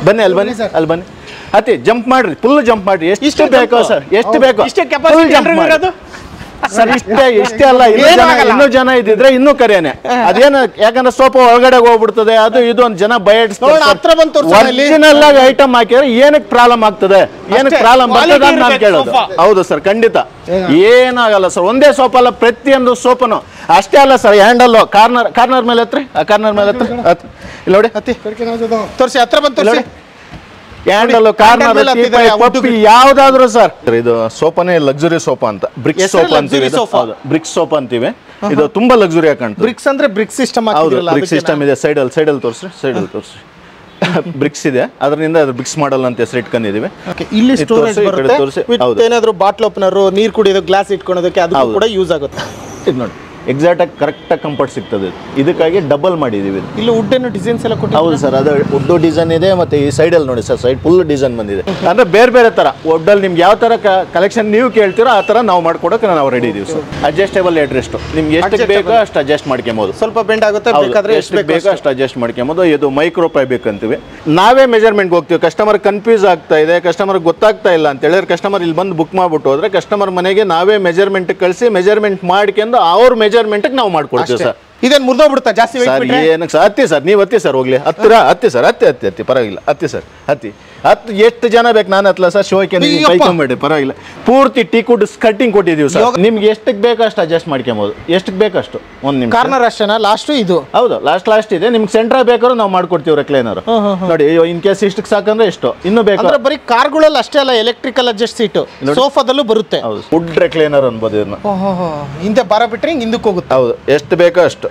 ಬನ್ನಿ ಅಲ್ಲಿ ಬನ್ನಿ ಅಲ್ಲಿ ಬನ್ನಿ ಅತಿ ಜಂಪ್ ಮಾಡ್ರಿ ಫುಲ್ ಜಂಪ್ ಮಾಡ್ರಿ ಎಷ್ಟು ಇಷ್ಟು ಬೇಕೋ jump? ಸರ್ ಎಷ್ಟು ಹೌದು. ಬೇಕೋ ಇಷ್ಟೇ Full ಕೆಪಾಸಿಟಿ jump ಮಾಡಿ. ಇರೋದು ಸರ್ ಇಷ್ಟೇ ಇಷ್ಟೇ ಅಲ್ಲ ಇನ್ನೂ ಏನೂ ಜನ ಆಗಲ್ಲ. ಇನ್ನೂ ಜನ ಇದ್ದಿದ್ರೆ ಇನ್ನೂ ಕರಿಯಾನೆ ಅದೇನು ಯಾಕಂದ್ರೆ ಸೋಪ ಒಳಗಡೆ ಹೋಗ್ಬಿಡ್ತದೆ ಅದು ಇದು ಒಂದು ಜನ ಭಯ ನೋಡೋಣ, ಹತ್ರ ಬಂದು ತೋರ್ಸೋಣ ಇಲ್ಲಿ. ಒರಿಜಿನಲ್ ಆಗಿ ಐಟಮ್ ಹಾಕಿದ್ರೆ ಏನಕ್ಕೆ ಪ್ರಾಬ್ಲಮ್ ಆಗ್ತದೆ ಏನಕ್ಕೆ ಅಷ್ಟೇ, ಪ್ರಾಬ್ಲಮ್ ಬರ್ತದೆ quality ಅಂತ ನಾನು ಇರ್ಬೇಕು ಕೇಳೋದು sofa. ಹೌದು ಸರ್ ಖಂಡಿತ ಏನಾಗಲ್ಲ ಸರ್ ಒಂದೇ ಸೋಪ್ ಅಲ್ಲ ಪ್ರತಿಯೊಂದು ಸೋಪನು ಅಷ್ಟೇ ಅಲ್ಲ ಸರ್ ಹ್ಯಾಂಡಲ್ ಕಾರ್ನರ್ ಕಾರ್ನರ್ ಮೇಲೆ ಹತ್ರಿ ಆ ಕಾರ್ನರ್ ಮೇಲೆ ಹತ್ರಿ ಹತ್- ಇಲ್ಲಿ ನೋಡಿ ಹತ್ತಿ ತೋರಿಸಿ ಹತ್ರ ಬಂದು ಇಲ್ಲಿ ತೋರಿಸಿ ನೋಡಿ ಹ್ಯಾಂಡಲ್ ಕಾರ್ನರ್ ಮೇಲೆ ಹತ್ತಿದ್ರೆ ಆ ಪಪ್ಪಿ ಯಾವ್ದಾದ್ರು ಸರ್ ಇದು ಸೋಫಾನೇ ಲಕ್ಸುರಿ ಸೋಫಾ ಅಂತ ಬ್ರಿಕ್ಸ್ ಹೆಸರು ಸೋಫಾ ಅಂತೀವಿ luxury sofa. ಬ್ರಿಕ್ಸ್ ಸೋಫಾ ಅಂತೀವಿ ಇದು ತುಂಬಾ ಲಕ್ಸುರಿ ಆಗಿ ಕಾಣ್ತದೆ ಬ್ರಿಕ್ಸ್ ಅಂದ್ರೆ ಬ್ರಿಕ್ಸ್ ಸಿಸ್ಟಮ್ ಹೌದು ಬ್ರಿಕ್ಸ್ ಸಿಸ್ಟಮ್ ಇದೆ ಸೈಡಲ್ಲಿ ಸೈಡಲ್ಲಿ ತೋರಿಸ್ರಿ ಸೈಡಲ್ಲಿ ತೋರಿಸ್ರಿ ಬ್ರಿಕ್ಸ್ ಇದೆ ಅದರಿಂದ ಅದು ಬ್ರಿಕ್ಸ್ ಮಾಡಲ್ ಅಂತ ಹೆಸರು ಇಟ್ಕೊಂಡಿದೀವಿ ಇಲ್ಲಿ ಇದು ಸ್ಟೋರೇಜ್ ತೋರ್ಸಿ, ಈ ಕಡೆ ಬರುತ್ತೆ ತೋರ್ಸಿ. with ಹೌದು. ಏನಾದ್ರು ಬಾಟ್ಲ್ ಓಪನರ್ ನೀರ್ ಕುಡಿಯೋದು ಗ್ಲಾಸ್ ಇಟ್ಕೊಳೋದಕ್ಕೆ ಅದು ಹೌದು. ಕೂಡ ಯೂಸ್ ಆಗುತ್ತೆ ಇದು ನೋಡಿ ಎಕ್ಸಾಕ್ಟ್ ಆಗಿ ಕರೆಕ್ಟ್ ಆಗಿ ಕಂಫರ್ಟ್ ಸಿಗ್ತದೆ ಇದು. ಇದಕ್ಕಾಗಿ ಡಬಲ್ ಮಾಡಿದೀವಿ ಇದು ಇಲ್ಲಿ ವುಡ್ ಏನು ಡಿಸೈನ್ಸ್ ಎಲ್ಲ ಕೊಟ್ಟು ಹೌದು ಸರ್ ಅದು ಉಡ್ಡು ಡಿಸೈನ್ ಇದೆ ಮತ್ತೆ ಈ ಸೈಡಲ್ಲಿ ನೋಡಿ ಸರ್ ಸೈಡ್ ಫುಲ್ ಡಿಸೈನ್ ಬಂದಿದೆ ಅಂದ್ರೆ ಬೇರೆ ಬೇರೆ ತರ ಒಡ್ಡಲ್ಲಿ ನಿಮ್ಗೆ ಯಾವ ತರ ಕಲೆಕ್ಷನ್ ನೀವು ಕೇಳ್ತೀರೋ ಆ ತರ ನಾವು ಮಾಡ್ಕೊಡಕ್ಕೆ ನಾವು ರೆಡಿ ಇದೀವಿ ಸರ್ ಅಡ್ಜಸ್ಟೇಬಲ್ ಎಡ್ರೆಸ್ಟ್ ನಿಮ್ಗೆ ಎಷ್ಟು ಬೇಕೋ ಅಷ್ಟು ಅಡ್ಜಸ್ಟ್ ಮಾಡ್ಕೊಬೋದು ಸ್ವಲ್ಪ ಬೆಂಡ್ ಆಗುತ್ತೆ ಹೌದು, ಬೇಕಾದ್ರೆ ಎಷ್ಟು ಎಷ್ಟು ಬೇಕೋ ಅಷ್ಟು ಅಡ್ಜಸ್ಟ್ ಮಾಡ್ಕೊಬೋದು ಇದು ಮೈಕ್ರೋ ಪೈ ಬೇಕಂತೀವಿ ನಾವೇ ಮೆಜರ್ಮೆಂಟ್ ಹೋಗ್ತೀವಿ ಕಸ್ಟಮರ್ ಕನ್ಫ್ಯೂಸ್ ಆಗ್ತಾ ಇದೆ ಕಸ್ಟಮರ್ ಗೊತ್ತಾಗ್ತಾ ಇಲ್ಲ ಅಂತ ಹೇಳಿದ್ರೆ ಕಸ್ಟಮರ್ ಇಲ್ಲಿ ಬಂದು ಬುಕ್ ಮಾಡ್ಬಿಟ್ಟು ಹೋದ್ರೆ ಕಸ್ಟಮರ್ ಮನೆಗೆ ನಾವೇ ಮೆಜರ್ಮೆಂಟ್ ಕಳಿಸಿ ಮೆಜರ್ಮೆಂಟ್ ಮಾಡ್ಕೊಂಡು ಅವ್ರ ಮೆಜರ್ಮೆಂಟ್ಗೆ ನಾವು ಮಾಡ್ಕೊಡ್ತೀವಿ ಸರ್ ಇದೇನ್ ಮುರ್ದೋಗ್ಬಿಡುತ್ತಾ ಜಾಸ್ತಿ weight ಸರ್ ಬಿಟ್ರೆ? ಏನಕ್ಕೆ ಸರ್ ಹತ್ತಿ ಸರ್ ನೀವು ಹತ್ತಿ ಸರ್ ಹೋಗ್ಲಿ ಹತ್ತಿರ ಹತ್ತಿ ಸರ್ ಹತ್ತಿ ಹತ್ತಿ ಹತ್ತಿ ಪರವಾಗಿಲ್ಲ ಹತ್ತಿ ಸರ್ ಹತ್ತಿ ಹತ್ತು ಎಷ್ಟು ಜನ ಬೇಕು ನಾನು ಹತ್ತಲ ಸರ್ ಶೋಕ್ಕೆ ನೀವು ಅಯ್ಯಪ್ಪ. ಬೈಕೊಂಬೇಡಿ ಪರವಾಗಿಲ್ಲ ಪೂರ್ತಿ ಟೀ ಕುಡ್ ಕಟ್ಟಿಂಗ್ ಕೊಟ್ಟಿದ್ದೀವಿ ಸರ್ ನಿಮ್ಗೆ ಎಷ್ಟಕ್ಕೆ ಬೇಕೋ ಅಷ್ಟು ಅಡ್ಜಸ್ಟ್ ಮಾಡ್ಕೊಬೋದು ಎಷ್ಟಕ್ಕೆ ಬೇಕಷ್ಟು ಒಂದು ನಿಮಿಷ ಕಾರ್ನರ್ ಅಷ್ಟೇನಾ ಲಾಸ್ಟ್ ಇದು ಹೌದು ಲಾಸ್ಟ್ ಲಾಸ್ಟ್ ಇದೆ ನಿಮ್ಗೆ ಸೆಂಟ್ರ್ ಬೇಕಾದ್ರೂ ನಾವು ಮಾಡ್ಕೊಡ್ತೀವಿ ರೆಕ್ಲೈನರ್ ನೋಡಿ ಇನ್ ಕೇಸ್ ಇಷ್ಟಕ್ಕೆ ಸಾಕಂದ್ರೆ ಎಷ್ಟು ಇನ್ನು ಬೇಕು ಅಂದ್ರೆ ಬರೀ ಕಾರ್ಗಳಲ್ಲಿ ಅಷ್ಟೇ ಅಲ್ಲ ಎಲೆಕ್ಟ್ರಿಕಲ್ ಅಡ್ಜಸ್ಟ್ ಸೀಟ್ ಸೋಫಾದಲ್ಲೂ ಬರುತ್ತೆ ಹೌದು ಫುಡ್ ರೆಕ್ಲೈನರ್ ಅನ್ಬೋದು ಇದನ್ನ ಹಿಂದೆ ಬಾರ ಬಿಟ್ರೆ ಹಿಂಗ್ ಹಿಂದಕ್ಕೆ ಹೋಗುತ್ತೆ ಹೌದು ಎಷ್ಟು ಬೇಕೋ ಅಷ್ಟು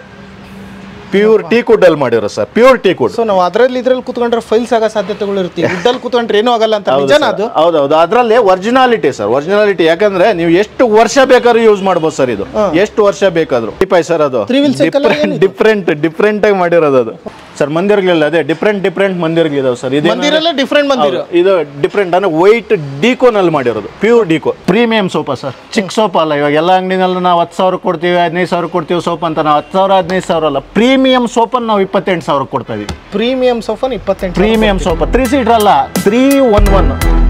ಪ್ಯೂರ್ ಟೀ ಕುಡ್ ಅಲ್ಲಿ ಮಾಡಿರೋ sir pure teak wood so ನಾವು ಅದ್ರಲ್ಲಿ ಇದ್ರಲ್ಲಿ ಕುತ್ಕೊಂಡ್ರೆ ಫೈಲ್ಸ್ ಆಗೋ ಸಾಧ್ಯತೆಗಳು ಇರುತ್ತೆ ಉಡ್ಡಲ್ಲಿ ಕುತ್ಕೊಂಡ್ರೆ ಏನೂ ಆಗಲ್ಲ ಅಂತ ನಿಜನಾ ಅದು ಹೌದೌದು ಅದರಲ್ಲಿ ಒರಿಜಿನಾಲಿಟಿ ಸರ್ ಒರಿಜಿನಾಲಿಟಿ ಯಾಕಂದ್ರೆ ನೀವು ಎಷ್ಟು ವರ್ಷ ಬೇಕಾದ್ರೂ ಯೂಸ್ ಮಾಡ್ಬೋದು ಸರ್ ಇದು ಎಷ್ಟು ವರ್ಷ ಬೇಕಾದ್ರೂ ಟಿಪಾಯ್ ಸರ್ ಅದು Three wheel cycle ಏನಿದು? ಡಿಫ್ರೆಂಟ್ ಡಿಫ್ರೆಂಟ್ ಆಗಿ ಮಾಡಿರೋದು ಅದು ಸರ್ ಮಂದಿರಗಳಿಲ್ಲ ಅದೇ ಡಿಫ್ರೆಂಟ್ ಡಿಫ್ರೆಂಟ್ ಮಂದಿರಗಳಿದಾವೆ ಸರ್ ಇದು ಮಂದಿರಲ್ಲೇ ಡಿಫ್ರೆಂಟ್ ಮಂದಿರ ಇದು ಡಿಫ್ರೆಂಟ್ ಅಂದ್ರೆ ವೈಟ್ ಡಿಕೋನಲ್ಲಿ ಮಾಡಿರೋದು pure duco premium sofa sir ಚಿಕ್ಕ ಸೋಫಾ ಅಲ್ಲ ಇವಾಗ ಎಲ್ಲ ಅಂಗಡಿನಲ್ಲಿ ನಾವು ಹತ್ತು ಸಾವಿರ ಕೊಡ್ತೀವಿ ಹದಿನೈದು ಸಾವಿರ ಕೊಡ್ತೀವಿ ಸೋಫಾ ಅಂತ ನಾವು ಹತ್ತು ಸಾವಿರ ಹದಿನೈದು ಸಾವಿರ ಅಲ್ಲ ಪ್ರೀಮಿಯಂ ಸೋಫನ್ ನಾವು ಇಪ್ಪತ್ತೆಂಟು ಸಾವಿರ ಕೊಡ್ತಾ ಇದೀವಿ ಪ್ರೀಮಿಯಂ ಸೋಫಾನ್ ಇಪ್ಪತ್ತೆಂಟು ಪ್ರೀಮಿಯಂ ಸೋಫಾ ತ್ರೀ ಸೀಟರ್ ಅಲ್ಲ ತ್ರೀ ಒನ್ ಒನ್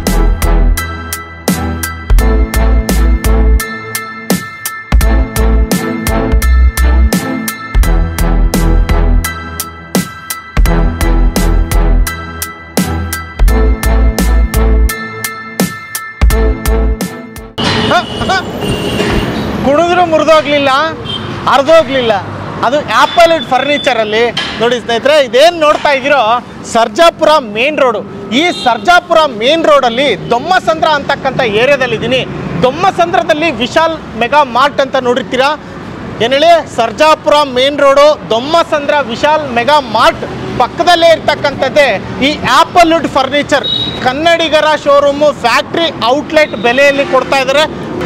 ಕುಡಿದ್ರು ಮುರಿದೋಗ್ಲಿಲ್ಲ ಅರ್ಧೋಗ್ಲಿಲ್ಲ ಅದು ಆಪಲ್ ಫರ್ನಿಚರ್ ಅಲ್ಲಿ ನೋಡಿ ಸ್ನೇಹಿತರೆ ಇದೇನು ನೋಡ್ತಾ ಇದ್ದೀರೋ ಸರ್ಜಾಪುರ ಮೇನ್ ರೋಡು ಈ ಸರ್ಜಾಪುರ ಮೇನ್ ರೋಡಲ್ಲಿ ದೊಮ್ಮಸಂದ್ರ ಅಂತಕ್ಕಂಥ ಏರಿಯಾದಲ್ಲಿ ಇದ್ದೀನಿ ದೊಮ್ಮಸಂದ್ರದಲ್ಲಿ ವಿಶಾಲ್ ಮೆಗಾ ಮಾರ್ಟ್ ಅಂತ ನೋಡಿರ್ತೀರಾ ಏನು ಹೇಳಿ Sarjapura main road Dommasandra Vishal mega mart ಪಕ್ಕದಲ್ಲೇ ಇರ್ತಕ್ಕಂಥದ್ದೇ ಈ ಆಪಲ್ ವುಡ್ ಫರ್ನಿಚರ್ ಕನ್ನಡಿಗರ ಶೋರೂಮು ಫ್ಯಾಕ್ಟ್ರಿ ಔಟ್ಲೆಟ್ ಬೆಲೆಯಲ್ಲಿ ಕೊಡ್ತಾ ಇದ್ದಾರೆ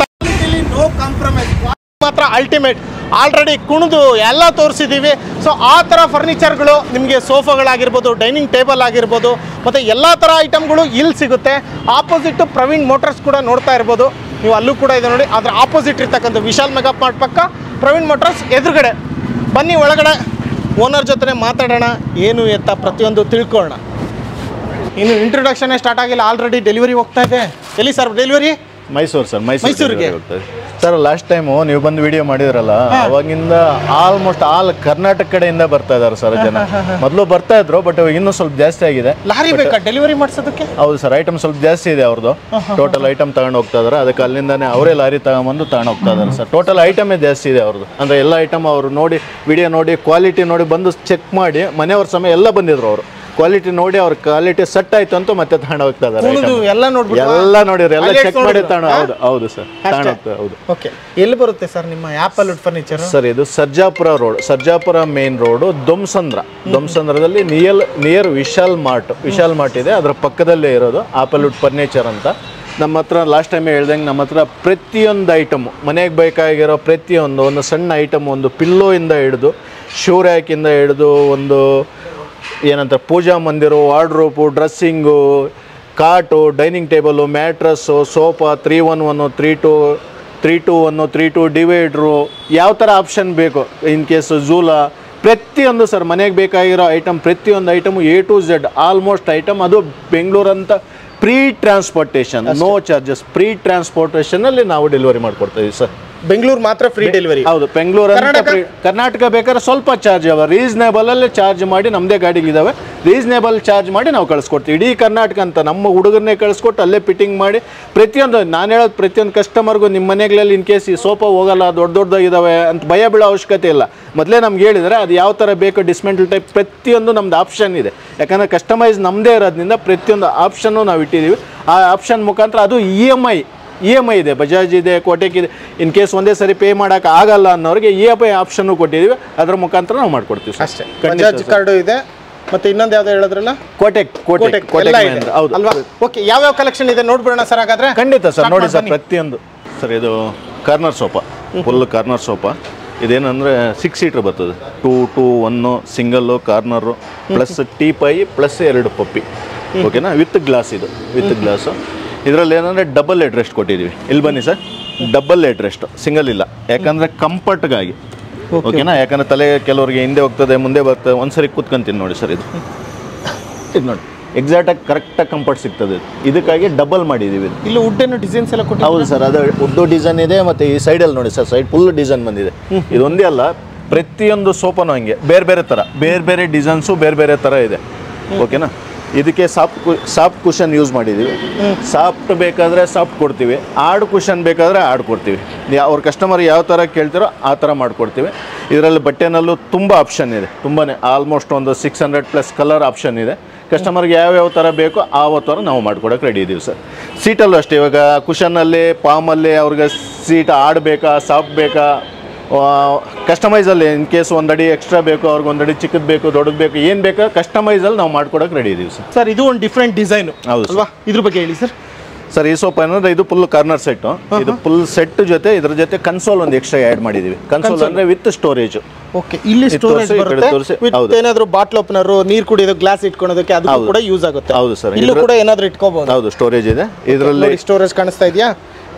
ನೋ ಕಾಂಪ್ರಮೈಸ್ ಮಾತ್ರ ಅಲ್ಟಿಮೇಟ್ ಆಲ್ರೆಡಿ ಕುಣಿದು ಎಲ್ಲ ತೋರಿಸಿದ್ದೀವಿ ಸೊ ಆ ಥರ ಫರ್ನಿಚರ್ಗಳು ನಿಮಗೆ ಸೋಫಾಗಳಾಗಿರ್ಬೋದು ಡೈನಿಂಗ್ ಟೇಬಲ್ ಆಗಿರ್ಬೋದು ಮತ್ತು ಎಲ್ಲ ಥರ ಐಟಮ್ಗಳು ಇಲ್ಲಿ ಸಿಗುತ್ತೆ ಆಪೋಸಿಟ್ ಪ್ರವೀಣ್ ಮೋಟರ್ಸ್ ಕೂಡ ನೋಡ್ತಾ ಇರ್ಬೋದು ನೀವು ಅಲ್ಲೂ ಕೂಡ ಇದೆ ನೋಡಿ ಅದ್ರ ಆಪೋಸಿಟ್ ಇರ್ತಕ್ಕಂಥ ವಿಶಾಲ್ ಮೆಗಾ ಮಾರ್ಟ್ ಪಕ್ಕ ಪ್ರವೀಣ್ ಮೋಟರ್ಸ್ ಎದುರುಗಡೆ ಬನ್ನಿ ಒಳಗಡೆ ಓನರ್ ಜೊತೆ ಮಾತಾಡೋಣ ಏನು ಎತ್ತ ಪ್ರತಿಯೊಂದು ತಿಳ್ಕೊಳ್ಳೋಣ ಇನ್ನು ಇಂಟ್ರೊಡಕ್ಷನ್ ಸ್ಟಾರ್ಟ್ ಆಗಿಲ್ಲ ಆಲ್ರೆಡಿ ಡೆಲಿವರಿ ಹೋಗ್ತಾ ಇದೆ ಎಲ್ಲಿ ಸರ್ ಡೆಲಿವರಿ ಮೈಸೂರು ಸರ್ ಮೈಸೂರಿಗೆ? ಮೈಸೂರಿಗೆ ಸರ್ ಲಾಸ್ಟ್ ಟೈಮು ನೀವು ಬಂದು ವಿಡಿಯೋ ಮಾಡಿದ್ರಲ್ಲ ಅವಾಗಿಂದ ಆಲ್ಮೋಸ್ಟ್ ಆಲ್ ಕರ್ನಾಟಕ ಕಡೆಯಿಂದ ಬರ್ತಾ ಇದಾರೆ ಸರ್ ಜನ ಮೊದಲು ಬರ್ತಾ ಇದ್ರು ಬಟ್ ಇನ್ನೂ ಸ್ವಲ್ಪ ಜಾಸ್ತಿ ಆಗಿದೆ ಲಾರಿ ಬೇಕಾ ಡೆಲಿವರಿ ಮಾಡಿಸೋದಕ್ಕೆ ಹೌದು ಸರ್ ಐಟಮ್ ಸ್ವಲ್ಪ ಜಾಸ್ತಿ ಇದೆ ಅವ್ರದ್ದು ಟೋಟಲ್ ಐಟಮ್ ತಗೊಂಡು ಹೋಗ್ತಾ ಇದಾರೆ ಅದಕ್ಕೆ ಅಲ್ಲಿಂದಾನೆ ಅವರೇ ಲಾರಿ ತಗೊಂಬಂದು ತಗೊಂಡು ಹೋಗ್ತಾ ಇದಾರೆ ಸರ್ ಟೋಟಲ್ ಐಟಮೇ ಜಾಸ್ತಿ ಇದೆ ಅವ್ರದ್ದು ಅಂದ್ರೆ ಎಲ್ಲ ಐಟಮ್ ಅವರು ನೋಡಿ ವಿಡಿಯೋ ನೋಡಿ ಕ್ವಾಲಿಟಿ ನೋಡಿ ಬಂದು ಚೆಕ್ ಮಾಡಿ ಮನೆಯವ್ರ ಸಮಯ ಎಲ್ಲ ಬಂದಿದ್ರು ಅವರು ಕ್ವಾಲಿಟಿ ನೋಡಿ ಅವ್ರ ಕ್ವಾಲಿಟಿ ಸೆಟ್ ಆಯ್ತು ಅಂತ ಮತ್ತೆ ತಗೊಂಡು ಹೋಗ್ತಾ ಇದಾರೆ ಕುಣಿದು item. ಎಲ್ಲ ನೋಡ್ಬಿಟ್ಟು ಎಲ್ಲ ನೋಡಿದ್ರು ಎಲ್ಲ Highlights ಚೆಕ್ ಮಾಡಿ ನೋಡಿದ್ರು? ತಗೊಂಡು ಹಾ? ಹೌದು ಹೌದು ಸರ್ ತಗೊಂಡು ಹೋಗ್ತಾ ಹೌದು ಓಕೆ ಎಲ್ಲಿ ಬರುತ್ತೆ ಸರ್ ನಿಮ್ಮ ಆಪಲ್ ವುಡ್ ಫರ್ನಿಚರ್ ಸರ್ ಇದು Sarjapura road Sarjapura main road Dommasandra ದೊಮ್ಸಂದ್ರದಲ್ಲಿ near near Vishal mart Vishal mart ಇದೆ ಅದರ ಪಕ್ಕದಲ್ಲೇ ಇರೋದು ಆಪಲ್ ವುಡ್ ಫರ್ನಿಚರ್ ಅಂತ ನಮ್ಮ ಹತ್ರ ಲಾಸ್ಟ್ ಟೈಮ್ ಹೇಳ್ದಂಗೆ ನಮ್ಮ ಹತ್ರ ಪ್ರತಿಯೊಂದು ಐಟಮು ಮನೆಗೆ ಬೇಕಾಗಿರೋ ಪ್ರತಿಯೊಂದು ಒಂದು ಸಣ್ಣ ಐಟಮ್ ಒಂದು ಪಿಲ್ಲೋಯಿಂದ ಹಿಡಿದು ಶೂ ರ್ಯಾಕಿಂದ ಹಿಡಿದು ಒಂದು ಏನಂತ pooja mandir wardrobe dressing cot dining table mattress sofa three one one three two three two one three two divider ಯಾವ ಥರ ಆಪ್ಷನ್ ಬೇಕು ಇನ್ ಕೇಸ್ ಝೂಲಾ ಪ್ರತಿಯೊಂದು ಸರ್ ಮನೆಗೆ ಬೇಕಾಗಿರೋ ಐಟಮ್ ಪ್ರತಿಯೊಂದು item A to Z almost item ಅದು ಬೆಂಗಳೂರಂತ free transportation no charges free ಟ್ರಾನ್ಸ್ಪೋರ್ಟೇಷನಲ್ಲಿ ನಾವು ಡೆಲಿವರಿ ಮಾಡ್ಕೊಡ್ತಾ ಇದೀವಿ ಸರ್ ಬೆಂಗಳೂರು ಮಾತ್ರ ಫ್ರೀ ಡೆಲಿವರಿ ಹೌದು ಬೆಂಗಳೂರು ಅಂತ ಕರ್ನಾಟಕ? free- ಕರ್ನಾಟಕ ಬೇಕಾದ್ರೆ ಸ್ವಲ್ಪ ಚಾರ್ಜ್ ಅವ ರೀಸನೇಬಲ್ ಅಲ್ಲೇ ಚಾರ್ಜ್ ಮಾಡಿ ನಮ್ಮದೇ ಗಾಡಿಗಳಿದಾವೆ ರೀಸನೇಬಲ್ ಚಾರ್ಜ್ ಮಾಡಿ ನಾವು ಕಳಿಸ್ಕೊಡ್ತೀವಿ ಇಡೀ ಕರ್ನಾಟಕ ಅಂತ ನಮ್ಮ ಹುಡುಗರನ್ನೇ ಕಳಿಸ್ಕೊಟ್ಟು ಅಲ್ಲೇ ಫಿಟ್ಟಿಂಗ್ ಮಾಡಿ ಪ್ರತಿಯೊಂದು ನಾನು ಹೇಳೋದು ಪ್ರತಿಯೊಂದು ಕಸ್ಟಮರ್ಗೂ ನಿಮ್ಮ ಮನೆಗಳಲ್ಲಿ ಇನ್ ಕೇಸ್ ಈ ಸೋಫಾ ಹೋಗಲ್ಲ ದೊಡ್ಡ ದೊಡ್ಡದಾಗಿದ್ದಾವೆ ಅಂತ ಭಯ ಬೀಳೋ ಅವಶ್ಯಕತೆ ಇಲ್ಲ ಮೊದಲೇ ನಮ್ಗೆ ಹೇಳಿದರೆ ಅದು ಯಾವ ಥರ ಬೇಕು ಡಿಸ್ಮೆಂಟಲ್ ಟೈಪ್ ಪ್ರತಿಯೊಂದು ನಮ್ದು ಆಪ್ಷನ್ ಇದೆ ಯಾಕಂದರೆ ಕಸ್ಟಮೈಸ್ ನಮ್ಮದೇ ಇರೋದ್ರಿಂದ ಪ್ರತಿಯೊಂದು ಆಪ್ಷನ್ನು ನಾವು ಇಟ್ಟಿದ್ದೀವಿ ಆ ಆಪ್ಷನ್ ಮುಖಾಂತರ ಅದು E M I E M I ಇದೆ ಬಜಾಜ್ ಇದೆ ಕೋಟೆಕ್ ಇದೆ ಇನ್ ಕೇಸ್ ಒಂದೇ ಸರಿ ಪೇ ಮಾಡೋಕೆ ಆಗಲ್ಲ ಅನ್ನೋರಿಗೆ ಇ ಎಮ್ ಐ ಆಪ್ಷನ್ನು ಕೊಟ್ಟಿದ್ದೀವಿ ಅದ್ರ ಮುಖಾಂತರ ನಾವು ಮಾಡ್ಕೊಡ್ತೀವಿ ಸರ್. ಅಷ್ಟೇ ಖಂಡಿತ ಬಜಾಜ್ ಕಾರ್ಡು ಇದೆ ಮತ್ತೆ ಇನ್ನೊಂದು ಯಾವ್ದು ಹೇಳಿದ್ರಲ್ಲ ಕೋಟೆಕ್ ಕೋಟೆಕ್ ಕೋಟೆಕ್ ಕೋಟೆಕ್ ಎಲ್ಲ ಇದೆ ಮಹೇಂದ್ರ ಹೌದು ಅಲ್ವಾ ಓಕೆ ಯಾವ್ಯಾವ ಕಲೆಕ್ಷನ್ ಇದೆ ನೋಡ್ಬಿಡೋಣ ಸರ್ ಹಾಗಾದ್ರೆ ಖಂಡಿತ ಸರ್ Start ನೋಡಿ ಮಾಡಿ ಸರ್ ಬನ್ನಿ. ಪ್ರತಿಯೊಂದು ಸರ್ ಇದು corner sofa full corner sofa ಇದೇನಂದ್ರೆ ಸಿಕ್ಸ್ ಸೀಟ್ರ್ ಬರ್ತದೆ two two one single corner plus teapoy plus ಎರಡು ಪಪ್ಪಿ ಓಕೆನಾ ವಿತ್ ಗ್ಲಾಸ್ ಇದು ವಿತ್ ಗ್ಲಾಸು ಇದರಲ್ಲಿ ಏನಂದರೆ ಡಬಲ್ ಹೆಡ್ ರೆಸ್ಟ್ ಕೊಟ್ಟಿದ್ದೀವಿ ಇಲ್ಲಿ ಬನ್ನಿ sir double head rest single ಇಲ್ಲ ಯಾಕಂದರೆ ಕಂಫರ್ಟ್ಗಾಗಿ ಓಕೆನಾ ಯಾಕಂದರೆ ತಲೆ ಕೆಲವರಿಗೆ ಹಿಂದೆ ಹೋಗ್ತದೆ ಮುಂದೆ ಬರ್ತದೆ ಒಂದ್ಸರಿ ಕೂತ್ಕೊಂತೀನಿ ನೋಡಿ ಸರ್ ಇದು ಇದು ನೋಡಿ ಎಕ್ಸಾಕ್ಟಾಗಿ ಕರೆಕ್ಟಾಗಿ ಕಂಫರ್ಟ್ ಸಿಗ್ತದೆ ಇದು. ಇದಕ್ಕಾಗಿ ಡಬಲ್ ಮಾಡಿದ್ದೀವಿ ಇದು ಇಲ್ಲಿ ವುಡ್ ಏನು ಡಿಸೈನ್ಸ್ ಎಲ್ಲ ಕೊಟ್ಟು ಹೌದು ಸರ್ ಅದು ಉಡ್ಡು ಡಿಸೈನ್ ಇದೆ ಮತ್ತೆ ಈ ಸೈಡಲ್ಲಿ ನೋಡಿ ಸರ್ ಸೈಡ್ ಫುಲ್ ಡಿಸೈನ್ ಬಂದಿದೆ ಇದೊಂದೇ ಅಲ್ಲ ಪ್ರತಿಯೊಂದು ಸೋಫಾನು ಹಂಗೆ ಬೇರೆ ಬೇರೆ ಥರ ಬೇರೆ ಬೇರೆ ಡಿಸೈನ್ಸು ಬೇರೆ ಬೇರೆ ಥರ ಇದೆ ಓಕೆನಾ ಇದಕ್ಕೆ ಸಾಫ್ಟ್ ಸಾಫ್ಟ್ ಕುಷನ್ ಯೂಸ್ ಮಾಡಿದ್ದೀವಿ ಸಾಫ್ಟ್ ಬೇಕಾದರೆ ಸಾಫ್ಟ್ ಕೊಡ್ತೀವಿ ಆಡ್ ಕುಷನ್ ಬೇಕಾದರೆ ಆಡ್ ಕೊಡ್ತೀವಿ ಯಾ- ಅವ್ರ ಕಸ್ಟಮರ್ ಯಾವ ಥರ ಕೇಳ್ತಿರೋ ಆ ಥರ ಮಾಡಿಕೊಡ್ತೀವಿ ಇದರಲ್ಲಿ ಬಟ್ಟೆನಲ್ಲೂ ತುಂಬ ಆಪ್ಷನ್ ಇದೆ ತುಂಬಾ ಆಲ್ಮೋಸ್ಟ್ ಒಂದು six hundred plus colour option ಇದೆ ಕಸ್ಟಮರ್ಗೆ ಯಾವ್ಯಾವ ಥರ ಬೇಕೋ ಆ ಥರ ನಾವು ಮಾಡ್ಕೊಡೋಕೆ ರೆಡಿ ಇದ್ದೀವಿ ಸರ್ ಸೀಟಲ್ಲೂ ಅಷ್ಟೇ ಇವಾಗ ಕುಷನಲ್ಲಿ ಪಾಮಲ್ಲಿ ಅವ್ರಿಗೆ ಸೀಟ್ ಆಡ್ ಬೇಕಾ ಸಾಫ್ಟ್ ಬೇಕಾ ಕಸ್ಟಮೈಸಲ್ಲಿ ಇನ್ ಕೇಸ್ ಒಂದು ಅಡಿ ಎಕ್ಸ್ಟ್ರಾ ಬೇಕು ಅವ್ರಿಗೆ ಒಂದು ಅಡಿ ಚಿಕ್ಕದು ಬೇಕು ದೊಡ್ಡದು ಬೇಕು ಏನು ಬೇಕಾ ಕಸ್ಟಮೈಸಲ್ಲಿ ನಾವು ಮಾಡ್ಕೊಡೋಕೆ ರೆಡಿ ಇದ್ದೀವಿ ಸರ್ ಸರ್ ಇದು ಒಂದು ಡಿಫ್ರೆಂಟ್ ಡಿಸೈನ್ ಹೌದು sir. ಅಲ್ವಾ ಇದ್ರ ಬಗ್ಗೆ ಹೇಳಿ ಸರ್ ಸರ್ ಈ ಸೋಫಾ ಏನಂದ್ರೆ ಇದು ಫುಲ್ ಕಾರ್ನರ್ ಸೆಟ್ಟು ಇದು ಫುಲ್ ಸೆಟ್ ಜೊತೆ ಇದ್ರ ಜೊತೆ ಕನ್ಸೋಲ್ ಒಂದು ಎಕ್ಸ್ಟ್ರಾ ಆ್ಯಡ್ ಮಾಡಿದ್ದೀವಿ ಕನ್ಸೋಲ್ ಅಂದರೆ ವಿತ್ ಸ್ಟೋರೇಜ್ ಓಕೆ ಇಲ್ಲಿ ಇದು ಸ್ಟೋರೇಜ್ ತೋರ್ಸಿ, ಈ ಕಡೆ ಬರುತ್ತೆ ತೋರ್ಸಿ. ವಿತ್ ಹೌದು. ಏನಾದ್ರು ಬಾಟ್ಲ್ ಓಪನರ್ ನೀರ್ ಕುಡಿಯೋದು ಗ್ಲಾಸ್ ಇಟ್ಕೊಳೋದಕ್ಕೆ ಅದು ಹೌದು. ಕೂಡ ಯೂಸ್ ಆಗುತ್ತೆ ಹೌದು sir. ಇಲ್ಲೂ ಇದ್ರ- ಕೂಡ ಏನಾದ್ರು ಇಟ್ಕೋಬಹುದು ಹೌದು ಸ್ಟೋರೇಜ್ ಇದೆ ಇದರಲ್ಲಿ ಸ್ಟೋರೇಜ್ ಕಾಣಿಸ್ತಾ ಇದೆಯಾ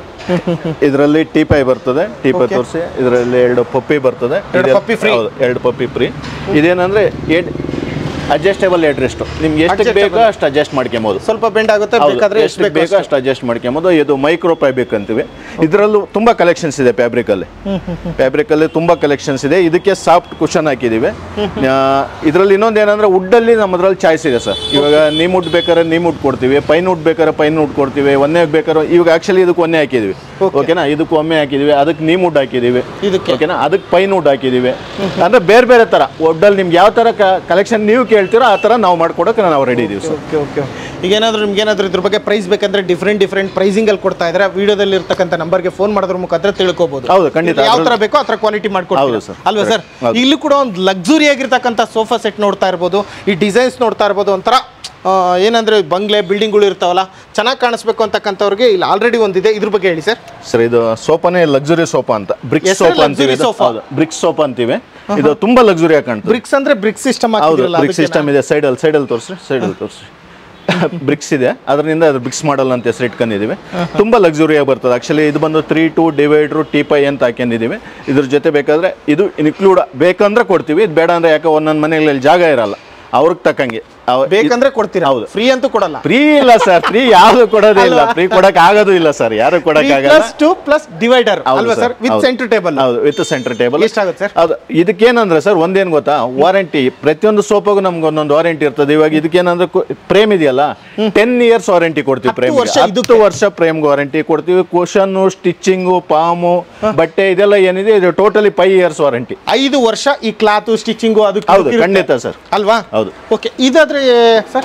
ಇದರಲ್ಲಿ ಟೀಪೈ ಬರ್ತದೆ ಟೀಪೈ Okay. ತೋರಿಸಿ ಇದರಲ್ಲಿ ಎರಡು ಪಪ್ಪಿ ಬರ್ತದೆ ಎರಡು ಇದೆಲ್ಲ- ಪಪ್ಪಿ free. ಹೌದು ಎರಡು ಪಪ್ಪಿ ಫ್ರೀ ಇದೇನಂದ್ರೆ ಏಟ್ ಅಡ್ಜಸ್ಟೇಬಲ್ ಎಡ್ರೆಸ್ಟ್ ನಿಮ್ಗೆ ಎಷ್ಟು Adjustable. ಬೇಕೋ ಅಷ್ಟು ಅಡ್ಜಸ್ಟ್ ಮಾಡ್ಕೊಬೋದು ಸ್ವಲ್ಪ ಬೆಂಡ್ ಆಗುತ್ತೆ ಹೌದು, ಬೇಕಾದ್ರೆ ಎಷ್ಟು ಎಷ್ಟು ಬೇಕು ಬೇಕೋ ಅಷ್ಟು ಅಡ್ಜಸ್ಟ್ ಮಾಡ್ಕೊಬೋದು ಇದು ಮೈಕ್ರೋ ಫ್ಯಾಬ್ರಿಕ್ ಅಂತೀವಿ ಇದರಲ್ಲೂ ತುಂಬಾ ಕಲೆಕ್ಷನ್ಸ್ ಇದೆ ಫ್ಯಾಬ್ರಿಕ್ ಅಲ್ಲಿ ಫ್ಯಾಬ್ರಿಕ್ ಅಲ್ಲಿ ತುಂಬಾ ಕಲೆಕ್ಷನ್ಸ್ ಇದೆ ಇದಕ್ಕೆ ಸಾಫ್ಟ್ ಕುಷನ್ ಹಾಕಿದೀವಿ ಇದರಲ್ಲಿ ಇನ್ನೊಂದು ಏನಂದ್ರೆ wood ಅಲ್ಲಿ ನಮ್ಮದ್ರಲ್ಲಿ ಚಾಯ್ಸ್ ಇದೆ ಸರ್ ಇವಾಗ ನೀಮ್ ವುಡ್ ಬೇಕಾದ್ರೆ ನೀಮ್ ವುಡ್ ಕೊಡ್ತೀವಿ ಪೈನ್ ವುಡ್ ಬೇಕಾದ್ರೆ ಪೈನ್ ವುಡ್ ಕೊಡ್ತೀವಿ ಒಂದೇ ಬೇಕಾದ್ರೆ ಇವಾಗ ಆಕ್ಚುಲಿ ಇದಕ್ಕೆ ಒಂದೇ ಹಾಕಿದೀವಿ ಓಕೆನಾ ಇದಕ್ಕೆ ಒಮ್ಮೆ ಹಾಕಿದೀವಿ ಅದಕ್ಕೆ ನೀಮ್ ವುಡ್ ಹಾಕಿದೀವಿ ಇದಕ್ಕೆ? ಓಕೆನಾ ಅದಕ್ಕೆ ಪೈನ್ ವುಡ್ ಹಾಕಿದೀವಿ ಅಂದ್ರೆ ಬೇರೆ ಬೇರೆ ತರ ಒಡ್ಡಲ್ಲಿ ನಿಮ್ಗೆ ಯಾವ ತರ ಕಲೆಕ್ಷನ್ ನೀವು ಕೇಳ್ತೀರೋ ಆ ತರ ನಾವು ಮಾಡ್ಕೊಡೋಕೆ ನಾವು ರೆಡಿ ಇದೀವಿ ಸರ್ ಓಕೆ ಓಕೆ ಈಗ ಏನಾದ್ರು ನಿಮ್ಗೆ ಏನಾದ್ರು ಇದ್ರ ಬಗ್ಗೆ ಪ್ರೈಸ್ ಬೇಕಂದ್ರೆ ಡಿಫ್ರೆಂಟ್ ಡಿಫ್ರೆಂಟ್ ಪ್ರೈಸಿಂಗ್ ಅಲ್ಲಿ ಕೊಡ್ತಾ ಇದ್ರೆ ವಿಡಿಯೋದಲ್ಲಿ ಇರ್ತಕ್ಕಂಥ ನಂಬರ್ಗೆ ಫೋನ್ ಮಾಡೋದ್ರ ಮುಖಾಂತರ ತಿಳ್ಕೊಬಹುದು ಹೌದು, ಖಂಡಿತ. ಯಾವ ತರ ಬೇಕೋ ಆ ತರ ಕ್ವಾಲಿಟಿ ಮಾಡ್ಕೊಡ್ತೀರಾ ಹೌದು, sir. ಅಲ್ವಾ ಸರ್ ಹೌದು. ಇಲ್ಲಿ ಕೂಡ ಒಂದು ಲಕ್ಸುರಿ ಆಗಿರ್ತಕ್ಕಂಥ ಸೋಫಾ ಸೆಟ್ ನೋಡ್ತಾ ಇರ್ಬೋದು ಈ ಡಿಸೈನ್ಸ್ ನೋಡ್ತಾ ಇರ್ಬೋದು ಒಂಥರ ಆ, ಏನಂದ್ರೆ ಬಂಗ್ಲೆ ಬಿಲ್ಡಿಂಗ್ಗಳು ಇರ್ತಾವಲ್ಲ ಚೆನ್ನಾಗಿ ಕಾಣಿಸ್ಬೇಕು ಅಂತಕ್ಕಂಥವ್ರಿಗೆ ಇಲ್ಲಿ ಆಲ್ರೆಡಿ ಒಂದಿದೆ ಇದ್ರ ಬಗ್ಗೆ ಹೇಳಿ ಸರ್ ಸರ್ ಇದು ಸೋಫಾನೇ ಲಕ್ಸುರಿ ಸೋಫಾ ಅಂತ ಬ್ರಿಕ್ಸ್ ಹೆಸರೇ ಸೋಫಾ ಅಂತೀವಿ luxury sofa. ಬ್ರಿಕ್ಸ್ ಸೋಫಾ ಅಂತೀವಿ ಇದು ತುಂಬಾ ಲಕ್ಸುರಿ ಆಗಿ ಕಾಣ್ತದೆ ಬ್ರಿಕ್ಸ್ ಅಂದ್ರೆ ಬ್ರಿಕ್ಸ್ ಸಿಸ್ಟಮ್ ಹೌದು ಹಾಕಿದ್ರಲ್ಲ ಬ್ರಿಕ್ಸ್ ಸಿಸ್ಟಮ್ ಇದೆ ಸೈಡಲ್ಲಿ ಸೈಡಲ್ಲಿ ತೋರಿಸ್ರಿ ಸೈಡಲ್ಲಿ ತೋರಿಸ್ರಿ ಬ್ರಿಕ್ಸ್ ಇದೆ ಅದರಿಂದ ಅದು ಬ್ರಿಕ್ಸ್ ಮಾಡಲ್ ಅಂತ ಹೆಸರು ಇಟ್ಕೊಂಡಿದ್ದೀವಿ ತುಂಬಾ ಲಕ್ಸುರಿಯಾಗಿ ಬರ್ತದೆ ಆಕ್ಚುಲಿ ಇದು ಬಂದು three two divider teapoy ಅಂತ ಹಾಕೊಂಡಿದ್ದೀವಿ ಇದ್ರ ಜೊತೆ ಬೇಕಾದ್ರೆ ಇದು ಇನ್ಕ್ಲೂಡ್ ಬೇಕಂದ್ರೆ ಕೊಡ್ತೀವಿ ಇದು ಬೇಡ ಅಂದ್ರೆ ಯಾಕೆ ಒಂದೊಂದು ಮನೆಗಳಲ್ಲಿ ಜಾಗ ಇರಲ್ಲ ಅವ್ರಿಗೆ ತಕ್ಕಂಗೆ ಅವ- ಬೇಕಂದ್ರೆ ಕೊಡ್ತೀರಾ ಹೌದು. ಫ್ರೀ ಅಂತೂ ಕೊಡಲ್ಲ ಫ್ರೀ ಇಲ್ಲ ಸರ್ ಫ್ರೀ ಯಾವುದು ಕೊಡೋದೇ ಇಲ್ಲ ಫ್ರೀ ಕೊಡಕ್ ಆಗೋದು ಇಲ್ಲ ಸರ್ ಯಾರು ಕೊಡಕ್ ಆಗಲ್ಲ ಪ್ಲಸ್ ಟು ಪ್ಲಸ್ ಡಿವೈಡರ್ ಹೌದು ಅಲ್ವಾ sir. ಸರ್ ವಿತ್ ಹೌದು. ಸೆಂಟರ್ ಟೇಬಲ್ ಹೌದು ವಿತ್ ಸೆಂಟರ್ ಟೇಬಲ್ ಎಷ್ಟಾಗುತ್ತೆ ಸರ್ ಅದು ಇದಕ್ಕೇನಂದ್ರೆ ಸರ್ ಒಂದೇನು ಗೊತ್ತಾ ವಾರಂಟಿ ಪ್ರತಿಯೊಂದು ಸೋಫಾಗೂ ನಮ್ಗೆ ಒಂದೊಂದು ವಾರಂಟಿ ಇರ್ತದೆ ಇವಾಗ ಇದಕ್ಕೇನಂದ್ರೆ ಪ್ರೇಮ್ ಇದೆಯಲ್ಲ ಟೆನ್ ಇಯರ್ಸ್ ವಾರಂಟಿ ಕೊಡ್ತೀವಿ ಹತ್ತು ಪ್ರೇಮ್ ವರ್ಷ ಹತ್ತು ವರ್ಷ ಪ್ರೇಮ್ ವಾರಂಟಿ ಕೊಡ್ತೀವಿ ಕುಷನ್ನು ಸ್ಟಿಚಿಂಗು ಪಾಮು ಬಟ್ಟೆ ಇದೆಲ್ಲ ಏನಿದೆ ಇದು ಟೋಟಲಿ ಫೈವ್ ಇಯರ್ಸ್ ವಾರಂಟಿ ಐದು ವರ್ಷ ಈ ಕ್ಲಾತ್ ಸ್ಟಿಚಿಂಗು ಅದು ಹೌದು ಖಂಡಿತ ಸರ್ ಅಲ್ವಾ ಹೌದು ಓಕೆ ಇದಾದ್ರೆ sir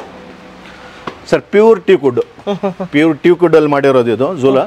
sir pure teak wood pure teak wood ಅಲ್ಲಿ ಮಾಡಿರೋದು ಇದು ಜೂಲ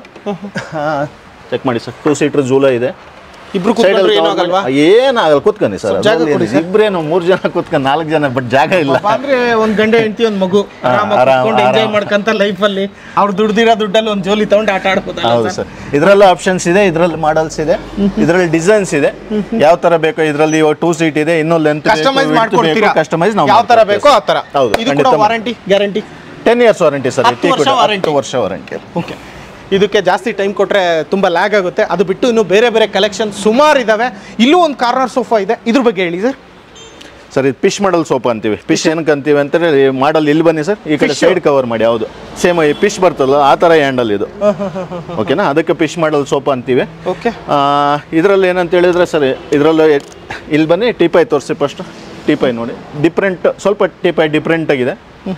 ಚೆಕ್ ಮಾಡಿ ಸರ್ ಟೂ ಸೀಟರ್ ಜೂಲ ಇದೆ ಇಬ್ರು Side ಕೂತ್ಕೊಂಡ್ರೆ ಅಲ್ಲಿ ಏನೂ ತಗೊಂಡ್ ಆಗಲ್ವಾ ಮಾಡಿ- ಏನಾಗಲ್ಲ ಕೂತ್ಕೊಂಡಿ ಸರ್ ಜಾಗ ಕೊಡಿ sir. ಇಬ್ರೇನು ಮೂರು ಜನ ಕೂತ್ಕೊಂಡು ನಾಲ್ಕು ಜನ ಬಟ್ ಜಾಗ ಇಲ್ಲ ಅಂದ್ರೆ ಒಂದ್ ಗಂಡ ಹೆಂಡತಿ ಒಂದ್ ಮಗು ಆರಾಮ್, ಎಂಜಾಯ್ ಆರಾಮ್. ಮಾಡ್ಕಂತ ಲೈಫ್ ಅಲ್ಲಿ ಅವ್ರು ದುಡ್ದಿರೋ ದುಡ್ಡಲ್ಲಿ ಒಂದ್ ಜೋಲಿ ತಗೊಂಡು ಆಟ ಆಡ್ಬೋದಲ್ಲ ಹೌದು ಸರ್ ಇದರಲ್ಲೂ ಆಪ್ಷನ್ಸ್ ಇದೆ ಇದರಲ್ಲಿ ಮಾಡಲ್ಸ್ ಇದೆ ಇದರಲ್ಲಿ ಡಿಸೈನ್ಸ್ ಇದೆ ಯಾವ ತರ ಬೇಕೋ ಇದರಲ್ಲಿ ಟೂ ಸೀಟ್ ಇದೆ ಇನ್ನೂ ಲೆಂತ್ ಕಸ್ಟಮೈಸ್ ಮಾಡ್ಕೊಡ್ತೀರಾ ಕಸ್ಟಮೈಸ್ ನಾವು ಯಾವ ತರ ಬೇಕೋ ಆ ತರ ಹೌದು ಇದು ಕೂಡ ಖಂಡಿತ warranty guarantee ten years warranty sir ಹತ್ತು ವರ್ಷ warranty. ವರ್ಷ ವಾರಂಟಿ ಓಕೆ ಇದಕ್ಕೆ ಜಾಸ್ತಿ ಟೈಮ್ ಕೊಟ್ರೆ ತುಂಬಾ ಲ್ಯಾಗ್ ಆಗುತ್ತೆ ಅದು ಬಿಟ್ಟು ಇನ್ನು ಬೇರೆ ಬೇರೆ ಕಲೆಕ್ಷನ್ ಸುಮಾರು ಇದಾವೆ ಇಲ್ಲೂ ಒಂದು ಕಾರ್ನರ್ ಸೋಫಾ ಇದೆ ಇದ್ರ ಬಗ್ಗೆ ಹೇಳಿ ಸರ್ ಸರ್ ಇದು ಫಿಶ್ ಮಾಡಲ್ ಸೋಪ್ ಅಂತೀವಿ ಫಿಶ್ ಏನಕ್ಕೆ ಅಂತೀವಿ ಅಂತಂದ್ರೆ ಮಾಡಲ್ ಇಲ್ಲಿ ಬನ್ನಿ ಸರ್ ಈ ಕಡೆ ಸೈಡ್ ಕವರ್ ಮಾಡಿ ಹೌದು ಸೇಮ್ ಈ ಫಿಶ್ ಬರ್ತಲ್ಲ ಆ ಥರ ಹ್ಯಾಂಡಲ್ ಇದು ಓಕೆನಾ ಅದಕ್ಕೆ ಫಿಶ್ ಮಾಡಲ್ ಸೋಪ್ ಅಂತೀವಿ ಓಕೆ ಇದರಲ್ಲಿ ಏನಂತ ಹೇಳಿದ್ರೆ ಸರ್ ಇದರಲ್ಲಿ ಇಲ್ಲಿ ಬನ್ನಿ ಟೀಪೈ ತೋರಿಸಿ ಫಸ್ಟ್ ಟೀಪೈ ನೋಡಿ ಡಿಫ್ರೆಂಟ್ ಸ್ವಲ್ಪ ಟೀಪೈ ಡಿಫ್ರೆಂಟ್ ಆಗಿದೆ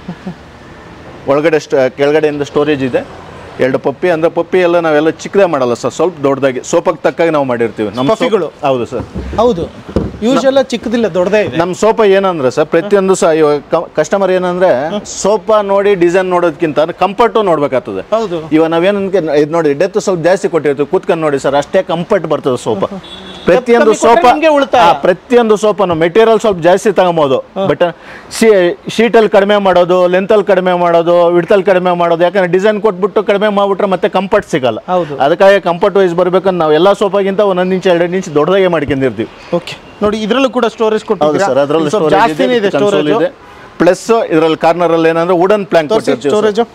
ಒಳಗಡೆ ಸ್ಟ್ ಕೆಳಗಡೆಯಿಂದ ಸ್ಟೋರೇಜ್ ಇದೆ ಎರಡು ಪಪ್ಪಿ ಅಂದರೆ ಪಪ್ಪಿ ಎಲ್ಲ ನಾವೆಲ್ಲ ಚಿಕ್ಕದೇ ಮಾಡಲ್ಲ ಸರ್ ಸ್ವಲ್ಪ ದೊಡ್ಡದಾಗಿ ಸೋಪಕ್ಕೆ ತಕ್ಕಾಗಿ ನಾವು ಮಾಡಿರ್ತೀವಿ ನಮ್ಮ ಸೋಪ್- ಪಪ್ಪಿಗಳು? ಹೌದು ಸರ್ ಹೌದು ಯೂಶಲ್ಲ ಚಿಕ್ಕದಿಲ್ಲ ದೊಡ್ಡದೇ ಇದೆ ನಮ್ಮ ಸೋಪ ಏನಂದ್ರೆ ಸರ್ ಪ್ರತಿಯೊಂದು ಸಹ ಇವಾಗ ಕಸ್ಟಮರ್ ಏನಂದ್ರೆ ಸೋಪ ನೋಡಿ ಡಿಸೈನ್ ನೋಡೋದಕ್ಕಿಂತ ಕಂಫರ್ಟು ನೋಡ್ಬೇಕಾಗ್ತದೆ ಹೌದು ಇವಾಗ ನಾವೇನು ಇದು ನೋಡಿ ಡೆತ್ ಸ್ವಲ್ಪ ಜಾಸ್ತಿ ಕೊಟ್ಟಿರ್ತೀವಿ ಕೂತ್ಕೊಂಡು ನೋಡಿ ಸರ್ ಅಷ್ಟೇ ಕಂಫರ್ಟ್ ಬರ್ತದೆ ಸೋಪ ಪ್ರತಿಯೊಂದು ಕಮ್ಮಿ ಕೊಟ್ರೆ ಸೋಪ ನಿಮ್ಗೆ ಉಳಿತಾಯ. ಆ, ಪ್ರತಿಯೊಂದು ಸೋಪನು ಮೆಟೀರಿಯಲ್ ಸ್ವಲ್ಪ ಜಾಸ್ತಿ ತಗೊಬೋದು ಬಟ್ ಶೀಟಲ್ಲಿ ಕಡಿಮೆ ಮಾಡೋದು ಲೆಂತಲ್ಲಿ ಕಡಿಮೆ ಮಾಡೋದು ವಿಡ್ತಲ್ಲಿ ಕಡಿಮೆ ಮಾಡೋದು ಯಾಕಂದ್ರೆ ಡಿಸೈನ್ ಕೊಟ್ಬಿಟ್ಟು ಕಡಿಮೆ ಮಾಡ್ಬಿಟ್ರೆ ಮತ್ತೆ ಕಂಫರ್ಟ್ ಸಿಗಲ್ಲ ಹೌದು. ಅದಕ್ಕಾಗಿ ಕಂಫರ್ಟ್ ವೈಸ್ ಬರ್ಬೇಕಂದ್ರೆ ನಾವು ಎಲ್ಲ ಸೋಪಾಗಿಂತ ಒಂದೊಂದು ಇಂಚ್ ಎರಡು ಇಂಚ್ ದೊಡ್ಡದಾಗೆ ಮಾಡ್ಕೊಂಡಿರ್ತೀವಿ ಓಕೆ ನೋಡಿ ಇದರಲ್ಲೂ ಕೂಡ ಸ್ಟೋರೇಜ್ ಹೌದು ಕೊಟ್ಟಿದ್ದೀರಾ ಸರ್ ಅದರಲ್ಲಿ ಸ್ವಲ್ಪ ಜಾಸ್ತಿನೇ ಇದೆ ಸ್ಟೋರೇಜ್ ಇದೆ ಪ್ಲಸ್ ಇದರಲ್ಲಿ ಕಾರ್ನರ್ ಅಲ್ಲಿ ಏನಂದ್ರೆ ವುಡನ್ ಪ್ಲಾಂಕ್ ತೋರಿಸಿ ಕೊಟ್ಟಿರ್ತೀವಿ sir. ಸ್ಟೋರೇಜ್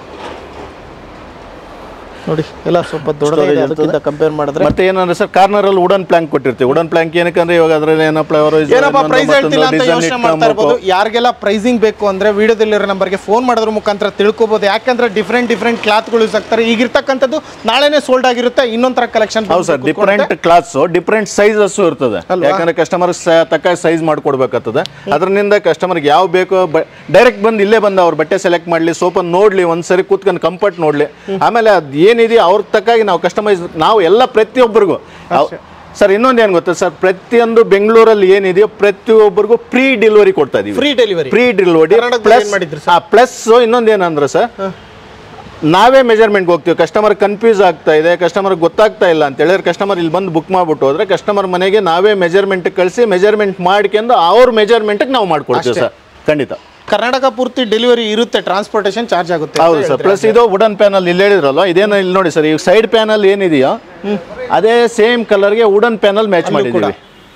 ನೋಡಿ ಎಲ್ಲ ಸ್ವಲ್ಪ ದೊಡ್ಡದೇ ಇದೆ Storage ಅದಕ್ಕಿಂತ ಇರ್ತದೆ. ಕಂಪೇರ್ ಮಾಡಿದ್ರೆ ಮತ್ತೆ ಏನಂದ್ರೆ ಸರ್ ಕಾರ್ನರ್ ಅಲ್ಲಿ ವುಡನ್ ಪ್ಲಾಂಕ್ ಕೊಟ್ಟಿರ್ತೀವಿ ವುಡನ್ ಪ್ಲಾಂಕ್ ಏನಕ್ಕಂದ್ರೆ ಇವಾಗ ಅದರಲ್ಲಿ ಏನೋ ಫ್ಲವರ್ ಏನಪ್ಪ ಪ್ರೈಸ್ ಹೇಳ್ತಿಲ್ಲ ಅಂತ ಯೋಚನೆ ಮಾಡ್ತಾ ಇರ್ಬೋದು ಯಾರಿಗೆಲ್ಲ ಪ್ರೈಸಿಂಗ್ ಬೇಕು ಅಂದ್ರೆ ವಿಡಿಯೋದಲ್ಲಿರೋ ನಂಬರ್ಗೆ ಫೋನ್ ಮಾಡೋದ್ರ ಮುಖಾಂತರ ತಿಳ್ಕೊಬೋದು ಯಾಕಂದ್ರೆ ಡಿಫ್ರೆಂಟ್ ಡಿಫ್ರೆಂಟ್ ಕ್ಲಾತ್ಗಳು ಯೂಸ್ ಆಗ್ತಾರೆ ಈಗಿರ್ತಕ್ಕಂಥದ್ದು ನಾಳೆನೇ ಸೋಲ್ಡ್ ಆಗಿರುತ್ತೆ ಇನ್ನೊಂದರ ಕಲೆಕ್ಷನ್ ಹೌದು sir different class different sizes ಇರ್ತದೆ ಅಲ್ವಾ? ಯಾಕಂದ್ರೆ ಕಸ್ಟಮರ್ ತಕ್ಕ ಸೈಜ್ ಮಾಡ್ಕೊಡ್ಬೇಕಾಗ್ತದೆ ಅದರಿಂದ ಕಸ್ಟಮರ್ಗೆ ಯಾವ ಬೇಕು ಡೈರೆಕ್ಟ್ ಬಂದು ಇಲ್ಲೇ ಬಂದು ಅವ್ರ ಬಟ್ಟೆ ಸೆಲೆಕ್ಟ್ ಮಾಡಲಿ ಸೋಪನ್ ನೋಡ್ಲಿ ಒಂದ್ಸರಿ ಕೂತ್ಕೊಂಡು ಕಂಫರ್ಟ್ ನೋಡ್ಲಿ ಆಮೇಲೆ ಅದು ಏನಿದೆಯೋ ಅವ್ರ ತಕ್ಕಾಗಿ ನಾವು ಕಸ್ಟಮೈಸ್ ನಾವು ಎಲ್ಲ ಪ್ರತಿಯೊಬ್ಬರಿಗೂ ಸರ್ ಇನ್ನೊಂದು ಏನು ಗೊತ್ತಾ ಸರ್ ಪ್ರತಿಯೊಂದು ಬೆಂಗಳೂರಲ್ಲಿ ಏನಿದೆಯೋ ಪ್ರತಿಯೊಬ್ಬರಿಗೂ ಫ್ರೀ ಡೆಲಿವರಿ ಕೊಡ್ತಾ ಇದೀವಿ ಫ್ರೀ ಡೆಲಿವರಿ ಫ್ರೀ ಡೆಲಿವರಿ ಕರ್ನಾಟಕದಲ್ಲಿ ಪ್ಲಸ್ ಏನ್ ಮಾಡಿದ್ರಿ ಪ್ಲಸ್ ಇನ್ನೊಂದು ಏನಂದ್ರೆ ಸರ್ ನಾವೇ ಮೆಜರ್ಮೆಂಟ್ಗೆ ಹೋಗ್ತೀವಿ ಕಸ್ಟಮರ್ ಕನ್ಫ್ಯೂಸ್ ಆಗ್ತಾ ಇದೆ ಕಸ್ಟಮರ್ ಗೊತ್ತಾಗ್ತಾ ಇಲ್ಲ ಅಂತ ಹೇಳಿದ್ರೆ ಕಸ್ಟಮರ್ ಇಲ್ಲಿ ಬಂದು ಬುಕ್ ಮಾಡ್ಬಿಟ್ಟು ಹೋದ್ರೆ ಕಸ್ಟಮರ್ ಮನೆಗೆ ನಾವೇ ಮೆಜರ್ಮೆಂಟ್ ಕಳಿಸಿ ಮೆಜರ್ಮೆಂಟ್ ಮಾಡ್ಕೊಂಡು ಅವ್ರ ಮೆಜರ್ಮೆಂಟ್ಗೆ ನಾವು ಮಾಡ್ಕೊಡ್ತೀವಿ ಸರ್ ಖಂಡಿತ ಕರ್ನಾಟಕ ಪೂರ್ತಿ ಡೆಲಿವರಿ ಇರುತ್ತೆ ಟ್ರಾನ್ಸ್ಪೋರ್ಟೇಷನ್ ಚಾರ್ಜ್ ಆಗುತ್ತೆ ಅಂತ ಹೌದು ಸರ್ ಹೇಳ್ತೀರಾ? ಪ್ಲಸ್ ಇದು ವುಡನ್ ಪ್ಯಾನಲ್ ಇಲ್ಲಿ ಹೇಳಿದ್ರಲ್ಲ ಇದೇನು ಇಲ್ಲಿ ನೋಡಿ ಸರ್ ಈಗ ಸೈಡ್ ಪ್ಯಾನಲ್ ಏನಿದೆಯೋ ಅದೇ ಸೇಮ್ ಕಲರ್ಗೆ ವುಡನ್ ಪ್ಯಾನಲ್ ಮ್ಯಾಚ್ ಮಾಡಿದ್ದೀವಿ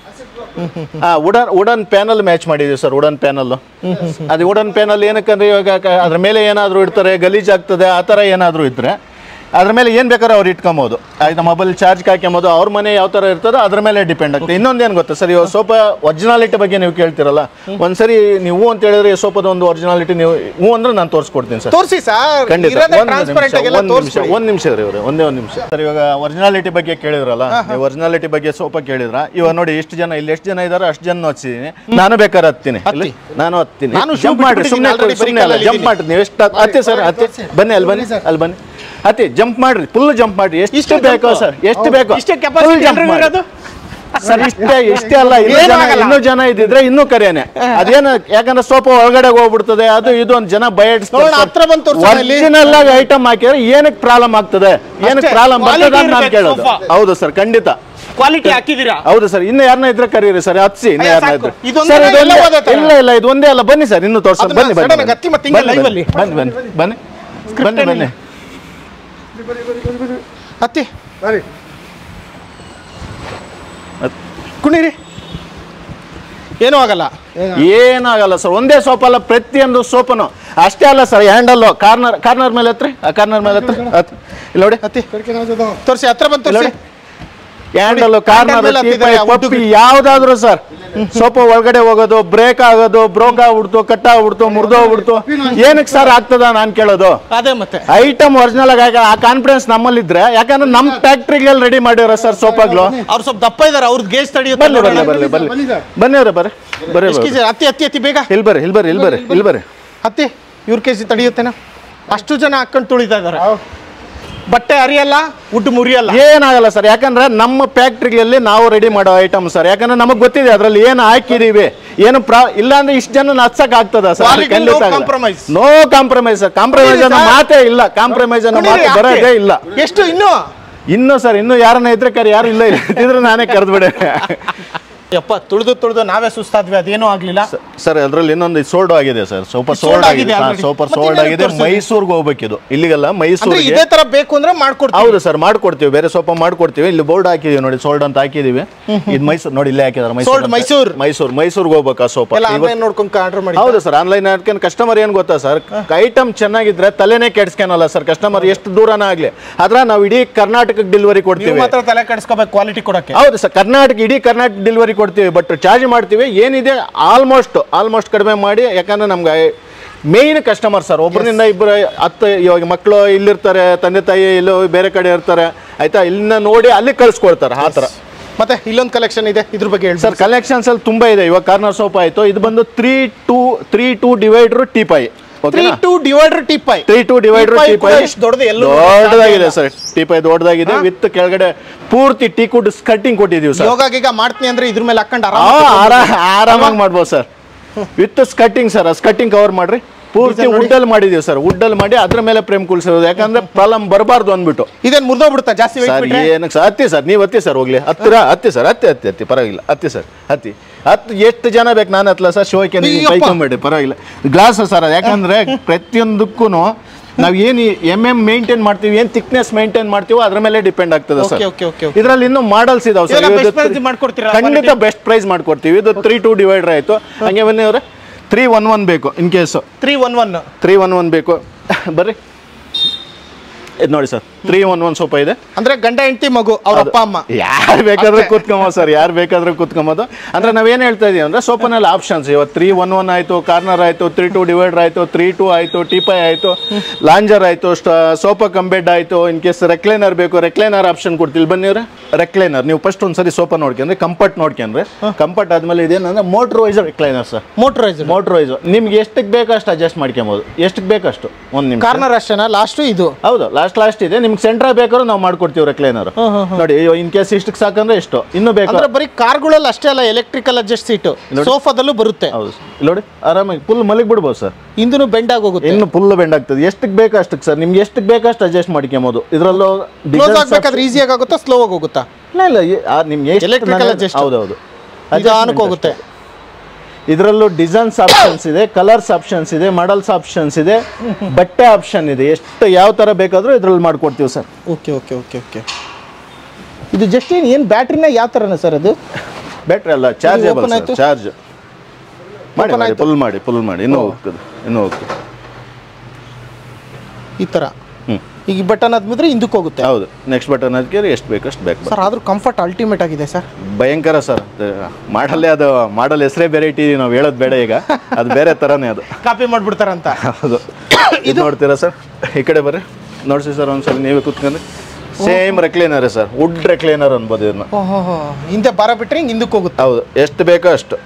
ಹಾ ವುಡನ್ ವುಡನ್ ಪ್ಯಾನಲ್ ಮ್ಯಾಚ್ ಮಾಡಿದೀವಿ ಸರ್ ವುಡನ್ ಪ್ಯಾನಲ್ ಅದು ವುಡನ್ ಪ್ಯಾನಲ್ ಏನಕ್ಕಂದ್ರೆ ಇವಾಗ ಕ- ಅದ್ರ ಮೇಲೆ ಏನಾದರೂ ಇಡ್ತಾರೆ ಗಲೀಜ್ ಆಗ್ತದೆ ಆ ಥರ ಏನಾದರೂ ಇದ್ರೆ ಅದ್ರ ಮೇಲೆ ಏನು ಬೇಕಾದ್ರೆ ಅವ್ರು ಇಟ್ಕೊಬೋದು ಆಯ್ತು ಮೊಬೈಲ್ ಚಾರ್ಜ್ ಹಾಕ್ಯಬೋದು ಅವ್ರ ಮನೆ ಯಾವ ಥರ ಇರ್ತದೋ ಅದ್ರ ಮೇಲೆ ಡಿಪೆಂಡ್ ಆಗ್ತದೆ ಇನ್ನೊಂದೇನು ಗೊತ್ತಾ ಸರ್ ಇವಾಗ ಸೋಪ ಒರಿಜಿನಾಲಿಟಿ ಬಗ್ಗೆ ನೀವು ಕೇಳ್ತಿರಲ್ಲ ಒಂದ್ಸರಿ ನೀವು ಹ್ಞೂ ಅಂತ ಹೇಳಿದ್ರೆ ಈ ಸೋಪದ ಒಂದು ಒರಿಜಿನಾಲಿಟಿ ನೀವು ಹ್ಞೂ ಅಂದ್ರೆ ನಾನು ತೋರಿಸ್ಕೊಡ್ತೀನಿ ಸರ್ ತೋರಿಸಿ ಸರ್ ಖಂಡಿತ ಇರೋದೇ ಒಂದು ಟ್ರಾನ್ಸ್ಪರೆಂಟ್ ನಿಮಿಷ, ಆಗೆಲ್ಲ ಒಂದು ನಿಮಿಷ ತೋರಿಸಿ ಒಂದು ನಿಮಿಷ ರೀ ಇವ್ರೆ ಒಂದೇ ಒಂದು ನಿಮಿಷ ಸರ್ ಇವಾಗ ಒರಿಜಿನಾಲಿಟಿ ಬಗ್ಗೆ ಕೇಳಿದ್ರಲ್ಲ ನೀವು ಒರಿಜಿನಾಲಿಟಿ ಬಗ್ಗೆ ಸ್ವಲ್ಪ ಕೇಳಿದ್ರ ಇವಾಗ ನೋಡಿ ಎಷ್ಟು ಜನ ಇಲ್ಲಿ ಎಷ್ಟು ಜನ ಇದಾರೆ ಅಷ್ಟು ಜನ ಹಚ್ಚಿದೀನಿ ನಾನು ಬೇಕಾದ್ರೆ ಹತ್ತೀನಿ ಇಲ್ಲಿ ನಾನು ಹತ್ತೀನಿ ನಾನು shoe ಜಂಪ್ ಮಾಡ್ರಿ ಬಿಟ್ಬಿಟ್ಟಿದ್ದೀನಿ, ಸುಮ್ಮನೆ already ಸುಮ್ಮನೆ ಅಲ್ಲ ಬರೀ ಜಂಪ್ ಮಾಡ್ರಿ ನೀವು ಎಷ್ಟು ಹತ್ತಿ ಸರ್ ಹತ್ತಿ ಬನ್ನಿ ಅಲ್ಲಿ ಬನ್ನಿ ಅಲ್ಲಿ ಬನ್ನಿ ಹತ್ತಿ ಜಂಪ್ ಮಾಡ್ರಿ ಫುಲ್ ಜಂಪ್ ಮಾಡ್ರಿ ಎಷ್ಟು ಇಷ್ಟು ಬೇಕೋ jump? ಸರ್ ಎಷ್ಟು ಬೇಕೋ ಇಷ್ಟೇ Full ಕೆಪಾಸಿಟಿ jump ಮಾಡಿ. ಇರೋದು ಸರ್ ಇಷ್ಟೇ ಇಷ್ಟೇ ಅಲ್ಲ ಇನ್ನೂ ಏನೂ ಜನ ಆಗಲ್ಲ. ಇನ್ನೂ ಜನ ಇದ್ದಿದ್ರೆ ಇನ್ನೂ ಕರೆಯನೆ ಅದೇನು ಯಾಕಂದ್ರೆ ಸೋಪ ಒಳಗಡೆ ಹೋಗ್ಬಿಡ್ತದೆ ಅದು ಇದು ಒಂದು ಜನ ನೋಡೋಣ, ಹತ್ರ ಬಂದು ತೋರ್ಸೋಣ ಇಲ್ಲಿ. ಒರಿಜಿನಲ್ ಆಗಿ ಐಟಮ್ ಹಾಕಿದ್ರೆ ಏನಕ್ಕೆ ಪ್ರಾಬ್ಲಮ್ ಆಗ್ತದೆ ಏನಕ್ಕೆ ಅಷ್ಟೇ. ಪ್ರಾಬ್ಲಮ್ ಬರ್ತದೆ ಅಂತ Quality ನಾನು ಇರ್ಬೇಕು ಕೇಳೋದು sofa. ಹೌದು ಸರ್ ಖಂಡಿತ ಕ್ವಾಲಿಟಿ ಹಾಕಿದ್ದೀರಾ ಹೌದು ಸರ್ ಇನ್ನು ಯಾರನ್ನ ಇದ್ರೆ ಕರೀರಿ ಸರ್ ಹತ್ಸಿ ಇನ್ನು ಅಯ್ಯ, ಯಾರನ್ನ ಸಾಕು. ಇದ್ರೆ ಇದೊಂದೇ ಸರ್ ಎಲ್ಲ ಇದೊಂದೇ ಹೋದ ತರ? ಇಲ್ಲ ಇಲ್ಲ ಇದು ಒಂದೇ ಅಲ್ಲ ಬನ್ನಿ ಸರ್ ಇನ್ನು ತೋರ್ಸ ಅದನ್ನ ಬನ್ನಿ ಬನ್ನಿ sudden ಆಗಿ ಹತ್ತಿ ಮತ್ತೆ ಹಿಂಗೆ ಬನ್ನಿ live ಅಲ್ಲಿ. ಬನ್ನಿ ಬನ್ನಿ ಬನ್ನಿ ಬನ್ನಿ ಬನ್ನಿ ಹತ್ತಿ ಕುಣಿರಿ ಏನೂ ಆಗಲ್ಲ ಏನಾಗಲ್ಲ ಸರ್ ಒಂದೇ ಸೋಪ್ ಅಲ್ಲ ಪ್ರತಿಯೊಂದು ಸೋಪನು ಅಷ್ಟೇ ಅಲ್ಲ ಸರ್ ಹ್ಯಾಂಡಲ್ಲು ಕಾರ್ನರ್ ಕಾರ್ನರ್ ಮೇಲೆ ಹತ್ರಿ ಆ ಕಾರ್ನರ್ ಮೇಲೆ ಹತ್ರಿ ಹತ್ ಇಲ್ಲಿ ನೋಡಿ ಹತ್ತಿ ತೋರಿಸಿ ಹತ್ರ ಬಂದು ಇಲ್ಲಿ ತೋರಿಸಿ ನೋಡಿ ಹ್ಯಾಂಡಲ್ ಕಾರ್ನರ್ ಮೇಲೆ ಹತ್ತಿದ್ದಾರೆ, ಆ ಪಪ್ಪಿ ಯಾವ್ದಾದ್ರು ಸರ್ ಸೋಪ ಒಳಗಡೆ ಹೋಗೋದು ಬ್ರೇಕ್ ಆಗೋದು ಬ್ರೋಕ್ ಆಗ್ಬಿಡ್ತು ಕಟ್ ಆಗ್ಬಿಡ್ತು ಮುರಿದೋಗ್ಬಿಡ್ತು ಏನಕ್ಕೆ ಸರ್ ಆಗ್ತದ ನಾನು ಕೇಳೋದು ಅದೇ ಮತ್ತೆ ಐಟಮ್ ಒರಿಜಿನಲ್ ಆಗಿ ಆ ಕಾನ್ಫಿಡೆನ್ಸ್ ನಮ್ಮಲ್ಲಿದ್ರೆ ಯಾಕಂದ್ರೆ ನಮ್ಮ ಫ್ಯಾಕ್ಟ್ರಿಗಳಲ್ಲಿ ರೆಡಿ ಮಾಡಿರೋ ಸರ್ ಸೋಪಾಗ್ಲು ಅವ್ರು ಸ್ವಲ್ಪ ದಪ್ಪ ಇದಾರೆ ಅವ್ರದ್ದು ಗೇಜ್ ತಡೆಯುತ್ತೆ ಬರ್ಲಿ ಬರ್ಲಿ ನೋಡೋಣ. ಬರ್ಲಿ ಬರ್ಲಿ ಬನ್ನಿ ಅವ್ರೆ ಬರ್ರಿ ಬರ್ರಿ ಎಷ್ಟು ಬರ್ರಿ. ಕೆಜಿ ಹತ್ತಿ ಹತ್ತಿ ಹತ್ತಿ ಬೇಗ ಇಲ್ಲಿ ಬರ್ರಿ ಇಲ್ಲಿ ಬರ್ರಿ ಇಲ್ಲಿ ಬರ್ರಿ ಇಲ್ಲಿ ಬರ್ರಿ ಹತ್ತಿ ಇವ್ರ ಕೆಜಿ ತಡೆಯುತ್ತೇನ ಅಷ್ಟು ಜನ ಹಾಕೊಂಡು ತುಳಿತಾ ಇದಾರೆ ಬಟ್ಟೆ ಹರಿಯಲ್ಲ ಉಡ್ಡು ಮುರಿಯಲ್ಲ ಏನಾಗಲ್ಲ ಸರ್ ಯಾಕಂದ್ರೆ ನಮ್ಮ ಫ್ಯಾಕ್ಟ್ರಿಗಳಲ್ಲಿ ನಾವು ರೆಡಿ ಮಾಡೋ ಐಟಮ್ ಸರ್ ಯಾಕಂದ್ರೆ ನಮಗೆ ಗೊತ್ತಿದೆ ಅದ್ರಲ್ಲಿ ಏನು ಹಾಕಿದೀವಿ ಏನು ಪ್ರಾ ಇಲ್ಲ ಅಂದ್ರೆ ಇಷ್ಟು ಜನ ಹಚ್ಚಕ್ ಆಗ್ತದ sir Quality no compromise. No compromise sir compromise ಅನ್ನೋ sir. ಮಾತೇ ಇಲ್ಲ ಕಾಂಪ್ರಮೈಸ್ ಅನ್ನೋ ಕುಣೀರಿ, ಮಾತು ಬರೋದೇ ಹತ್ತಿ. ಇಲ್ಲ ಎಷ್ಟು ಇನ್ನು ಇನ್ನು ಸರ್ ಇನ್ನು ಯಾರನ್ನ ಇದ್ರೆ ಕರೆ ಯಾರು ಇಲ್ಲ ಇದ್ರೆ ನಾನೇ ಕರೆದ್ಬಿಡೆ ಯಪ್ಪ ತುಳಿದು ತುಳಿದು ನಾವೇ ಸುಸ್ತಾದ್ವಿ ಅದೇನೂ ಆಗ್ಲಿಲ್ಲ ಸರ್ ಅದ್ರಲ್ಲಿ ಇನ್ನೊಂದು ಸೋಲ್ಡ್ ಆಗಿದೆ ಸರ್ ಸೂಪರ್ sold ಸೋಲ್ಡ್ ಆಗಿದೆ ಆಗಿದೆ already. ಸೂಪರ್ ಮತ್ತೆ ಸೋಲ್ಡ್ ಇನ್ನೇನು ಆಗಿದೆ ತೋರ್ಸಿದ್ರಿ? ಮೈಸೂರ್ಗೆ ಹೋಗ್ಬೇಕಿದು ಇಲ್ಲಿಗೆಲ್ಲ ಅಂದ್ರೆ ಮೈಸೂರಿಗೆ ಇದೇ ತರ ಬೇಕು ಅಂದ್ರೆ ಮಾಡ್ಕೊಡ್ತೀವಿ ಹೌದು ಸರ್ ಮಾಡ್ಕೊಡ್ತೀವಿ ಬೇರೆ ಸೋಪ ಮಾಡ್ಕೊಡ್ತೀವಿ ಇಲ್ಲಿ ಬೋರ್ಡ್ ಹಾಕಿದೀವಿ ನೋಡಿ ಸೋಲ್ಡ್ ಅಂತ ಹಾಕಿದೀವಿ ಇದು ಮೈಸೂರು ನೋಡಿ ಇಲ್ಲೇ ಹಾಕಿದಾರೆ Sold ಮೈಸೂರ್. ಮೈಸೂರು ಮೈಸೂರ್ಗೆ ಹೋಗ್ಬೇಕು ಆ ಸೋಪ ಎಲ್ಲ ಇವತ್ತು- ಆನ್ಲೈನ್ ನೋಡ್ಕೊಂಡು ಆರ್ಡರ್ ಮಾಡಿ ಹೌದು ಸರ್ ಆನ್ಲೈನ್ ಹಾಕ್ಯನ್ ಕಸ್ಟಮರ್ ಏನ್ ಗೊತ್ತಾ ಸರ್ ಐಟಮ್ ಚೆನ್ನಾಗಿದ್ರೆ ತಲೆನೇ ಕೆಡ್ಸ್ಕೊನಲ್ಲ ಸರ್ ಕಸ್ಟಮರ್ ಎಷ್ಟು ದೂರನ ಆಗ್ಲಿ ಆದ್ರೆ ನಾವು ಇಡೀ ಕರ್ನಾಟಕಕ್ಕೆ ಡೆಲಿವರಿ ನೀವು ಕೊಡ್ತೀವಿ ಮಾತ್ರ ತಲೆ ಕೆಡಿಸ್ಕೋಬೇಕು ಕ್ವಾಲಿಟಿ ಕೊಡಕ್ಕೆ ಹೌದು ಸರ್ ಕರ್ನಾಟಕ ಇಡೀ ಕರ್ನಾಟಕ ಡೆಲಿವರಿ ಕೊಡ್ತೀವಿ ಬಟ್ ಚಾರ್ಜ್ ಮಾಡ್ತೀವಿ ಏನಿದೆ ಆಲ್ಮೋಸ್ಟ್ ಆಲ್ಮೋಸ್ಟ್ ಕಡಿಮೆ ಮಾಡಿ ಯಾಕಂದ್ರೆ ನಮ್ಗೆ ಮೇಯ್ನ್ ಕಸ್ಟಮರ್ ಸರ್ ಒಬ್ಬರಿಂದ ಇಬ್ಬರು ಹತ್ತು ಇವಾಗ ಮಕ್ಕಳು ಇಲ್ಲಿರ್ತಾರೆ ತಂದೆ ತಾಯಿ ಎಲ್ಲೋ ಬೇರೆ ಕಡೆ ಇರ್ತಾರೆ ಆಯ್ತಾ ಇಲ್ಲಿಂದ ನೋಡಿ ಅಲ್ಲಿ ಕಳ್ಸ್ಕೊಡ್ತಾರೆ ಆ ಥರ ಮತ್ತೆ ಇಲ್ಲೊಂದು ಕಲೆಕ್ಷನ್ ಇದೆ ಇದ್ರ ಬಗ್ಗೆ ಹೇಳಿ ಸರ್ ಕಲೆಕ್ಷನ್ಸ್ ಅಲ್ಲಿ ತುಂಬಾ ಇದೆ ಇವಾಗ ಕಾರ್ನರ್ ಸೋಪ್ ಆಯ್ತು ಇದು ಬಂದು three two three two divider teapoy three two divider teapoy three two divider teapoy teapoy ಕೂಡ ಇಷ್ಟು ದೊಡ್ಡದು ಎಲ್ಲೂ ದೊಡ್ಡದಾಗಿದೆ ಸರ್ ಟೀಪೈ ದೊಡ್ಡದಾಗಿದೆ ವಿತ್ ಕೆಳಗಡೆ ಪೂರ್ತಿ ಟೀಕುಡ್ ಸ್ಕಟ್ಟಿಂಗ್ ಕೊಟ್ಟಿದೀವಿ ಸರ್ ಯೋಗ ಗೀಗ ಮಾಡ್ತೀನಿ ಅಂದ್ರೆ ಇದ್ರ ಮೇಲೆ ಹಾಕೊಂಡು ಆ, ಆರಾಮ ಆರಾ- ಆರಾಮಾಗಿ ಮಾಡ್ಬೋದು sir with cutting sir cutting cover ಮಾಡ್ರಿ ಪೂರ್ತಿ ವುಡ್ ಅಲ್ಲಿ ಮಾಡಿದೀವಿ ಸರ್ ವುಡ್ ಅಲ್ಲಿ ಮಾಡಿ ಅದ್ರ ಮೇಲೆ ಪ್ರೇಮ್ ಕುಲ್ಸಿರೋದು ಯಾಕಂದ್ರೆ ಪ್ರಾಬ್ಲಮ್ ಬರಬಾರ್ದು ಅಂದ್ಬಿಟ್ಟು ಇದೇನ್ ಮುರ್ದೋಗ್ಬಿಡುತ್ತಾ ಜಾಸ್ತಿ ವೆಯ್ಟ್ ಸರ್ ಬಿಟ್ರೆ ಏನಕ್ಕೆ ಸರ್ ಹತ್ತಿ ಸರ್ ನೀವು ಹತ್ತಿ ಸರ್ ಹೋಗ್ಲಿ ಹತ್ತಿರ ಹತ್ತಿ ಸರ್ ಹತ್ತಿ ಹತ್ತಿ ಹತ್ತಿ ಪರವಾಗಿಲ್ಲ ಹತ್ತಿ ಸರ್ ಹತ್ತಿ ಹತ್ತು ಎಷ್ಟು ಜನ ಬೇಕು ನಾನು ಹತ್ತಲ ಸರ್ ಶೋಕ್ಕೆ ಅಯ್ಯಪ್ಪ. ಬೈಕೊಂಬೇಡಿ ಪರವಾಗಿಲ್ಲ ಗ್ಲಾಸ್ ಸರ್ ಅದು ಯಾಕಂದ್ರೆ ಪ್ರತಿಯೊಂದಕ್ಕೂ ನಾವು ಏನು ಎಮ್ ಎಮ್ ಮೇಂಟೈನ್ ಮಾಡ್ತೀವಿ ಏನು ಥಿಕ್ನೆಸ್ ಮೇಂಟೈನ್ ಮಾಡ್ತೀವೋ ಅದ್ರ ಮೇಲೆ ಡಿಪೆಂಡ್ ಆಗ್ತದೆ sir okay okay okay okay ಇದರಲ್ಲಿ ಇನ್ನೂ ಮಾಡಲ್ಸ್ ಇದಾವೆ ಸರ್ ಇದೆಲ್ಲ ಇದು best price ಮಾಡ್ಕೊಡ್ತೀರಾ? ಖಂಡಿತ ಬೆಸ್ಟ್ ಪ್ರೈಸ್ ಮಾಡ್ಕೊಡ್ತೀವಿ ಇದು ತ್ರೀ ಟೂ ಡಿವೈಡರ್ ಆಯಿತು ಹಂಗೆ ಬನ್ನಿ ಅವ್ರೆ ತ್ರೀ ಒನ್ ಒನ್ ಬೇಕು in case three one one three one one ಬೇಕು ಬರ್ರಿ ಇದು ನೋಡಿ sir three one one sofa ಇದೆ ಅಂದ್ರೆ ಗಂಡ ಹೆಂಡತಿ ಮಗು ಅವ್ರ ಅಪ್ಪ ಅಮ್ಮ ಯಾರು ಬೇಕಾದ್ರೆ ಕೂತ್ಕೊಂಬೋದು ಸರ್ ಯಾರು ಬೇಕಾದ್ರೆ ಕೂತ್ಕೊಂಬೋದು ಅಂದ್ರೆ ನಾವೇನು ಹೇಳ್ತಾ ಇದೀವಿ ಅಂದ್ರೆ ಸೋಪನಲ್ಲಿ ಆಪ್ಷನ್ಸ್ ಇವತ್ತು ತ್ರೀ ಒನ್ ಒನ್ ಆಯಿತು ಕಾರ್ನರ್ ಆಯಿತು ತ್ರೀ ಟು ಡಿವೈಡರ್ ಆಯಿತು ತ್ರೀ ಟು ಆಯಿತು ಟಿಪೈ ಆಯಿತು ಲಾಂಜರ್ ಆಯಿತು ಸೋಫಾ ಕಂಬೆಡ್ ಆಯಿತು ಇನ್ ಕೇಸ್ ರೆಕ್ಲೈನರ್ ಬೇಕು ರೆಕ್ಲೈನರ್ ಆಪ್ಷನ್ ಕೊಡ್ತೀವಿ ಬನ್ನಿವ್ರೆ ರೆಕ್ಲೈನರ್ ನೀವು ಫಸ್ಟ್ ಒಂದ್ಸರಿ ಸೋಫಾ ನೋಡ್ಕೊಂಡ್ರೆ ಕಂಫರ್ಟ್ ನೋಡ್ಕೊಂಡ್ರೆ ಕಂಫರ್ಟ್ ಆದ್ಮೇಲೆ ಇದೇನಂದ್ರೆ motorise recliner sir motorise motorise ನಿಮ್ಗೆ ಎಷ್ಟಕ್ಕೆ ಬೇಕು ಅಷ್ಟು ಅಡ್ಜಸ್ಟ್ ಮಾಡ್ಕೊಬೋದು ಎಷ್ಟಕ್ಕೆ ಬೇಕಷ್ಟು ಒಂದು ನಿಮಿಷ ಕಾರ್ನರ್ ಅಷ್ಟೇನಾ ಲಾಸ್ಟ್ ಇದು ಹೌದು ಲಾಸ್ಟ್ ಲಾಸ್ಟ್ ಇದೆ ನಿಮ್ಗೆ ಸೆಂಟ್ರ್ ಬೇಕಾದ್ರೂ ನಾವು ಮಾಡ್ಕೊಡ್ತೀವಿ ರೆಕ್ಲೈನರ್ ನೋಡಿ ಇನ್ ಕೇಸ್ ಇಷ್ಟಕ್ಕೆ ಸಾಕಂದ್ರೆ ಎಷ್ಟು ಇನ್ನೂ ಬೇಕು ಅಂದ್ರೆ ಬರೀ ಕಾರ್ಗಳಲ್ಲಿ ಅಷ್ಟೇ ಅಲ್ಲ ಎಲೆಕ್ಟ್ರಿಕಲ್ ಅಡ್ಜಸ್ಟ್ ಸೀಟು ಸೋಫಾದಲ್ಲೂ ಬರುತ್ತೆ ಹೌದು ಇಲ್ಲಿ ನೋಡಿ ಆರಾಮಾಗಿ ಫುಲ್ ಮಲಗಿ ಬಿಡ್ಬೋದು ಸರ್ ಹಿಂದೂ ಬೆಂಡ್ ಆಗೋಗುತ್ತೆ ಇನ್ನು ಫುಲ್ ಬೆಂಡ್ ಆಗ್ತದೆ ಎಷ್ಟಕ್ಕೆ ಬೇಕು ಅಷ್ಟಕ್ಕೆ ಸರ್ ನಿಮ್ಗೆ ಎಷ್ಟಕ್ಕೆ ಬೇಕಷ್ಟು ಅಡ್ಜಸ್ಟ್ ಮಾಡ್ಕೊಬೋದು ಇದರಲ್ಲೂ ಕ್ಲೋಸ್ ಆಗ್ಬೇಕಾದ್ರೆ ಈಸಿಯಾಗಿ ಆಗುತ್ತಾ ಸ್ಲೋ ಆಗಿ ಹೋಗುತ್ತಾ ಇಲ್ಲ ಇಲ್ಲ ಈ- ಆ ನಿಮ್ಗೆ ಎಷ್ಟು Electrical ನನಗೆ- adjust. ಹೌದೌದು ನಿಧಾನಕ್ಕೆ ಹೋಗುತ್ತೆ ಇದರಲ್ಲೂ ಡಿಸೈನ್ಸ್ ಆಪ್ಷನ್ಸ್ ಇದೆ ಕಲರ್ಸ್ ಆಪ್ಷನ್ಸ್ ಇದೆ ಮಾಡಲ್ಸ್ ಆಪ್ಷನ್ಸ್ ಇದೆ ಬಟ್ಟೆ ಆಪ್ಷನ್ ಇದೆ ಎಷ್ಟು ಯಾವ ಥರ ಬೇಕಾದರೂ ಇದ್ರಲ್ಲಿ ಮಾಡ್ಕೊಡ್ತೀವಿ sir okay okay okay okay ಇದು ಜಸ್ಟ್ ಏನು ಏನು ಬ್ಯಾಟ್ರಿನ ಯಾವ ಥರನ ಸರ್ ಅದು ಬ್ಯಾಟ್ರಿ ಅಲ್ಲ ಚಾರ್ಜೇಬಲ್ open ಆಯ್ತು? ಚಾರ್ಜ್ ಮಾಡಿ Open ಮಾಡಿ ಆಯ್ತು? ಫುಲ್ ಮಾಡಿ ಫುಲ್ ಮಾಡಿ ಇನ್ನೂ ಹೋಗ್ತದೆ ಇನ್ನೂ ಹೋಗ್ತದೆ ಈ ಥರ ಹ್ಞೂ ಈಗ ಬಟನ್ ಆದ್ಮೇಲೆ ಹಿಂದಕ್ಕೆ ಹೋಗುತ್ತೆ ಹೌದು ನೆಕ್ಸ್ಟ್ ಬಟನ್ ಅದಕ್ಕೆ ಎಷ್ಟು ಬೇಕಷ್ಟು ಬೇಕು ಸರ್ ಆದ್ರೂ ಕಂಫರ್ಟ್ ಅಲ್ಟಿಮೇಟ್ ಆಗಿದೆ ಸರ್ ಭಯಂಕರ ಸರ್ ಮಾಡಲ್ಲೇ ಅದು ಮಾಡಲ್ ಹೆಸರೇ ಬೇರೆ ಇಟ್ಟಿದ್ದೀವಿ ನಾವು ಹೇಳೋದು ಬೇಡ ಈಗ ಅದು ಬೇರೆ ಥರನೇ ಅದು ಕಾಪಿ ಮಾಡ್ಬಿಡ್ತಾರಂತ ಹೌದು ಇದು ನೋಡ್ತೀರಾ ಸರ್ ಈ ಕಡೆ ಬರ್ರಿ ನೋಡ್ಸಿ ಸರ್ ಒಂದ್ಸಲ ನೀವೇ ಕೂತ್ಕೊಂಡು same recliner sir wood recliner ಅನ್ಬೋದು ಇದನ್ನ ಓಹೋ ಹಿಂದೆ ಬರ ಬಿಟ್ರೆ ಹಿಂಗೆ ಹಿಂದಕ್ಕೆ ಹೋಗುತ್ತೆ ಹೌದು ಎಷ್ಟು ಬೇಕೋ ಅಷ್ಟು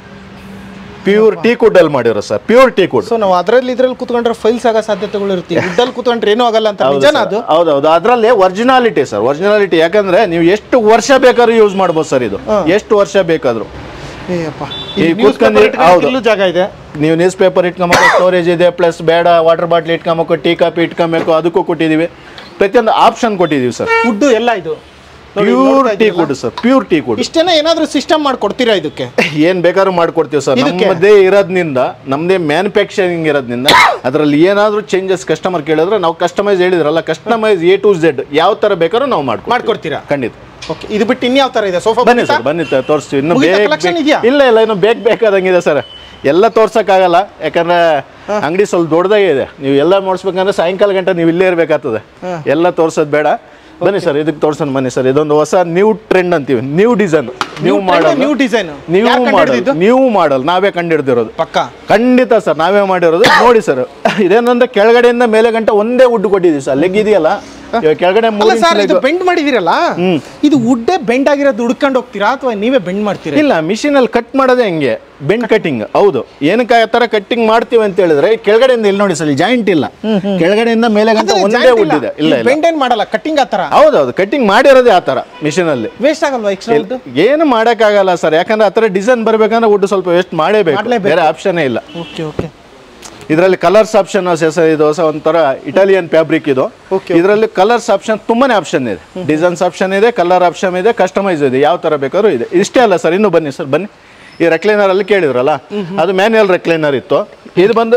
ಪ್ಯೂರ್ ಟೀ ಕುಡ್ ಅಲ್ಲಿ ಮಾಡಿರೋ sir pure teak wood so ನಾವು ಅದರಲ್ಲಿ ಇದ್ರಲ್ಲಿ ಕುತ್ಕೊಂಡ್ರೆ ಫೈಲ್ಸ್ ಆಗೋ ಸಾಧ್ಯತೆಗಳು ಇರ್ತೀವಿ ಉಡ್ಡಲ್ಲಿ ಕುತ್ಕೊಂಡ್ರೆ ಏನೂ ಆಗಲ್ಲ ಅಂತ ನಿಜನಾ ಅದು ಹೌದೌದು ಅದರಲ್ಲಿ ಒರಿಜಿನಾಲಿಟಿ ಸರ್ ಒರಿಜಿನಾಲಿಟಿ ಯಾಕಂದ್ರೆ ನೀವು ಎಷ್ಟು ವರ್ಷ ಬೇಕಾದ್ರೂ ಯೂಸ್ ಮಾಡ್ಬೋದು ಸರ್ ಇದು ಎಷ್ಟು ವರ್ಷ ಬೇಕಾದ್ರೂ ಏಯಪ್ಪ ಈ ಈ ಕೂತ್ಕೊಂಡು- ಹೌದು. ಇಲ್ಲೂ ಜಾಗ ಇದೆ ನೀವು ನ್ಯೂಸ್ ಪೇಪರ್ ಇಟ್ಕೊಬೇಕು ಸ್ಟೋರೇಜ್ ಇದೆ ಪ್ಲಸ್ ಬೇಡ ವಾಟರ್ ಬಾಟ್ಲ್ ಇಟ್ಕೊಬೇಕು ಟೀ ಕಾಪಿ ಇಟ್ಕೊಬೇಕು ಅದಕ್ಕೂ ಕೊಟ್ಟಿದ್ದೀವಿ ಪ್ರತಿಯೊಂದು ಆಪ್ಷನ್ ಕೊಟ್ಟಿದ್ದೀವಿ ಸರ್ ಉಡ್ಡು ಎಲ್ಲ ಇದು ನೋಡಿ, ಪ್ಯೂರ್ ನೋಡ್ತಾ ಟೀ ಇದ್ದೀರಲ್ಲ? Wood sir pure teak wood ಇಷ್ಟೇನ ಏನಾದ್ರೂ ಸಿಸ್ಟಮ್ ಮಾಡಿ ಕೊಡ್ತೀರಾ ಇದಕ್ಕೆ ಏನ್ ಬೇಕಾದ್ರೂ ಮಾಡ್ಕೊಡ್ತೀವಿ ಸರ್ ಇದಕ್ಕೆ? ನಮ್ಮದೇ ಇರೋದ್ನಿಂದ ನಮ್ಮದೇ ಮ್ಯಾನುಫ್ಯಾಕ್ಚರಿಂಗ್ ಇರೋದ್ನಿಂದ ಅದರಲ್ಲಿ ಏನಾದರೂ ಚೇಂಜಸ್ ಕಸ್ಟಮರ್ ಕೇಳಿದ್ರೆ ನಾವು ಕಸ್ಟಮೈಸ್ ಹೇಳಿದ್ರಲ್ಲ ಕಸ್ಟಮೈಸ್ ಎ ಟು ಝೆಡ್ ಯಾವ ಥರ ಬೇಕಾದ್ರೂ ನಾವು ಮಾಡ್ಕೊಡ್ತೀವಿ ಮಾಡ್ಕೊಡ್ತೀರಾ ಖಂಡಿತ ಓಕೆ ಇದು ಬಿಟ್ಟು ಇನ್ಯಾವ ಥರ ಇದೆ ಸೋಫಾ ಬನ್ನಿ ಸರ್ ಬನ್ನಿ ತ- ತೋರಿಸ್ತೀವಿ ಇನ್ನು ಮುಗೀತಾ ಬೇಗ collection ಬೇಗ- ಇದೆಯಾ? ಇಲ್ಲ ಇಲ್ಲ ಇನ್ನು ಬೇಕು ಬೇಕಾದಂಗಿದೆ ಸರ್ ಎಲ್ಲ ತೋರ್ಸಕ್ಕಾಗಲ್ಲ ಯಾಕಂದ್ರೆ ಅಂಗಡಿ ಸ್ವಲ್ಪ ದೊಡ್ಡದಾಗೆ ಇದೆ ನೀವು ಎಲ್ಲ ನೋಡ್ಸ್ಬೇಕಂದ್ರೆ ಸಾಯಂಕಾಲ ಗಂಟೆ ನೀವು ಇಲ್ಲೇ ಇರ್ಬೇಕಾಗ್ತದೆ ಎಲ್ಲ ತೋರ್ಸೋದು ಬೇಡ ಬನ್ನಿ ಸರ್ ಇದಕ್ಕೆ ತೋರ್ಸೋಣ ಬನ್ನಿ ಸರ್ ಇದೊಂದು ಹೊಸ ನ್ಯೂ ಟ್ರೆಂಡ್ ಅಂತೀವಿ new design new model new design new model new model ನಾವೇ ಕಂಡಿಡ್ದಿರೋದು ಪಕ್ಕ ಖಂಡಿತ ಸರ್ ನಾವೇ ಮಾಡಿರೋದು ನೋಡಿ ಸರ್ ಇದೇನಂದ್ರೆ ಕೆಳಗಡೆಯಿಂದ ಮೇಲೆ ಗಂಟೆ ಒಂದೇ ವುಡ್ ಕೊಟ್ಟಿದ್ದೀವಿ ಸರ್ ಲೆಗ್ ಇದೆಯಲ್ಲ ಇವಾಗ ಕೆಳಗಡೆ ಅಲ್ಲ ಮೂರು ಸರ್ ಇದು ಬೆಂಡ್ ಮಾಡಿದಿರಲ್ಲ ಇದು ಉಡ್ಡೇ ಬೆಂಡ್ ಆಗಿರೋದು ಹುಡ್ಕೊಂಡು ಹೋಗ್ತೀರಾ ಅಥವಾ ನೀವೇ ಬೆಂಡ್ ಮಾಡ್ತೀರಾ ಇಲ್ಲ ಮಿಷಿನ್ ಅಲ್ಲಿ ಕಟ್ ಮಾಡೋದೇ ಹಂಗೆ ಬೆಂಡ್ ಕಟಿಂಗ್ ಹೌದು ಏನಕ್ಕೆ ಆ ತರ ಕಟ್ಟಿಂಗ್ ಮಾಡ್ತೀವಿ ಅಂತ ಹೇಳಿದ್ರೆ ಕೆಳಗಡೆಯಿಂದ ಇಲ್ಲಿ ನೋಡಿ ಸರ್ ಜಾಯಿಂಟ್ ಇಲ್ಲ ಕೆಳಗಡೆಯಿಂದ ಮೇಲೆ ಗಂಟ ಒಂದೇ ವುಡ್ ಇದೆ ಇಲ್ಲ ಇಲ್ಲ ಬೆಂಡ್ ಏನ್ ಮಾಡಲ್ಲ ಕಟ್ಟಿಂಗ್ ಆ ಥರ ಹೌದೌದು ಕಟ್ಟಿಂಗ್ ಮಾಡಿರೋದೇ ಆ ತರ ಮಿಷಿನ್ ಅಲ್ಲಿ ವೇಸ್ಟ್ ಆಗಲ್ವಾ ಎಕ್ಸ್ಟ್ರಾ ವುಡ್ ಏನು ಮಾಡಕ್ಕಾಗಲ್ಲ ಸರ್ ಯಾಕಂದ್ರೆ ಆ ತರ ಡಿಸೈನ್ ಬರ್ಬೇಕಂದ್ರೆ ವುಡ್ ಸ್ವಲ್ಪ ವೇಸ್ಟ್ ಮಾಡಲೇಬೇಕು ಮಾಡ್ಲೇಬೇಕು. ಬೇರೆ ಆಪ್ಷನೇ ಇಲ್ಲ ಓಕೆ ಓಕೆ ಇದರಲ್ಲಿ ಕಲರ್ಸ್ ಆಪ್ಷನ್ ಸರ್ ಇದು ಹೊಸ ಒಂಥರ ಇಟಾಲಿಯನ್ ಫ್ಯಾಬ್ರಿಕ್ ಇದು Okay, ಇದರಲ್ಲಿ ಕಲರ್ಸ್ ಆಪ್ಷನ್ ತುಂಬಾನೇ ಆಪ್ಷನ್ ಇದೆ ಡಿಸೈನ್ಸ್ ಆಪ್ಷನ್ ಇದೆ ಕಲರ್ ಆಪ್ಷನ್ ಇದೆ ಕಸ್ಟಮೈಸ್ ಇದೆ ಯಾವ ತರ ಬೇಕಾದ್ರೂ ಇದೆ ಇಷ್ಟೇ ಅಲ್ಲ ಸರ್ ಇನ್ನು ಬನ್ನಿ ಸರ್ ಬನ್ನಿ ಈ ರೆಕ್ಲೈನರ್ ಅಲ್ಲಿ ಕೇಳಿದ್ರಲ್ಲ ಅದು ಮ್ಯಾನ್ಯಲ್ ರೆಕ್ಲೈನರ್ ಇತ್ತು ಇದು ಬಂದು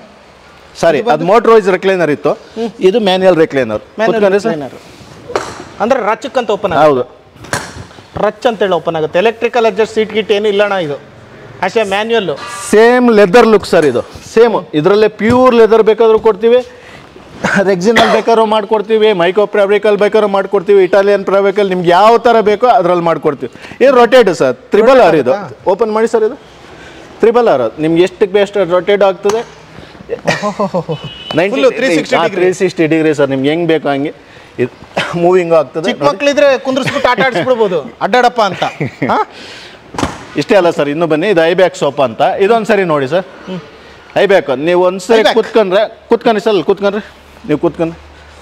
ಸಾರಿ ಅದು ಮೋಟರ್ ವೈಸ್ ರೆಕ್ಲೈನರ್ ಇತ್ತು ಇದು ಮ್ಯಾನ್ಯಲ್ ರೆಕ್ಲೈನರ್ ಅಂದ್ರೆ ರಚಕ್ ಅಂತ ಓಪನ್ ಹೌದು ರಚ್ ಅಂತೇಳಿ ಓಪನ್ ಆಗುತ್ತೆ ಎಲೆಕ್ಟ್ರಿಕಲ್ ಅಡ್ಜಸ್ಟ್ ಸೀಟ್ ಗಿಟ್ ಏನು ಇಲ್ಲಣ್ಣ ಇದು ಅಷ್ಟೇ manual same leather look sir ಇದು ಸೇಮ್ ಇದರಲ್ಲೇ ಪ್ಯೂರ್ ಲೆದರ್ ಬೇಕಾದ್ರೂ ಕೊಡ್ತೀವಿ ರೆಕ್ಸಿನಲ್ಲಿ ಬೇಕಾದ್ರೂ ಮಾಡ್ಕೊಡ್ತೀವಿ ಮೈಕ್ರೋ ಫ್ಯಾಬ್ರಿಕಲ್ಲಿ ಬೇಕಾದ್ರೂ ಮಾಡ್ಕೊಡ್ತೀವಿ ಇಟಾಲಿಯನ್ ಫ್ಯಾಬ್ರಿಕಲ್ಲಿ ನಿಮ್ಗೆ ಯಾವ ಥರ ಬೇಕೋ ಅದ್ರಲ್ಲಿ ಮಾಡ್ಕೊಡ್ತೀವಿ ಇದು ರೊಟೇಟ್ ಸರ್ ತ್ರಿಬಲ್ ಆರ್ ಇದು ಓಪನ್ ಮಾಡಿ ಸರ್ ಇದು ತ್ರಿಬಲ್ ಆರ್ ನಿಮ್ಗೆ ಎಷ್ಟಕ್ಕೆ ಬೆಸ್ಟ್ ರೊಟೇಟ್ ಆಗ್ತದೆ Full 360 degree. Three sixty degree sir ನಿಮ್ಗೆ ಹೆಂಗೆ ಬೇಕೋ ಹಂಗೆ ಇದು ಮೂವಿಂಗ್ ಆಗ್ತದೆ ಚಿಕ್ಕ ಮಕ್ಳಿದ್ರೆ ಕುಂದ್ರಿಸ್ಬಿಟ್ಟು ಆಟ ಆಡಿಸ್ಬಿಡ್ಬೋದು ಅಡ್ಡಾಡಪ್ಪ ಅಂತ ಹಾ? ಇಷ್ಟೇ ಅಲ್ಲ ಸರ್ ಇನ್ನು ಬನ್ನಿ ಇದು ಐಬ್ಯಾಕ್ ಸೋಫಾ ಅಂತ ಇದೊಂದು ಸರಿ ನೋಡಿ ಸರ್ ಐಬ್ಯಾಕ್ ನೀವು ಒಂದು ಸರಿ Iback. ಕುತ್ಕೊಂಡ್ರೆ ಕುತ್ಕೊಂಡ್ರಿ ಸರ್ ಕುತ್ಕೊಂಡ್ರಿ ನೀವು ಕುತ್ಕೊಂಡ್ರಿ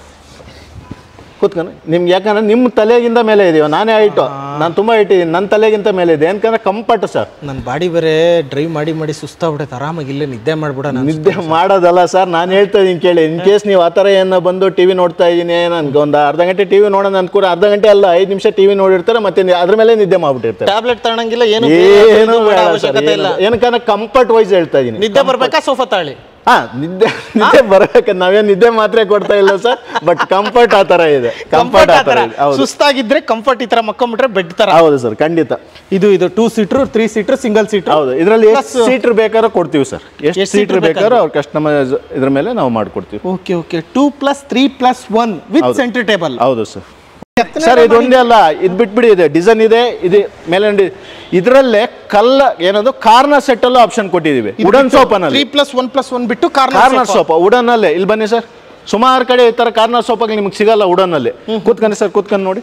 ಕುತ್ಕೊಂಡು ನಿಮ್ಗೆ ಯಾಕಂದ್ರೆ ನಿಮ್ಮ ತಲೆಗಿಂತ ಮೇಲೆ ಇದೀವ ನಾನೇ ಹೈಟು ನಾನು ತುಂಬ ಹೈಟ್ ಇದ್ದೀನಿ ನನ್ನ ತಲೆಗಿಂತ ಮೇಲೆ ಇದೆ ಯಾಕಂದ್ರೆ ಕಂಫರ್ಟ್ ಸರ್ ನನ್ನ ಬಾಡಿ ಬೇರೆ ಡ್ರೈವ್ ಮಾಡಿ ಮಾಡಿ ಸುಸ್ತಾಗ್ಬಿಡುತ್ತೆ ಆರಾಮಾಗಿ ಇಲ್ಲೇ ನಿದ್ದೆ ಮಾಡ್ಬಿಡ ನಾನು ನಿದ್ದೆ ಮಾಡೋದಲ್ಲ ಸರ್ ನಾನು ಹೇಳ್ತಾ ಇದ್ದೀನಿ ಕೇಳಿ ಇನ್ ಕೇಸ್ ನೀವು ಆ ಥರ ಏನೋ ಬಂದು ಟಿ ವಿ ನೋಡ್ತಾ ಇದ್ದೀನಿ ನನ್ಗೆ ಒಂದು ಅರ್ಧ ಗಂಟೆ ಟಿ ವಿ ನೋಡೋಣ ಅನ್ಕೂಡ ಅರ್ಧ ಗಂಟೆ ಅಲ್ಲ ಐದು ನಿಮಿಷ ಟಿ ವಿ ನೋಡಿರ್ತಾರೆ ಮತ್ತೆ ನೀವು ಅದ್ರ ಮೇಲೆ ನಿದ್ದೆ ಮಾಡ್ಬಿಟ್ಟಿರ್ತಾರೆ ಟ್ಯಾಬ್ಲೆಟ್ ತಗೊಳಂಗಿಲ್ಲ ಏನು ಏನು ಬೇಡ, ಬೇಡ ಸರ್ ಅವಶ್ಯಕತೆ ಇಲ್ಲ ಏನಕ್ಕಂದ್ರೆ ಕಂಫರ್ಟ್ ವೈಸ್ ಹೇಳ್ತಾ ಇದ್ದೀನಿ ನಿದ್ದೆ ಬರ್ಬೇಕಾ ಸೋಫಾ ತಾಳಿ ಹಾ ನಿದ್ದೆ ನಿದ್ದೆ ಬರಬೇಕು ನಾವೇನ್ ನಿದ್ದೆ ಮಾತ್ರ ಕೊಡ್ತಾ ಇಲ್ಲ ಸರ್ ಬಟ್ ಕಂಫರ್ಟ್ ಆ ಥರ ಇದೆ ಕಂಫರ್ಟ್ ಆ ಥರ ಇದೆ ಹೌದು ಸುಸ್ತಾಗಿದ್ರೆ ಕಂಫರ್ಟ್ ಈ ತರ ಮಕ್ಕೊಂಬಿಟ್ರೆ ಬೆಡ್ ತರ ಹೌದು ಸರ್ ಖಂಡಿತ ಇದು ಇದು two seater three seater single seater ಹೌದು ಇದರಲ್ಲಿ ಎಷ್ಟು ಸೀಟ್ರ್ ಬೇಕಾದ್ರೂ ಕೊಡ್ತೀವಿ ಸರ್ ಎಷ್ಟು ಎಷ್ಟ್ seater ಸೀಟ್ರ್ ಬೇಕಾದ್ರೂ ಅವ್ರ ಕಸ್ಟಮೈಸ್ ಇದ್ರ ಮೇಲೆ ನಾವು ಮಾಡ್ಕೊಡ್ತೀವಿ okay okay two plus three plus one with centre table ಹೌದು ಸರ್ ಸರ್ ಇದು ಒಂದೇ ಅಲ್ಲ ಇದು ಬಿಟ್ಬಿಡಿ ಇದೆ ಡಿಸೈನ್ ಇದೆ ಇದು ಮೇಲೆ ಇದರಲ್ಲೇ ಕಲ್ಲ ಏನದು ಕಾರ್ನರ್ ಸೆಟ್ ಅಲ್ಲೂ ಆಪ್ಷನ್ ಕೊಟ್ಟಿದ್ದೀವಿ ವುಡನ್ ತ್ರೀ ಸೋಫಾನಲ್ಲಿ ಪ್ಲಸ್ ಒನ್ ಪ್ಲಸ್ ಒನ್ ಬಿಟ್ಟು ಕಾರ್ನರ್ ಕಾರ್ನರ್ ಸೋಫಾ ವುಡನ್ ಅಲ್ಲೇ ಇಲ್ಲಿ ಬನ್ನಿ ಸರ್ ಸುಮಾರು ಕಡೆ ಈ ಥರ ಕಾರ್ನರ್ ಸೋಫಾಗಳು ನಿಮ್ಗೆ ಸಿಗಲ್ಲ ವುಡನ್ ಅಲ್ಲಿ ಕೂತ್ಕೊಂಡು ಸರ್ ಕೂತ್ಕೊಂಡು ನೋಡಿ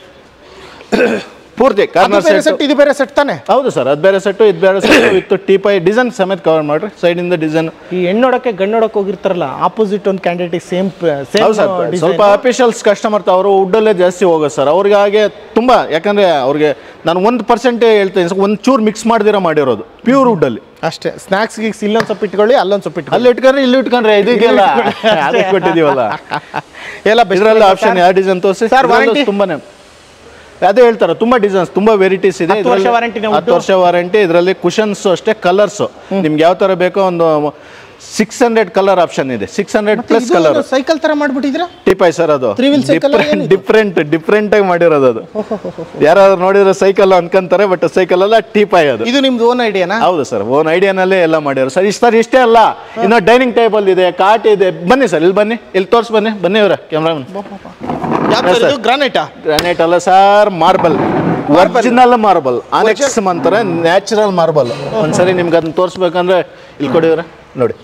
ಪೂರ್ತಿ ಕಾರ್ನರ್ ಬೇರೆ ಸೆಟ್ ಸೆಟ್ ಇದು ಬೇರೆ ಸೆಟ್ ತಾನೆ ಹೌದು ಸರ್ ಅದು ಬೇರೆ ಸೆಟ್ಟು ಇದು ಬೇರೆ ಸೆಟ್ಟು ವಿತ್ ಟೀಪೈ ಡಿಸೈನ್ ಸಮೇತ ಕವರ್ ಮಾಡ್ರಿ ಸೈಡಿಂದ ಡಿಸೈನ್ ಈ ಹೆಣ್ಣೊಡಕ್ಕೆ ಗಣ್ಣೊಡಕ್ಕೆ ಹೋಗಿರ್ತಾರಲ್ಲ ಆಪೋಸಿಟ್ ಒಂದು ಕ್ಯಾಂಡಿಡೇಟ್ ಸೇಮ್ ಹೌದು ಸರ್ ಸೇಮ್ ಸ್ವಲ್ಪ ಅಫಿಷಿಯಲ್ಸ್ ಕಸ್ಟಮರ್ ಅವರು ವುಡ್ಡಲ್ಲೇ ಜಾಸ್ತಿ ಹೋಗೋದು ಸರ್ ಅವ್ರಿಗೆ ಹಾಗೆ ತುಂಬ ಯಾಕಂದರೆ ಅವ್ರಿಗೆ ನಾನು ಒಂದು ಪರ್ಸೆಂಟ್ ಹೇಳ್ತೀನಿ ಒಂದು ಚೂರು ಮಿಕ್ಸ್ ಮಾಡ್ದಿರೋ ಮಾಡಿರೋದು ಪ್ಯೂರ್ ವುಡ್ಡಲ್ಲಿ ಅಷ್ಟೇ ಸ್ನಾಕ್ಸ್ ಗಿಕ್ಸ್ ಇಲ್ಲೊಂದು ಸೊಪ್ಪು ಇಟ್ಕೊಳ್ಳಿ ಅಲ್ಲೊಂದು ಸೊಪ್ಪು ಇಟ್ಕೊಳ್ಳಿ ಅಲ್ಲಿ ಇಟ್ಕೊಂಡ್ರೆ ಇಲ್ಲಿ ಇಟ್ಕೊಂಡ್ರೆ ಇದಕ್ಕೆಲ್ಲ ಅದಕ್ಕೆ ಕೊಟ್ಟಿದ್ದೀವಲ್ಲ ಎಲ್ಲ ಇದರಲ್ಲಿ ಆಪ್ಷನ್ ಯಾವ ಡಿಸೈನ್ ತೋರಿಸಿ Sir, warranty? ತುಂಬಾನೇ ಅದೇ ಹೇಳ್ತಾರೆ ತುಂಬಾ ಡಿಸೈನ್ಸ್ ತುಂಬಾ ವೆರೈಟೀಸ್ ಇದೆ ಹತ್ತು ವರ್ಷ ಇದ್ರಲ್ಲಿ warranty ನ ಹತ್ತು ವರ್ಷ ವಾರಂಟಿ ಇದರಲ್ಲಿ ಕುಷನ್ಸ್ ಅಷ್ಟೇ ಕಲರ್ಸ್ ನಿಮ್ಗೆ ಯಾವ ತರ ಬೇಕೋ ಒಂದು ಸಿಕ್ಸ್ ಹಂಡ್ರೆಡ್ ಕಲರ್ ಆಪ್ಷನ್ ಇದೆ six hundred plus colour cycle ತರ ಮಾಡ್ಬಿಟ್ಟಿದ್ರ ಟಿಪಾಯ್ ಸರ್ ಅದು Three wheel cycle ಅಲ್ಲ ಏನಿದು? ಡಿಫ್ರೆಂಟ್ ಡಿಫ್ರೆಂಟ್ ಆಗಿ ಮಾಡಿರೋದು ಅದು ಯಾರಾದ್ರೂ ನೋಡಿದ್ರೆ ಸೈಕಲ್ ಅನ್ಕೊಂತಾರೆ ಬಟ್ ಸೈಕಲ್ ಅಲ್ಲ ಟೀಪಾಯ್ ಅದು ಇದು ನಿಮ್ದು ಓನ್ ಐಡಿಯಾನಾ ಹೌದು ಸರ್ ಓನ್ ಐಡಿಯಾನಲ್ಲೇ ಎಲ್ಲ ಮಾಡಿರೋ ಸರ್ ಇಷ್ಟು ಸರ್ ಇಷ್ಟೇ ಅಲ್ಲ ಇನ್ನು ಡೈನಿಂಗ್ ಟೇಬಲ್ ಇದೆ ಕಾಟ್ ಇದೆ ಬನ್ನಿ ಸರ್ ಇಲ್ಲಿ ಬನ್ನಿ ಇಲ್ಲಿ ತೋರ್ಸ್ ಬನ್ನಿ ಬನ್ನಿ ಇವರ ಕ್ಯಾಮ್ರಾಮನ್ ಯಾವ್ದು ಇದು ಗ್ರಾನೈಟಾ ಗ್ರಾನೈಟ್ ಅಲ್ಲ sir marble original marble onyx ಅಂತಾರೆ ನ್ಯಾಚುರಲ್ ಮಾರ್ಬಲ್ ಒಂದ್ಸರಿ ನಿಮ್ಗೆ ಅದನ್ನ ತೋರಿಸ್ಬೇಕಂದ್ರೆ ಇಲ್ಲಿ ಕೊಡಿವ್ರೆ ನೋಡಿ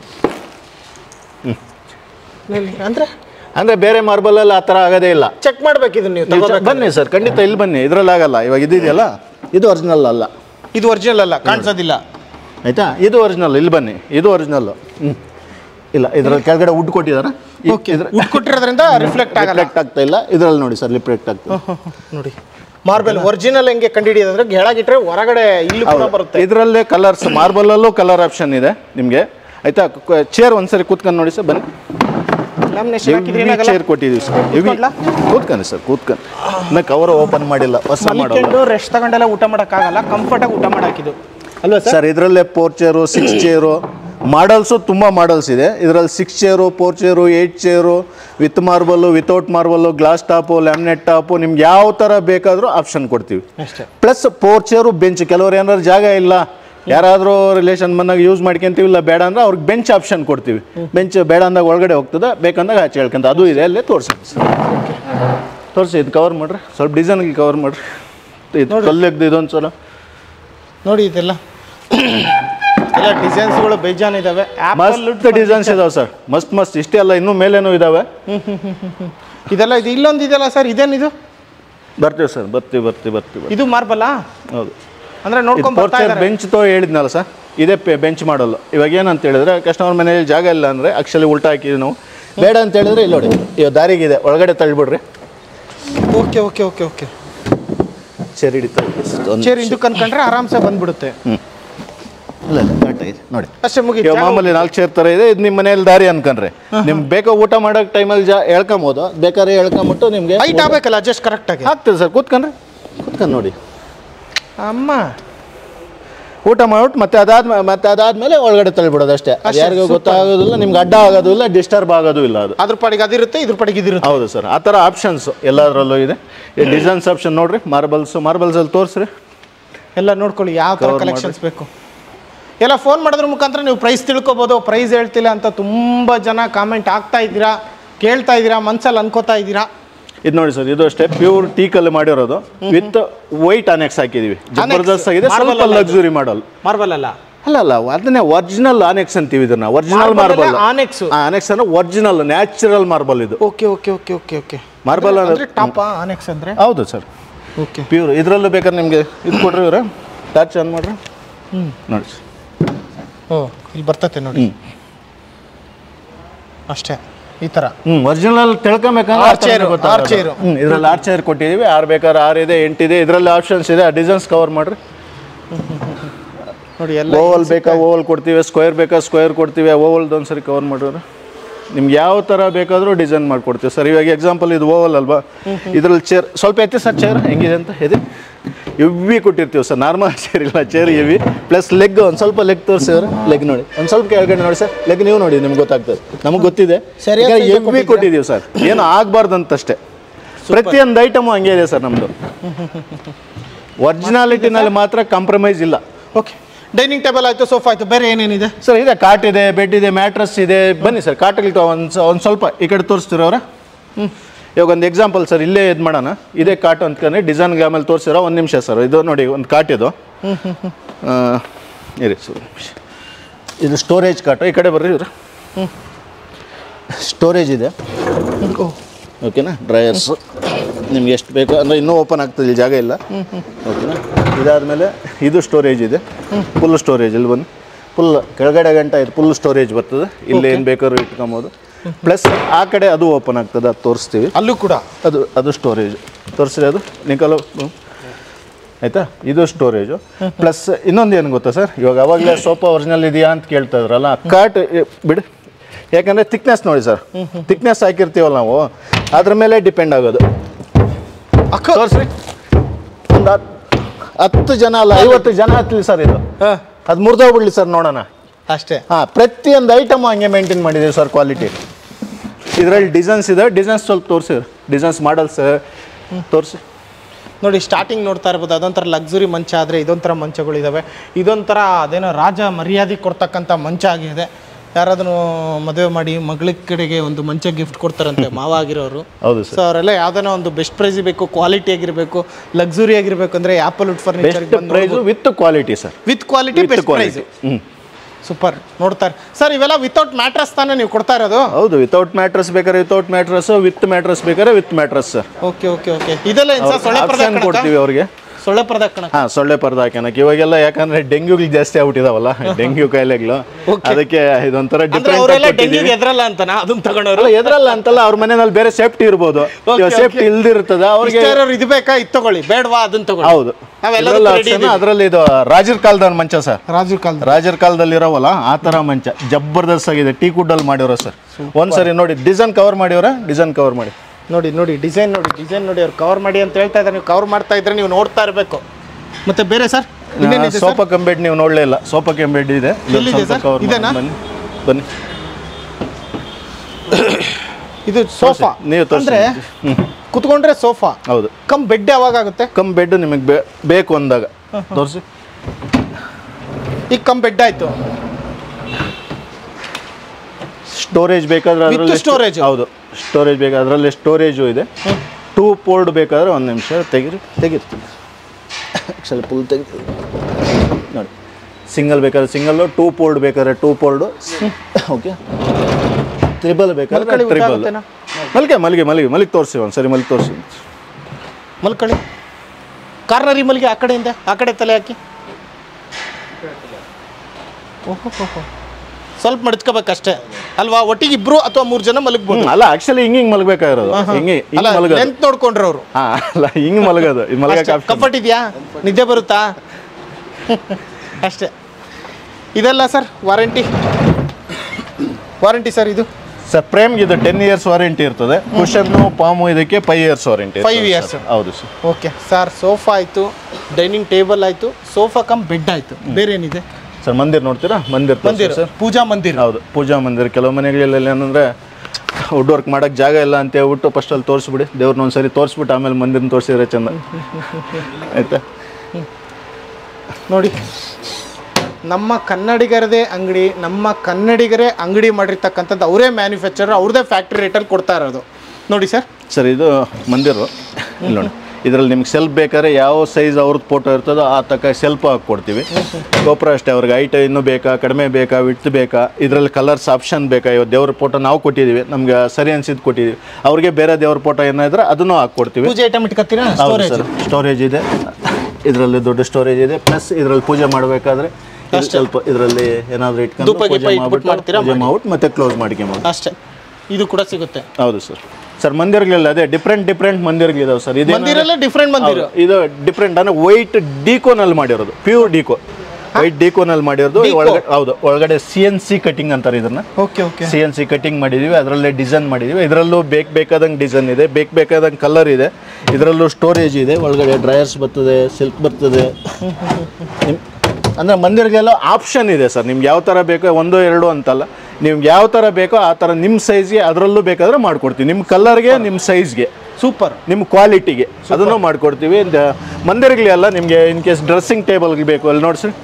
ಅಂದ್ರೆ ಅಂದ್ರೆ ಬೇರೆ ಮಾರ್ಬಲ್ ಅಲ್ಲಿ ಆ ಥರ ಆಗೋದೇ ಇಲ್ಲ ಚೆಕ್ ಮಾಡ್ಬೇಕಿದು ನೀವು ನೀವು ತಗೋಬೇಕು. ಬನ್ನಿ ಸರ್ ಖಂಡಿತ ಇಲ್ಲಿ ಬನ್ನಿ ಇದ್ರಲ್ಲಿ ಆಗಲ್ಲ ಇವಾಗ ಇದಿದೆಯಲ್ಲ ಇದು ಒರಿಜಿನಲ್ ಅಲ್ಲ ಇದು ಒರಿಜಿನಲ್ ಅಲ್ಲ ಕಾಣಿಸೋದಿಲ್ಲ ಆಯ್ತಾ ಇದು ಒರಿಜಿನಲ್ ಇಲ್ಲಿ ಬನ್ನಿ ಇದು ಒರಿಜಿನಲ್ ಹ್ಞೂ ಇಲ್ಲ ಇದ್ರಲ್ಲಿ ಕೆಳಗಡೆ ವುಡ್ ಕೊಟ್ಟಿದ್ದಾರೆ ಓಕೆ ಉಡ್ ಕೊಟ್ಟಿರೋದ್ರಿಂದ ರಿಫ್ಲೆಕ್ಟ್ ಆಗಲ್ಲ ರಿಫ್ಲೆಕ್ಟ್ ಆಗ್ತಾ ಇಲ್ಲ ಇದ್ರಲ್ಲಿ ನೋಡಿ ಸರ್ ರಿಫ್ಲೆಕ್ಟ್ ಆಗ್ತದೆ ನೋಡಿ ಮಾರ್ಬಲ್ ಒರಿಜಿನಲ್ ಹೆಂಗೆ ಕಂಡುಹಿಡಿಯೋದಂದ್ರೆ ಕೆಳಗಿಟ್ರೆ ಹೊರಗಡೆ ಇಲ್ಲಿ ಕೂಡ ಬರುತ್ತೆ ಇದರಲ್ಲೇ ಕಲರ್ಸ್ ಮಾರ್ಬಲಲ್ಲೂ ಕಲರ್ ಆಪ್ಷನ್ ಇದೆ ನಿಮಗೆ ಆಯ್ತಾ ಚೇರ್ ಒಂದ್ಸರಿ ಕೂತ್ಕೊಂಡು ನೋಡಿ ಸರ್ ಬನ್ನಿ ಲ್ಯಾಮಿನೇಷನ್ ಹಾಕಿದ್ರೆ ಏನಾಗಲ್ಲ ಚೇರ್ ಕೊಟ್ಟಿದ್ದೀವಿ ಸರ್ ಹೆವಿ ಕೂತ್ಕೊಂಡ್ಲಾ? ಕೂತ್ಕೊಂಡು ಸರ್ ಕೂತ್ಕೊಂಡು ಇನ್ನು ಕವರ್ ಓಪನ್ ಮಾಡಿಲ್ಲ ಹೊಸ ಮಾಡೋದು ಮಲ್ಕೊಂಡು ರೆಸ್ಟ್ ತಗೊಂಡೆಲ್ಲ ಊಟ ಮಾಡೋಕ್ಕಾಗಲ್ಲ ಕಂಫರ್ಟಾಗಿ ಊಟ ಮಾಡಾಕಿದು ಅಲ್ವಾ ಸರ್ ಸರ್ ಇದರಲ್ಲೇ four chair six chair models ತುಂಬ ಮಾಡಲ್ಸ್ ಇದೆ ಇದರಲ್ಲಿ six chair four chair eight chair with marble without marble glass top laminate top ನಿಮ್ಗೆ ಯಾವ ಥರ ಬೇಕಾದರೂ ಆಪ್ಷನ್ ಕೊಡ್ತೀವಿ ಅಷ್ಟೇ ಪ್ಲಸ್ ಫೋರ್ ಚೇರು ಬೆಂಚ್ ಕೆಲವ್ರು ಏನಾದ್ರು ಜಾಗ ಇಲ್ಲ ಯಾರಾದರೂ ರಿಲೇಷನ್ ಬಂದಾಗ ಯೂಸ್ ಮಾಡ್ಕೊಂತೀವಿ ಇಲ್ಲ ಬೇಡ ಅಂದ್ರೆ ಅವ್ರಿಗೆ ಬೆಂಚ್ ಆಪ್ಷನ್ ಕೊಡ್ತೀವಿ ಬೆಂಚ್ ಬೇಡ ಅಂದಾಗ ಒಳಗಡೆ ಹೋಗ್ತದೆ ಬೇಕಂದಾಗ ಆಚೆ ಹೇಳ್ಕೊಂತ ಅದು ಇದೆ ಅಲ್ಲೇ ತೋರಿಸಿ ತೋರಿಸಿ ಇದು ಕವರ್ ಮಾಡ್ರಿ ಸ್ವಲ್ಪ ಡಿಸೈನ್ಗೆ ಕವರ್ ಮಾಡ್ರಿ ಇದು ಕಲ್ಲೆಗ್ದು ಇದೊಂದು ಸಲ ನೋಡಿ ಇದೆಲ್ಲ ಎಲ್ಲ ಡಿಸೈನ್ಸ್ಗಳು ಬೇಜಾನ್ ಇದಾವೆ ಆಪಲ್ ಮಸ್ತ್ ಡಿಸೈನ್ಸ್ ಇದಾವೆ ಸರ್ ಮಸ್ತ್ ಮಸ್ತ್ ಇಷ್ಟೇ ಅಲ್ಲ ಇನ್ನೂ ಮೇಲೇನೂ ಇದಾವೆ ಇದೆಲ್ಲ ಇದು ಇಲ್ಲೊಂದು ಇದೆಯಲ್ಲ ಸರ್ ಇದೇನಿದು ಬರ್ತೀವಿ ಸರ್ ಬರ್ತೀವಿ ಬರ್ತೀವಿ ಬರ್ತೀವಿ ಇದು ಮಾರ್ಬಲ್ಲಾ ಹೌದು ಅಂದ್ರೆ ನೋಡ್ಕೊಂಡ್ ಬರ್ತಾ ಇದ್ದಾರೆ ಬೆಂಚ್ ತೋ ಹೇಳಿದ್ನಲ್ಲ ಸರ್ ಇದೇ ಬೆಂಚ್ ಮಾಡಲ್ಲ ಇವಾಗ ಏನಂತ ಹೇಳಿದ್ರೆ ಕಸ್ಟಮರ್ ಮನೇಲಿ ಜಾಗ ಇಲ್ಲ ಅಂದರೆ ಆಕ್ಚುಲಿ ಉಲ್ಟಾ ಹಾಕಿದ್ವಿ ನಾವು ಬೇಡ ಅಂತ ಹೇಳಿದ್ರೆ ಇಲ್ಲಿ ನೋಡಿ ಇವಾಗ ದಾರಿಗಿದೆ ಒಳಗಡೆ ತಳ್ಳಿಬಿಡ್ರಿ okay okay okay okay chair ಹಿಡಿತಾ ಚೇರ್ ಹಿಂದಕ್ಕೆ ಅನ್ಕೊಂಡ್ರೆ ಆರಾಮ್ಸೆ ಬಂದ್ಬಿಡುತ್ತೆ ಇಲ್ಲ ಇಲ್ಲ ಕರೆಕ್ಟ್ ಆಗಿದೆ ನೋಡಿ ಅಷ್ಟೇ ಮುಗಿ ಇವಾಗ ಮಾಮೂಲಿ ನಾಲ್ಕು ಚೇರ್ ಥರ ಇದೆ ಇದು ನಿಮ್ಮ ಮನೇಲಿ ದಾರಿ ಅನ್ಕೊಂಡ್ರೆ ನಿಮ್ಗೆ ಬೇಕೋ ಊಟ ಮಾಡೋ ಟೈಮಲ್ಲಿ ಜಾ ಹೇಳ್ಕೊಂಬೋದು ಬೇಕಾದ್ರೆ ಹೇಳ್ಕೊಂಬಿಟ್ಟು ನಿಮಗೆ ಹೈಟ್ ಆಗ್ಬೇಕಲ್ಲ ಅಡ್ಜಸ್ಟ್ ಕರೆಕ್ಟಾಗಿ ಆಗ್ತದೆ ಸರ್ ಕೂತ್ಕೊಂಡ್ರೆ ಕೂತ್ಕೊಂಡು ನೋಡಿ ಅಮ್ಮ ಊಟ ಮಾಡ್ಬಿಟ್ಟು ಮತ್ತೆ ಅದಾದ್ಮೇಲೆ ಮತ್ತೆ ಅದಾದ್ಮೇಲೆ ಒಳಗಡೆ ತಳ್ಳಿಬಿಡೋದು ಅಷ್ಟೇ ಅದು ಯಾರಿಗೂ ಗೊತ್ತಾಗೋದಿಲ್ಲ ನಿಮ್ಗೆ ಅಡ್ಡ ಆಗೋದು ಇಲ್ಲ ಡಿಸ್ಟರ್ಬ್ ಆಗೋದು ಇಲ್ಲ ಅದು ಅದ್ರ ಪಾಡಿಗೆ ಅದಿರುತ್ತೆ ಇದ್ರ ಪಾಡಿಗೆ ಇದಿರುತ್ತೆ ಹೌದು ಸರ್ ಆ ಥರ ಆಪ್ಷನ್ಸ್ ಎಲ್ಲದರಲ್ಲೂ ಇದೆ ಈ ಡಿಸೈನ್ಸ್ ಆಪ್ಷನ್ ನೋಡ್ರಿ ಮಾರ್ಬಲ್ಸ್ ಮಾರ್ಬಲ್ಸಲ್ಲಿ ತೋರಿಸ್ರಿ ಎಲ್ಲ ನೋಡ್ಕೊಳ್ಳಿ ಯಾವ ಥರ Cover ಕಲೆಕ್ಷನ್ಸ್ ಬೇಕು ಎಲ್ಲ ಫೋನ್ ಮಾಡೋದ್ರ ಮುಖಾಂತರ ನೀವು ಪ್ರೈಸ್ ತಿಳ್ಕೊಬೋದು ಪ್ರೈಸ್ ಹೇಳ್ತಿಲ್ಲ ಅಂತ ತುಂಬ ಜನ ಕಾಮೆಂಟ್ ಆಗ್ತಾ ಇದ್ದೀರಾ ಕೇಳ್ತಾ ಇದ್ದೀರಾ ಮನ್ಸಲ್ಲಿ ಅನ್ಕೋತಾ ಇದ್ದೀರಾ ಇದು ನೋಡಿ ಸರ್ ಇದು ಅಷ್ಟೇ ಪ್ಯೂರ್ ಟೀಕಲ್ಲಿ ಮಾಡಿರೋದು ವಿತ್ ವೈಟ್ ಅನೆಕ್ಸ್ ಹಾಕಿದೀವಿ ಜಬರ್ದಸ್ತ್ ಆಗಿದೆ Marble ಸ್ವಲ್ಪ ಅಲ್ಲ ಇದು? ಲಕ್ಸುರಿ ಮಾಡಲ್ ಮಾರ್ಬಲ್ ಅಲ್ಲ ಅಲ್ಲ ಅಲ್ಲ ಅದನ್ನೇ ಒರಿಜಿನಲ್ ಆನೆಕ್ಸ್ ಅಂತೀವಿ ಇದನ್ನ ಒರಿಜಿನಲ್ Marble ಮಾರ್ಬಲ್ ಅಲ್ಲೇ Onyx. ಆನೆಕ್ಸ್ ಅಂದ್ರೆ ಒರಿಜಿನಲ್ ನ್ಯಾಚುರಲ್ ಮಾರ್ಬಲ್ ಇದು okay okay okay okay okay marble ಅಂದ್ರೆ ಟಾಪ್ ಆನೆಕ್ಸ್ ಅಂದ್ರೆ ಹೌದು ಸರ್ ಓಕೆ ಪ್ಯೂರ್ ಇದರಲ್ಲೂ ಬೇಕಾದ್ರೆ ನಿಮಗೆ ಇದು ಕೊಡ್ರಿ ಇವ್ರ ಟಾರ್ಚ್ ಆನ್ ಮಾಡ್ರಿ ನೋಡಿ ಸರ್ ಓ ಇಲ್ಲಿ ಬರ್ತತೆ ನೋಡಿ ಹ್ಮ್. ಅಷ್ಟೇ ಈ ಥರ ಹ್ಮ್ ಒರಿಜಿನಲ್ ತಿಳ್ಕೊಬೇಕಂದ್ರೆ ಆರ್ chair, ಆರ್ chair. ಹ್ಮ್ ಇದ್ರಲ್ಲಿ ಆರ್ ಚೇರ್ ಕೊಟ್ಟಿದೀವಿ ಆರ್ ಬೇಕಾದ್ರೆ ಆರ್ ಇದೆ ಎಂಟಿದೆ ಇದರಲ್ಲಿ ಆಪ್ಷನ್ಸ್ ಇದೆ ಆ ಡಿಸೈನ್ಸ್ ಕವರ್ ಮಾಡ್ರಿ ನೋಡಿ ಎಲ್ಲ ಓವಲ್ ಬೇಕಾ ಓವಲ್ ಕೊಡ್ತೀವಿ ಸ್ಕ್ವೇರ್ ಬೇಕಾ ಸ್ಕ್ವೇರ್ ಕೊಡ್ತೀವಿ ಓವಲ್ದು ಒಂದ್ಸರಿ ಕವರ್ ಮಾಡಿದ್ರೆ ನಿಮ್ಗೆ ಯಾವ ಥರ ಬೇಕಾದರೂ ಡಿಸೈನ್ ಮಾಡ್ಕೊಡ್ತೀವಿ ಸರ್ ಇವಾಗ ಎಕ್ಸಾಂಪಲ್ ಇದು ಓವಲ್ ಅಲ್ವಾ ಇದ್ರಲ್ಲಿ ಚೇರ್ ಸ್ವಲ್ಪ ಎತ್ತಿ ಸರ್ ಚೇರ್ ಹೆಂಗಿದೆ ಅಂತ ಇದೆ ಎವ್ವಿ ಕೊಟ್ಟಿರ್ತೀವಿ ಸರ್ ನಾರ್ಮಲ್ ಚೇರ್ ಇಲ್ಲ ಚೇರ್ ಎವಿ ಪ್ಲಸ್ ಲೆಗ್ ಒಂದು ಸ್ವಲ್ಪ ಲೆಗ್ ತೋರಿಸಿ ಸರ್ ಲೆಗ್ ನೋಡಿ ಒಂದು ಸ್ವಲ್ಪ ಕೆಳಗಡೆ ನೋಡಿ ಸರ್ ಲೆಗ್ ನೀವು ನೋಡಿ ನಿಮ್ಗೆ ಗೊತ್ತಾಗ್ತದೆ ನಮಗೆ ಗೊತ್ತಿದೆ ಸರಿಯಾದ size ಎವ್ವಿ ಕೊಟ್ಟಿದ್ದೀವಿ ಸರ್ ಏನು ಆಗಬಾರ್ದಂತಷ್ಟೇ ಪ್ರತಿಯೊಂದು ಐಟಮು ಹಂಗೆ ಇದೆ ಸರ್ ನಮ್ಮದು ಒರಿಜಿನಾಲಿಟಿನಲ್ಲಿ ಮಾತ್ರ ಕಾಂಪ್ರಮೈಸ್ ಇಲ್ಲ ಓಕೆ ಡೈನಿಂಗ್ ಟೇಬಲ್ ಆಯಿತು ಸೋಫಾ ಆಯಿತು ಬೇರೆ ಏನೇನಿದೆ ಸರ್ ಇದೆ ಕಾಟ್ ಇದೆ ಬೆಡ್ ಇದೆ ಮ್ಯಾಟ್ರಸ್ ಇದೆ ಬನ್ನಿ ಸರ್ ಕಾಟಲ್ಲಿ ಒಂದು ಒಂದು ಸ್ವಲ್ಪ ಈ ಕಡೆ ತೋರಿಸ್ತೀರವ್ರ ಹ್ಞೂ ಇವಾಗ ಒಂದು ಎಕ್ಸಾಂಪಲ್ ಸರ್ ಇಲ್ಲೇ ಇದು ಮಾಡೋಣ ಇದೇ ಕಾಟು ಅಂದ್ಕೊಂಡು ಡಿಸೈನ್ಗೆ ಆಮೇಲೆ ತೋರಿಸಿರೋ ಒಂದು ನಿಮಿಷ ಸರ್ ಇದು ನೋಡಿ ಒಂದು ಕಾಟ್ ಇದು ಆ, ಇರಿ ಸರ್ ಒಂದ್ ನಿಮಿಷ. ಇದು ಸ್ಟೋರೇಜ್ ಕಾಟು ಈ ಕಡೆ ಬರ್ರಿ ಇವ್ರು ಸ್ಟೋರೇಜ್ ಇದೆ ಓಕೆನಾ ಡ್ರಯರ್ಸು ನಿಮ್ಗೆ ಎಷ್ಟು ಬೇಕು ಅಂದರೆ ಇನ್ನೂ ಓಪನ್ ಆಗ್ತದೆ ಇಲ್ಲಿ ಜಾಗ ಇಲ್ಲ ಓಕೆನಾ ಇದಾದಮೇಲೆ ಇದು ಸ್ಟೋರೇಜ್ ಇದೆ ಫುಲ್ ಸ್ಟೋರೇಜ್ ಇಲ್ಲಿ ಬಂದು ಫುಲ್ ಕೆಳಗಡೆ ಗಂಟ ಇದು ಫುಲ್ ಸ್ಟೋರೇಜ್ ಬರ್ತದೆ ಇಲ್ಲಿ ಏನು ಬೇಕಾದ್ರೂ ಇಟ್ಕೊಬೋದು ಪ್ಲಸ್ ಆ ಕಡೆ ಅದು ಓಪನ್ ಆಗ್ತದೆ ಅದು ತೋರಿಸ್ತೀವಿ ಅಲ್ಲೂ ಕೂಡ ಅದು ಅದು ಸ್ಟೋರೇಜ್ ತೋರಿಸ್ರಿ ಅದು ನಿಕಲು ಆಯಿತಾ ಇದು ಸ್ಟೋರೇಜು ಪ್ಲಸ್ ಇನ್ನೊಂದು ಏನು ಗೊತ್ತಾ ಸರ್ ಇವಾಗ ಅವಾಗಲೇ ಸೋಫಾ ಒರಿಜಿನಲ್ ಇದೆಯಾ ಅಂತ ಕೇಳ್ತಾ ಇದ್ರಲ್ಲ ಕಾಟ್ ಇ- ಬಿಡು ಯಾಕಂದರೆ ಥಿಕ್ನೆಸ್ ನೋಡಿ ಸರ್ ಥಿಕ್ನೆಸ್ ಹಾಕಿರ್ತೀವಲ್ಲ ನಾವು ಅದ್ರ ಮೇಲೆ ಡಿಪೆಂಡ್ ಆಗೋದು ಅಕ್ಕ ತೋರಿಸ್ರಿ ಒಂದು ಹತ್ತು ಜನ ಅಲ್ಲ ಐವತ್ತು ಜನ ಹತ್ತಲಿ ಸರ್ ಇದು ಹಾಂ ಅದು ಮುರಿದೋಗ್ಬಿಡ್ಲಿ ಸರ್ ನೋಡೋಣ ಅಷ್ಟೇ ಹಾಂ ಪ್ರತಿಯೊಂದು ಐಟಮ್ ಹಂಗೆ ಮೇಂಟೈನ್ ಮಾಡಿದ್ದೀವಿ ಸರ್ ಕ್ವಾಲಿಟಿ ಇದರಲ್ಲಿ ಡಿಸೈನ್ಸ್ ಇದೆ ಡಿಸೈನ್ಸ್ ಸ್ವಲ್ಪ ತೋರಿಸಿ ಡಿಸೈನ್ಸ್ ಮಾಡಲ್ಸ್ ತೋರಿಸಿ ನೋಡಿ ಸ್ಟಾರ್ಟಿಂಗ್ ನೋಡ್ತಾ ಇರ್ಬೋದು ಅದೊಂಥರ ಲಕ್ಸುರಿ ಮಂಚ ಆದರೆ ಇದೊಂಥರ ಮಂಚಗಳಿದ್ದಾವೆ ಇದೊಂಥರ ಅದೇನೋ ರಾಜ ಮರ್ಯಾದೆ ಕೊಡ್ತಕ್ಕಂಥ ಮಂಚ ಆಗಿದೆ ಯಾರಾದರೂ ಮದುವೆ ಮಾಡಿ ಮಗಳ ಕಡೆಗೆ ಒಂದು ಮಂಚ ಗಿಫ್ಟ್ ಕೊಡ್ತಾರಂತೆ ಮಾವ ಆಗಿರೋರು ಹೌದು ಸರ್ ಸೊ ಅವರೆಲ್ಲ ಯಾವ್ದಾನ ಒಂದು ಬೆಸ್ಟ್ ಪ್ರೈಸ್ ಬೇಕು ಕ್ವಾಲಿಟಿ ಆಗಿರಬೇಕು ಲಕ್ಸುರಿ ಆಗಿರಬೇಕು ಅಂದರೆ Apple wood furniture best price with quality sir with quality with best price quality ಹ್ಞೂ ಸೂಪರ್ ನೋಡ್ತಾರೆ ಸರ್ ಇವೆಲ್ಲ ವಿತೌಟ್ ಮ್ಯಾಟ್ರಸ್ ತಾನೇ ನೀವು ಕೊಡ್ತಾ ಇರೋದು ಹೌದು ವಿತೌಟ್ ಮ್ಯಾಟ್ರಸ್ ಬೇಕಾದ್ರೆ ವಿತೌಟ್ ಮ್ಯಾಟ್ರಸ್ ವಿತ್ ಮ್ಯಾಟ್ರಸ್ ಬೇಕಾದ್ರೆ with mattress sir okay okay okay ಇದೆಲ್ಲ ಏನು ಸರ್ ಸೊಳ್ಳೆ ಪರ್ದೆ ಆಪ್ಷನ್ ಕೊಡ್ತೀವಿ ಅವ್ರಿಗೆ ಸೊಳ್ಳೆ ಪರ್ದೆ ಹಾಕೋಣ ಹಾಂ ಸೊಳ್ಳೆ ಪರ್ದ ಹಾಕೋಣಕ್ಕೆ ಇವಾಗೆಲ್ಲ ಯಾಕಂದ್ರೆ ಡೆಂಗ್ಯೂಗಳು ಜಾಸ್ತಿ ಆಗ್ಬಿಟ್ಟಿದಾವಲ್ಲ ಡೆಂಗ್ಯೂ ಕಾಯಿಲೆಗಳು ಅದಕ್ಕೆ ಇದೊಂಥರ ಅಂದ್ರೆ ಅವರೆಲ್ಲ ಡಿಫ್ರೆಂಟ್ ಡೆಂಗ್ಯೂಗೆ ಎದ್ರಲ್ಲ ಅಂತನಾ ಅದನ್ನ ತಗೊಂಡವ್ರು ಅಲ್ಲ ಎದ್ರಲ್ಲ ಅಂತಲ್ಲ ಅವ್ರ ಮನೆಯಲ್ಲಿ ಬೇರೆ ಸೇಫ್ಟಿ ಇರ್ಬೋದು Okay, ಸೇಫ್ಟಿ okay. ಇಲ್ದಿರ್ತದ ಅವ್ರಿಗೆ ಇಷ್ಟಾರು ಇದು ಬೇಕಾ ಇದು ತಗೊಳ್ಳಿ ಬೇಡವಾ ಅದನ್ನ ತಗೊಳ್ಳಿ ಹೌದು ನಾವೆಲ್ಲದಕ್ಕೂ ready ಇದೀವಿ. ಅದರಲ್ಲಿ ಇದು ರಾಜರ್ ಕಾಲದ ಮಂಚ ಸರ್ ರಾಜು ಕಾಲದ ರಾಜರ್ ಕಾಲದಲ್ಲಿ ಇರೋವಲ್ಲ ಆ ಥರ ಮಂಚ ಜಬರ್ದಸ್ತ್ ಆಗಿದೆ ಟೀ ಕುಡ್ಡಲ್ಲಿ ಮಾಡಿರೋ ಸರ್ ಒಂದ್ಸರಿ ನೋಡಿ ಡಿಸೈನ್ ಕವರ್ ಮಾಡಿವ್ರ ಡಿಸೈನ್ ಕವರ್ ಮಾಡಿ ನೋಡಿ ನೋಡಿ ಡಿಸೈನ್ ನೋಡಿ ಡಿಸೈನ್ ನೋಡಿ ಅವ್ರು ಕವರ್ ಮಾಡಿ ಅಂತ ಹೇಳ್ತಾ ಇದ್ದಾರೆ ನೀವು ಕವರ್ ಮಾಡ್ತಾ ಇದ್ರೆ ನೀವು ನೋಡ್ತಾ ಇರಬೇಕು ಮತ್ತೆ ಬೇರೆ ಸರ್ ಇನ್ನೇನಿದೆ ಸರ್ ಸೋಫಾ ಕಂಬೆಡ್ ನೀವು ನೋಡಲೇ ಇಲ್ಲ ಸೋಫಾ ಕಂಬೆಡ್ ಇದೆ ಇದೊಂದು ಎಲ್ಲಿದೆ ಸ್ವಲ್ಪ ಸರ್? cover ಮಾಡಿ. ಇದೇನಾ? ಬನ್ನಿ ಬನ್ನಿ ಇದು ಸೋಫಾ ನೀವು ತೋರಿಸಿ ಅಂದ್ರೆ ಹ್ಞೂ ಕುತ್ಕೊಂಡ್ರೆ ಸೋಫಾ ಹೌದು ಕಮ್ ಬೆಡ್ ಯಾವಾಗ ಆಗುತ್ತೆ ಕಮ್ ಬೆಡ್ ನಿಮಗೆ ಬೇ ಬೇಕು ಅಂದಾಗ ತೋರಿಸಿ ಈಗ ಕಮ್ ಬೆಡ್ ಆಯ್ತು ಸ್ಟೋರೇಜ್ ಬೇಕಾದ್ರೆ With ಅದರಲ್ಲಿ storage? ಹೌದು ಸ್ಟೋರೇಜ್ ಬೇಕು ಅದರಲ್ಲಿ ಸ್ಟೋರೇಜು ಇದೆ ಟೂ ಪೋರ್ಡ್ ಬೇಕಾದ್ರೆ ಒಂದು ನಿಮಿಷ ತೆಗೀರಿ ತೆಗೀರಿ ಆ್ಯಕ್ಚುಲಿ ಫುಲ್ ತೆಗಿ ನೋಡಿ ಸಿಂಗಲ್ ಬೇಕಾದ್ರೆ ಸಿಂಗಲ್ಲು ಟೂ ಪೋರ್ಡ್ ಬೇಕಾದ್ರೆ ಟೂ ಪೋರ್ಡು ಓಕೆ ತ್ರಿಬಲ್ ಬೇಕಾದ್ರೆ ಮಲ್ಕೊಳ್ಳಿ, ತ್ರಿಬಲ್ ಗೊತ್ತಾಗುತ್ತೇನಾ? ಮಲ್ಲಿಗೆ ಮಲ್ಲಿಗೆ ಮಲ್ಲಿಗೆ ಮಲ್ಲಿಗೆ ತೋರಿಸಿ ಒಂದು ಸರಿ ಮಲ್ಲಿಗೆ ತೋರಿಸಿ ಮಲ್ಕೊಳ್ಳಿ ಕಾರ್ನರಿ ಮಲ್ಲಿಗೆ ಆ ಕಡೆಯಿಂದ ಆ ಕಡೆ ತಲೆ ಹಾಕಿ ಓಹೋ ಸ್ವಲ್ಪ ಮಡ್ಚ್ಕೋಬೇಕಷ್ಟೇ ಅಲ್ವಾ ಒಟ್ಟಿಗೆ ಇಬ್ರು ಅಥವಾ ಮೂರು ಜನ ಮಲಗ್ಬೋದು ಹ್ಞೂ ಅಲ್ಲ ಆ್ಯಕ್ಚುಲಿ ಹಿಂಗೆ ಹಿಂಗೆ ಮಲಗಬೇಕಾಗಿರೋದು ಹಿಂಗೆ ಹಿಂಗೆ ಅಲ್ಲ ಮಲಗೋದು ಲೆಂತ್ ನೋಡ್ಕೊಂಡ್ರೆ ಅವರು ಹಾಂ ಅಲ್ಲ ಹಿಂಗೆ ಮಲಗೋದು ಇದು ಮಲಗಕ್ಕೆ ಆಪ್ಷನ್ ಕಂಫರ್ಟ್ ಇದೆಯಾ ನಿದ್ದೆ ಬರುತ್ತಾ ಅಷ್ಟೇ ಇದೆಲ್ಲ ಸರ್ ವಾರಂಟಿ ವಾರಂಟಿ ಸರ್ ಇದು ಸರ್ ಪ್ರೇಮ್ಗೆ ಇದು ಟೆನ್ ಇಯರ್ಸ್ ವಾರಂಟಿ ಇರ್ತದೆ ಕುಷನ್ನು ಪಾಮು ಇದಕ್ಕೆ five years warranty Five years. ಹೌದು ಸರ್ ಓಕೆ ಸರ್ ಸೋಫಾ ಆಯಿತು ಡೈನಿಂಗ್ ಟೇಬಲ್ ಆಯಿತು ಸೋಫಾ ಕಮ್ ಬೆಡ್ ಆಯಿತು ಬೇರೆ ಏನಿದೆ ಸರ್ ಮಂದಿರ್ ನೋಡ್ತೀರಾ ಮಂದಿರ್ ಮಂದಿರ ಸರ್ ಪೂಜಾ ಮಂದಿರ ಹೌದು ಪೂಜಾ ಮಂದಿರ ಕೆಲವು ಮನೆಗಳಲ್ಲಿ ಏನಂದ್ರೆ ವುಡ್ ವರ್ಕ್ ಮಾಡೋಕ್ಕೆ ಜಾಗ ಇಲ್ಲ ಅಂತ ಹೇಳ್ಬಿಟ್ಟು ಫಸ್ಟ್ ಅಲ್ಲಿ ತೋರಿಸ್ಬಿಡಿ ದೇವ್ರನ್ನ ಒಂದ್ಸರಿ ತೋರಿಸ್ಬಿಟ್ಟು ಆಮೇಲೆ ಮಂದಿರನ ತೋರಿಸಿದ್ರೆ ಚಂದ ಆಯ್ತಾ ನೋಡಿ ನಮ್ಮ ಕನ್ನಡಿಗರದೇ ಅಂಗಡಿ ನಮ್ಮ ಕನ್ನಡಿಗರೇ ಅಂಗಡಿ ಮಾಡಿರ್ತಕ್ಕಂಥದ್ದು ಅವರೇ ಮ್ಯಾನುಫ್ಯಾಕ್ಚರ್ ಅವ್ರದೇ ಫ್ಯಾಕ್ಟ್ರಿ ರೇಟಲ್ಲಿ ಕೊಡ್ತಾ ಇರೋದು ನೋಡಿ ಸರ್ ಸರ್ ಇದು ಮಂದಿರು ಇಲ್ಲಿ ನೋಡಿ ಇದರಲ್ಲಿ ನಿಮ್ಗೆ ಸೆಲ್ಫ್ ಬೇಕಾದ್ರೆ ಯಾವ ಸೈಜ್ ಅವ್ರದ್ದು ಫೋಟೋ ಇರ್ತದೋ ಆ ತಕ್ಕ ಸೆಲ್ಫ್ ಹಾಕಿ ಕೊಡ್ತೀವಿ ಗೋಪುರ ಅಷ್ಟೇ ಅವ್ರಿಗೆ ಹೈಟ್ ಇನ್ನೂ ಬೇಕಾ ಕಡಿಮೆ ಬೇಕಾ ವಿಡ್ತ್ ಬೇಕಾ ಇದರಲ್ಲಿ ಕಲರ್ಸ್ ಆಪ್ಷನ್ ಬೇಕಾ ಇವತ್ತು ದೇವ್ರ ಫೋಟೋ ನಾವು ಕೊಟ್ಟಿದ್ದೀವಿ ನಮ್ಗೆ ಸರಿ ಅನ್ಸಿದ್ದು ಕೊಟ್ಟಿದ್ದೀವಿ ಅವ್ರಿಗೆ ಬೇರೆ ದೇವ್ರ ಫೋಟೋ ಏನಾದ್ರೆ ಅದನ್ನು ಹಾಕ್ಕೊಡ್ತೀವಿ ಪೂಜೆ ಐಟಮ್ ಇಟ್ಕೊತೀರಾ ಹೌದು ಸ್ಟೋರೇಜ್ ಸರ್ ಸ್ಟೋರೇಜ್ ಇದೆ ಇದರಲ್ಲಿ ದೊಡ್ಡ ಸ್ಟೋರೇಜ್ ಇದೆ ಪ್ಲಸ್ ಇದರಲ್ಲಿ ಪೂಜೆ ಮಾಡಬೇಕಾದ್ರೆ ಸ್ವಲ್ಪ ಇದರಲ್ಲಿ ಏನಾದರೂ ಇಟ್ಕೊಂಡು ಧೂಪ ಗೀಪ ಪೂಜೆ ಇಟ್ಬಿಟ್ಟು ಮಾಡ್ಬಿಟ್ಟು ಮಾಡ್ತೀರಾ? ಪೂಜೆ ಮಾಡ್ಬಿಟ್ಟು ಮತ್ತೆ ಕ್ಲೋಸ್ ಮಾಡ್ಕೊಂಬೋದು ಅಷ್ಟೇ ಇದು ಕೂಡ ಸಿಗುತ್ತೆ ಹೌದು ಸರ್ ಸರ್ ಮಂದಿರಗಳಿಲ್ಲ ಅದೇ ಡಿಫ್ರೆಂಟ್ ಡಿಫ್ರೆಂಟ್ ಮಂದಿರಗಳಿದಾವೆ ಸರ್ ಇದೇ ಮಂದಿರಲ್ಲೇ ಡಿಫ್ರೆಂಟ್ ಮಂದಿರ ಇದು ಡಿಫ್ರೆಂಟ್ ಅಂದ್ರೆ ವೈಟ್ ಡಿಕೋನಲ್ಲಿ ಮಾಡಿರೋದು ಪ್ಯೂರ್ ಡಿಕೋ ವೈಟ್ ಡಿಕೋನಲ್ಲಿ ಮಾಡಿರೋದು ಒಳಗಡೆ ಹೌದು ಒಳಗಡೆ ಸಿ ಎನ್ ಸಿ ಕಟಿಂಗ್ ಅಂತಾರೆ ಇದನ್ನ okay okay C N C cutting ಮಾಡಿದೀವಿ ಅದರಲ್ಲೇ ಡಿಸೈನ್ ಮಾಡಿದೀವಿ ಇದರಲ್ಲೂ ಬೇಕು ಬೇಕಾದಂಗೆ ಡಿಸೈನ್ ಇದೆ ಬೇಕು ಬೇಕಾದಂಗೆ ಕಲರ್ ಇದೆ ಇದರಲ್ಲೂ ಸ್ಟೋರೇಜ್ ಇದೆ ಒಳಗಡೆ ಡ್ರಯರ್ಸ್ ಬರ್ತದೆ ಸಿಲ್ಕ್ ಬರ್ತದೆ ನಿಮ್- ಅಂದ್ರೆ ಮಂದಿರಗೆಲ್ಲ ಆಪ್ಷನ್ ಇದೆ ಸರ್ ನಿಮ್ಗೆ ಯಾವ ಥರ ಬೇಕೋ ಒಂದು ಎರಡು ಅಂತಲ್ಲ ನಿಮ್ಗೆ ಯಾವ ಥರ ಬೇಕೋ ಆ ಥರ ನಿಮ್ಮ ಸೈಜ್ಗೆ ಅದರಲ್ಲೂ ಬೇಕಾದ್ರೆ ಮಾಡ್ಕೊಡ್ತೀವಿ ನಿಮ್ಮ ಕಲರ್ಗೆ ನಿಮ್ಮ ಸೈಜ್ಗೆ ಸೂಪರ್ ನಿಮ್ಮ ಕ್ವಾಲಿಟಿಗೆ ಅದನ್ನು ಮಾಡ್ಕೊಡ್ತೀವಿ ದ- ಮಂದಿರಗಳೆಲ್ಲ ನಿಮಗೆ ಇನ್ ಕೇಸ್ ಡ್ರೆಸ್ಸಿಂಗ್ ಟೇಬಲ್ಗೆ ಬೇಕು ಅಲ್ಲಿ ನೋಡಿ ಸರ್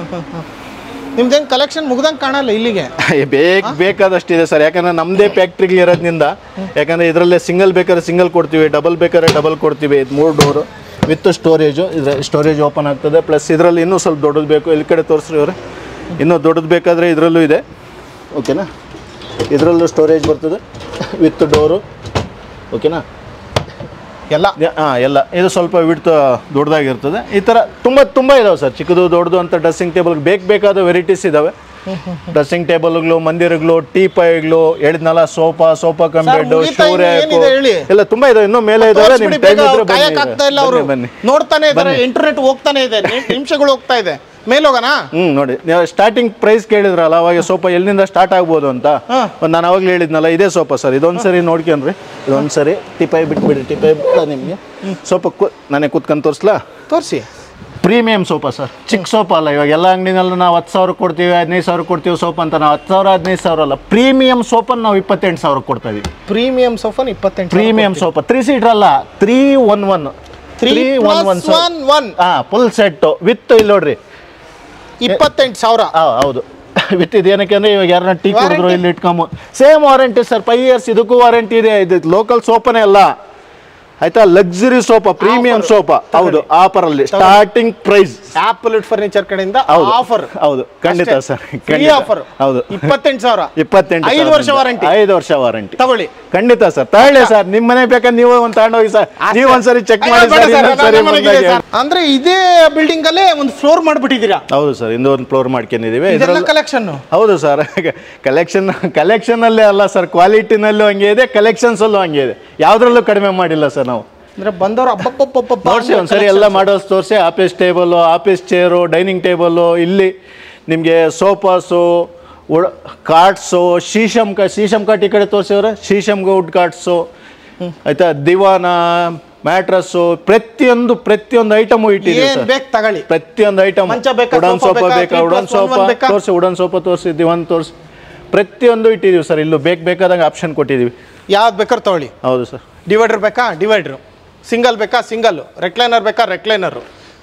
ನಿಮ್ದೇನು ಕಲೆಕ್ಷನ್ ಮುಗ್ದಂಗೆ ಕಾಣಲ್ಲ ಇಲ್ಲಿಗೆ ಬೇಕು ಬೇಕಾದಷ್ಟಿದೆ ಸರ್ ಯಾಕಂದ್ರೆ ನಮ್ಮದೇ ಫ್ಯಾಕ್ಟ್ರಿಗಳು ಇರೋದ್ರಿಂದ ಯಾಕಂದ್ರೆ ಇದರಲ್ಲೇ ಸಿಂಗಲ್ ಬೇಕಾದ್ರೆ ಸಿಂಗಲ್ ಕೊಡ್ತೀವಿ ಡಬಲ್ ಬೇಕಾದ್ರೆ ಡಬಲ್ ಕೊಡ್ತೀವಿ ಇದು ಮೂರು ಡೋರು ವಿತ್ ಸ್ಟೋರೇಜು ಇದ್ರ ಸ್ಟೋರೇಜ್ ಓಪನ್ ಆಗ್ತದೆ ಪ್ಲಸ್ ಇದರಲ್ಲಿ ಇನ್ನೂ ಸ್ವಲ್ಪ ದೊಡ್ಡದು ಬೇಕು ಇಲ್ಲಿ ಕಡೆ ತೋರಿಸ್ರಿ ಅವ್ರೆ ಇನ್ನೂ ದೊಡ್ಡದು ಬೇಕಾದರೆ ಇದರಲ್ಲೂ ಇದೆ ಓಕೆನಾ ಇದರಲ್ಲೂ ಸ್ಟೋರೇಜ್ ಬರ್ತದೆ ವಿತ್ ಡೋರು ಓಕೆನಾ ಎಲ್ಲ ಹಾಂ ಎಲ್ಲ ಇದು ಸ್ವಲ್ಪ ವಿಡ್ತ್ ದೊಡ್ಡದಾಗಿರ್ತದೆ ಈ ಥರ ತುಂಬ ತುಂಬ ಇದಾವೆ ಸರ್ ಚಿಕ್ಕದು ದೊಡ್ಡದು ಅಂತ ಡ್ರೆಸ್ಸಿಂಗ್ ಟೇಬಲ್ ಬೇಕು ಬೇಕಾದ ವೆರೈಟೀಸ್ ಇದಾವೆ ಡ್ರೆಸ್ಸಿಂಗ್ ಟೇಬಲ್ಗಳು ಮಂದಿರಗಳು ಟೀ ಪೈಗಳು ಹೇಳಿದ್ನಲ್ಲ ಸೋಫಾ ಸೋಫಾ ಕಂಬೆಡ್ ಮುಗೀತಾ ಶೂ ಇನ್ನು ಏನಿದೆ ಹೇಳಿ? ಎಲ್ಲ ತುಂಬಾ ಇದಾವೆ ಇನ್ನೂ ಮೇಲೆ ಇದಾವೆ ನಿಮ್ ತೋರಿಸ್ಬಿಡಿ ಟೈಮ್ ಬೇಗ, ಇದ್ರೆ ಅವ್ರು ಕಾಯಕ್ ಆಗ್ತಾ ಇಲ್ಲ ಅವರು ಬನ್ನಿ ಬನ್ನಿ ನೋಡ್ತಾನೆ ಇದಾರೆ ಇಂಟರ್ನೆಟ್ ಹೋಗ್ತಾನೆ ಇದೆ ನಿ- ನಿಮಿಷಗಳು ಹೋಗ್ತಾ ಇದೆ ಮೇಲೆ ಹೋಗೋಣ ಹ್ಮ್ ನೋಡಿ ನೀವು ಸ್ಟಾರ್ಟಿಂಗ್ ಪ್ರೈಸ್ ಕೇಳಿದ್ರಲ್ಲ ಅವಾಗ ಸೋಫಾ ಎಲ್ಲಿಂದ ಸ್ಟಾರ್ಟ್ ಆಗ್ಬೋದು ಅಂತ ಹಾ. ಒಂದು ನಾನು ಅವಾಗಲೇ ಹೇಳಿದ್ನಲ್ಲ ಇದೇ ಸೋಫಾ ಸರ್ ಇದೊಂದ್ಸರಿ ನೋಡ್ಕೊಂಡ್ರಿ ಇದೊಂದ್ಸರಿ ಟಿಪೈ ಬಿಟ್ಬಿಡ್ರಿ ಟಿಪೈ ಬಿಡ ನಿಮಗೆ ಸೋಫಾ ಕು ನಾನೇ ಕೂತ್ಕೊಂಡು ತೋರಿಸ್ಲಾ ತೋರಿಸಿ ಪ್ರೀಮಿಯಂ ಸೋಫಾ ಸರ್ ಚಿಕ್ಕ ಸೋಫಾ ಅಲ್ಲ ಇವಾಗ ಎಲ್ಲ ಅಂಗಡಿನಲ್ಲೂ ನಾವು ಹತ್ತು ಸಾವಿರ ಕೊಡ್ತೀವಿ ಹದಿನೈದು ಸಾವಿರ ಕೊಡ್ತೀವಿ ಸೋಫಾ ಅಂತ ನಾವು ಹತ್ತು ಸಾವಿರ ಹದಿನೈದು ಸಾವಿರ ಅಲ್ಲ ಪ್ರೀಮಿಯಂ ಸೋಫನ್ ನಾವು ಇಪ್ಪತ್ತೆಂಟು ಸಾವಿರ ಕೊಡ್ತಾ ಇದೀವಿ ಪ್ರೀಮಿಯಂ ಸೋಫನ್ ಇಪ್ಪತ್ತೆಂಟು ಪ್ರೀಮಿಯಂ ಸೋಫಾ ತ್ರೀ ಸೀಟರ್ ಅಲ್ಲ three one one three one one one one ಹಾಂ ಫುಲ್ ಸೆಟ್ಟು ವಿತ್ ಇಲ್ಲಿ ನೋಡ್ರಿ ಇಪ್ಪತ್ತೆಂಟು ಸಾವಿರ ಆ, ಹೌದು ವಿತ್ ಇದೇನಕ್ಕೆ ಅಂದ್ರೆ ಇವಾಗ ಯಾರನ್ನ ಟೀ ಕುಡಿದ್ರು Warranty? ಇಲ್ಲಿ ಇಟ್ಕೊಂಬ same warranty sir five years ಇದಕ್ಕೂ ವಾರಂಟಿ ಇದೆ ಇದು ಲೋಕಲ್ ಸೋಫಾನೇ ಅಲ್ಲ ಆಯ್ತಾ ಲಕ್ಸುರಿ ಸೋಫಾ ಪ್ರೀಮಿಯಂ ಸೋಫಾ ಹೌದು ಆಫರ್ ಅಲ್ಲಿ ಸ್ಟಾರ್ಟಿಂಗ್ ಪ್ರೈಸ್ ಆಪಲ್ ಫರ್ನಿಚರ್ ಕಡೆಯಿಂದ ಹೌದು ಆಫರ್ ಹೌದು ಖಂಡಿತ ಸರ್ ಫ್ರೀ ಆಫರ್ ಹೌದು ಇಪ್ಪತ್ತೆಂಟು ಸಾವಿರ ಇಪ್ಪತ್ತೆಂಟು ಐದು ವರ್ಷ ವಾರಂಟಿ ಐದು ವರ್ಷ ವಾರಂಟಿ ತಗೊಳ್ಳಿ ಖಂಡಿತ ಸರ್ ತಗೊಳ್ಳಿ ಸರ್ ನಿಮ್ಮ ಮನೆ ಬೇಕಾದ್ರೆ ನೀವು ಒಂದು ತಗೊಂಡೋಗಿ ಸರ್ ನೀವು ಒಂದ್ಸರಿ ಚೆಕ್ ಅಯ್ಯೋ, ಮಾಡಿ ಬೇಡ ಸರ್ ಸರ್, ಇನ್ನೊಂದ್ ನನ್ನ ಸರಿ ಮನೆಗಿದೆ ಬಂದಾಗ ಸರ್. ಅಂದ್ರೆ ಇದೇ ಬಿಲ್ಡಿಂಗ್ ಅಲ್ಲೇ ಒಂದು ಫ್ಲೋರ್ ಮಾಡ್ಬಿಟ್ಟಿದ್ದೀರಾ ಹೌದು ಸರ್ ಇನ್ನೂ ಒಂದು ಫ್ಲೋರ್ ಮಾಡ್ಕೊಂಡಿದೀವಿ ಇದೆಲ್ಲ ಇದ್ರಲ್ಲಿ ಕಲೆಕ್ಷನ್ ಹೌದು ಸರ್ ಕಲೆಕ್ಷನ್ ಕಲೆಕ್ಷನ್ ಅಲ್ಲೇ ಅಲ್ಲ ಸರ್ ಕ್ವಾಲಿಟಿನಲ್ಲೂ ಹಂಗೆ ಇದೆ ಕಲೆಕ್ಷನ್ಸ್ ಅಲ್ಲೂ ಹಂಗೆ ಇದೆ ಯಾವ್ದ್ರಲ್ಲೂ ಕಡಿಮೆ ಮಾಡಿಲ್ಲ ಸರ್ ನಾವು ಅಂದ್ರೆ ಬಂದವರು ಅಬ್ಬಬ್ಬಬ್ಬಬ್ಬ ನೋಡ್ಸಿ ಒಂದ್ಸರಿ ಎಲ್ಲ ಮಾಡೋಸ್ ತೋರಿಸಿ office table office chair dining table ಇಲ್ಲಿ ನಿಮಗೆ ಸೋಫಾಸು ಉಡ ಕಾರ್ಟ್ಸು ಶೀಶಮ್ ಕ ಶೀಶಮ್ ಕಾಟ್ ಈ ಕಡೆ ತೋರಿಸಿವ್ರೆ ಶೀಶಮ್ಗೆ ವುಡ್ ಕಾರ್ಟ್ಸು ಆಯ್ತಾ ದಿವಾನ ಮ್ಯಾಟ್ರಸ್ಸು ಪ್ರತಿಯೊಂದು ಪ್ರತಿಯೊಂದು ಐಟಮು ಇಟ್ಟಿದ್ದೀವಿ ಏನ್ ಸರ್ ಬೇಕು ತಗೊಳ್ಳಿ ಪ್ರತಿಯೊಂದು ಐಟಮ್ ಮಂಚ ಬೇಕಾ, ಉಡನ್ ಸೋಫಾ ಸೋಫಾ ಬೇಕಾ, ಬೇಕಾ three wooden plus one sofa one ಬೇಕಾ? ತೋರಿಸಿ ಉಡನ್ ಸೋಫಾ ತೋರಿಸಿ ದಿವಾನ್ ತೋರಿಸಿ ಪ್ರತಿಯೊಂದು ಇಟ್ಟಿದ್ದೀವಿ ಸರ್ ಇಲ್ಲೂ ಬೇಕು ಬೇಕಾದಂಗೆ ಆಪ್ಷನ್ ಕೊಟ್ಟಿದ್ದೀವಿ ಯಾವ್ದು ಬೇಕಾದ್ರೆ ತಗೊಳ್ಳಿ ಹೌದು ಸರ್ ಡಿವೈಡರ್ ಬೇಕಾ ಡಿವೈಡ್ರು ಸಿಂಗಲ್ ಬೇಕಾ ಸಿಂಗಲ್ ರೆಕ್ಲೈನರ್ ಬೇಕಾ ರೆಕ್ಲೈನರ್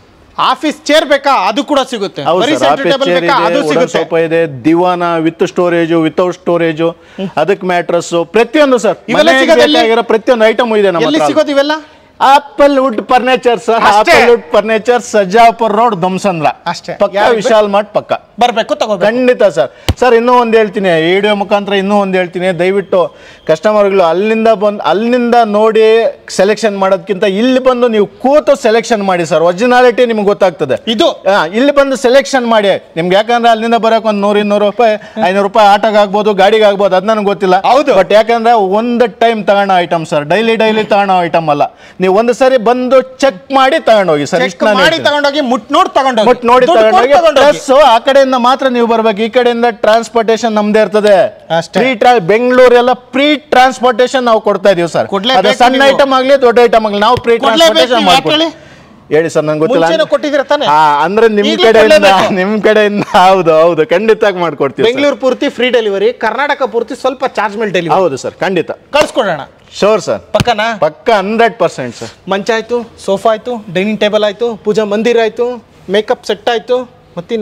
ಆಫೀಸ್ ಚೇರ್ ಬೇಕಾ ಅದು ಕೂಡ ಸಿಗುತ್ತೆ ಹೌದು ಬರೀ sir centre office table chair ಬೇಕಾ ಇದೆ ಅದು ಉಡನ್ ಸಿಗುತ್ತೆ ಸೋಫಾ ಇದೆ ದಿವಾನ ವಿತ್ ಸ್ಟೋರೇಜು ವಿತೌಟ್ ಸ್ಟೋರೇಜು ಅದಕ್ಕೆ ಮ್ಯಾಟ್ರಸ್ ಪ್ರತಿಯೊಂದು ಸರ್ ಇವೆಲ್ಲ ಮನೆಗೆ ಸಿಗೋದು ಎಲ್ಲಿ? ಬೇಕಾಗಿರೋ ಪ್ರತಿಯೊಂದು ಐಟಮ್ ಇದೆ ನಮ್ಮ ಎಲ್ಲಿ ಹತ್ರ ಸಿಗೋದು ಇವೆಲ್ಲ ಆಪಲ್ ವುಡ್ ಫರ್ನಿಚರ್ ಸರ್ ಅಷ್ಟೇ? Apple wood furniture Sarjapur road ಧ್ವಂಸಂದ್ರ ಅಷ್ಟೇ. ಪಕ್ಕ ಯಾರಿಗೆ ವಿಶಾಲ್ ಮಾರ್ಟ್ ಪಕ್ಕ ಬರ್ಬೇಕು ತಗೋಬೇಕು ಖಂಡಿತ ಸರ್ ಸರ್ ಇನ್ನೂ ಒಂದು ಹೇಳ್ತೀನಿ ವಿಡಿಯೋ ಮುಖಾಂತರ ಇನ್ನೂ ಒಂದು ಹೇಳ್ತೀನಿ ದಯವಿಟ್ಟು ಕಸ್ಟಮರ್ಗಳು ಅಲ್ಲಿಂದ ಬಂದು ಅಲ್ಲಿಂದ ನೋಡಿ ಸೆಲೆಕ್ಷನ್ ಮಾಡೋದಕ್ಕಿಂತ ಇಲ್ಲಿ ಬಂದು ನೀವು ಕೂತು ಸೆಲೆಕ್ಷನ್ ಮಾಡಿ ಸರ್ ಒರಿಜಿನಾಲಿಟಿ ನಿಮ್ಗೆ ಗೊತ್ತಾಗ್ತದೆ ಇದು ಹಾ, ಇಲ್ಲಿ ಬಂದು ಸೆಲೆಕ್ಷನ್ ಮಾಡಿ ನಿಮ್ಗೆ ಯಾಕಂದ್ರೆ ಅಲ್ಲಿಂದ ಬರೋಕೆ ಒಂದು ನೂರು ಇನ್ನೂರು ರೂಪಾಯಿ ಐನೂರು ರೂಪಾಯಿ ಆಟೋಗೆ ಆಗ್ಬೋದು ಗಾಡಿಗೆ ಆಗ್ಬೋದು ಅದು ನನಗೆ ಗೊತ್ತಿಲ್ಲ ಹೌದು. ಬಟ್ ಯಾಕಂದ್ರೆ ಒಂದು ಟೈಮ್ ತಗೊಳ್ಳೋ ಐಟಮ್ ಸರ್ ಡೈಲಿ ಡೈಲಿ ತಗೊಳ್ಳೋ ಐಟಮ್ ಅಲ್ಲ ನೀವು ಒಂದು ಸರಿ ಬಂದು ಚೆಕ್ ಮಾಡಿ ತಗೊಂಡೋಗಿ ಸರ್ ಚೆಕ್ ಇಷ್ಟು ನಾನು ಮಾಡಿ ಹೇಳ್ತೀನಿ. ತಗೊಂಡೋಗಿ ಮುಟ್ ನೋಡಿ ತಗೊಂಡೋಗಿ ಬಟ್ ನೋಡಿ ದುಡ್ಡು ಕೊಟ್ಟು ತಗೊಂಡೋಗಿ ತಗೊಂಡೋಗಿ. ಪ್ಲಸ್ ಆ ಕಡೆಯಿಂದ ಮಾತ್ರ ನೀವು ಬರ್ಬೇಕು ಈ ಕಡೆಯಿಂದ ಟ್ರಾನ್ಸ್ಪೋರ್ಟೇಶನ್ ನಮ್ದೇ ಇರ್ತದೆ ಅಷ್ಟೇ. ಫ್ರೀ ಟ್ರಾ ಬೆಂಗಳೂರೆಲ್ಲ ಫ್ರೀ ಟ್ರಾನ್ಸ್ಪೋರ್ಟೇಶನ್ ನಾವು ಕೊಡ್ತಾ ಇದೀವಿ ಸರ್ ಕೊಡ್ಲೇಬೇಕು ಅದು ಸಣ್ಣ ನೀವು. ಐಟಮ್ ಆಗಲಿ ದೊಡ್ಡ ಐಟಮ್ ಆಗಲಿ ನಾವು ಫ್ರೀ ಕೊಡ್ಲೇಬೇಕು ಟ್ರಾನ್ಸ್ಪೋರ್ಟೇಷನ್ ನೀವು, ಯಾಕೆ ಮಾಡ್ಕೊಡ್ತೀವಿ ಹೇಳಿ? ಹೇಳಿ ಸರ್ ನಂಗೆ ಗೊತ್ತಿಲ್ಲ ಮುಂಚೆನೂ ಕೊಟ್ಟಿದ್ದೀರ ತಾನೆ ಆ, ಅಂದ್ರೆ ನಿಮ್ ಈಗ್ಲೂ ಕಡೆಯಿಂದ ಕೊಡ್ಲೇಬೇಕು. ನಿಮ್ ಕಡೆಯಿಂದ ಹೌದು ಹೌದು ಖಂಡಿತ ಮಾಡ್ಕೊಡ್ತೀವಿ sir. ಬೆಂಗಳೂರು ಪೂರ್ತಿ ಫ್ರೀ ಡೆಲಿವರಿ ಕರ್ನಾಟಕ ಪೂರ್ತಿ ಸ್ವಲ್ಪ ಚಾರ್ಜ್ ಮೇಲೆ ಡೆಲಿವರಿ ಹೌದು ಸರ್ ಖಂಡಿತ ಕಳ್ಸ್ಕೊಡೋಣ ಶೋರ್ ಸರ್ ಪಕ್ಕನಾ ಪಕ್ಕ ಹಂಡ್ರೆಡ್ ಪರ್ಸೆಂಟ್ ಸರ್ ಮಂಚ ಆಯ್ತು ಸೋಫಾ ಆಯ್ತು ಡೈನಿಂಗ್ ಟೇಬಲ್ ಆಯ್ತು ಪೂಜಾ ಮಂದಿರ ಆಯ್ತು ಮೇಕಪ್ ಸೆಟ್ ಆಯ್ತು ಮತ್ತಿನ್ನೇನು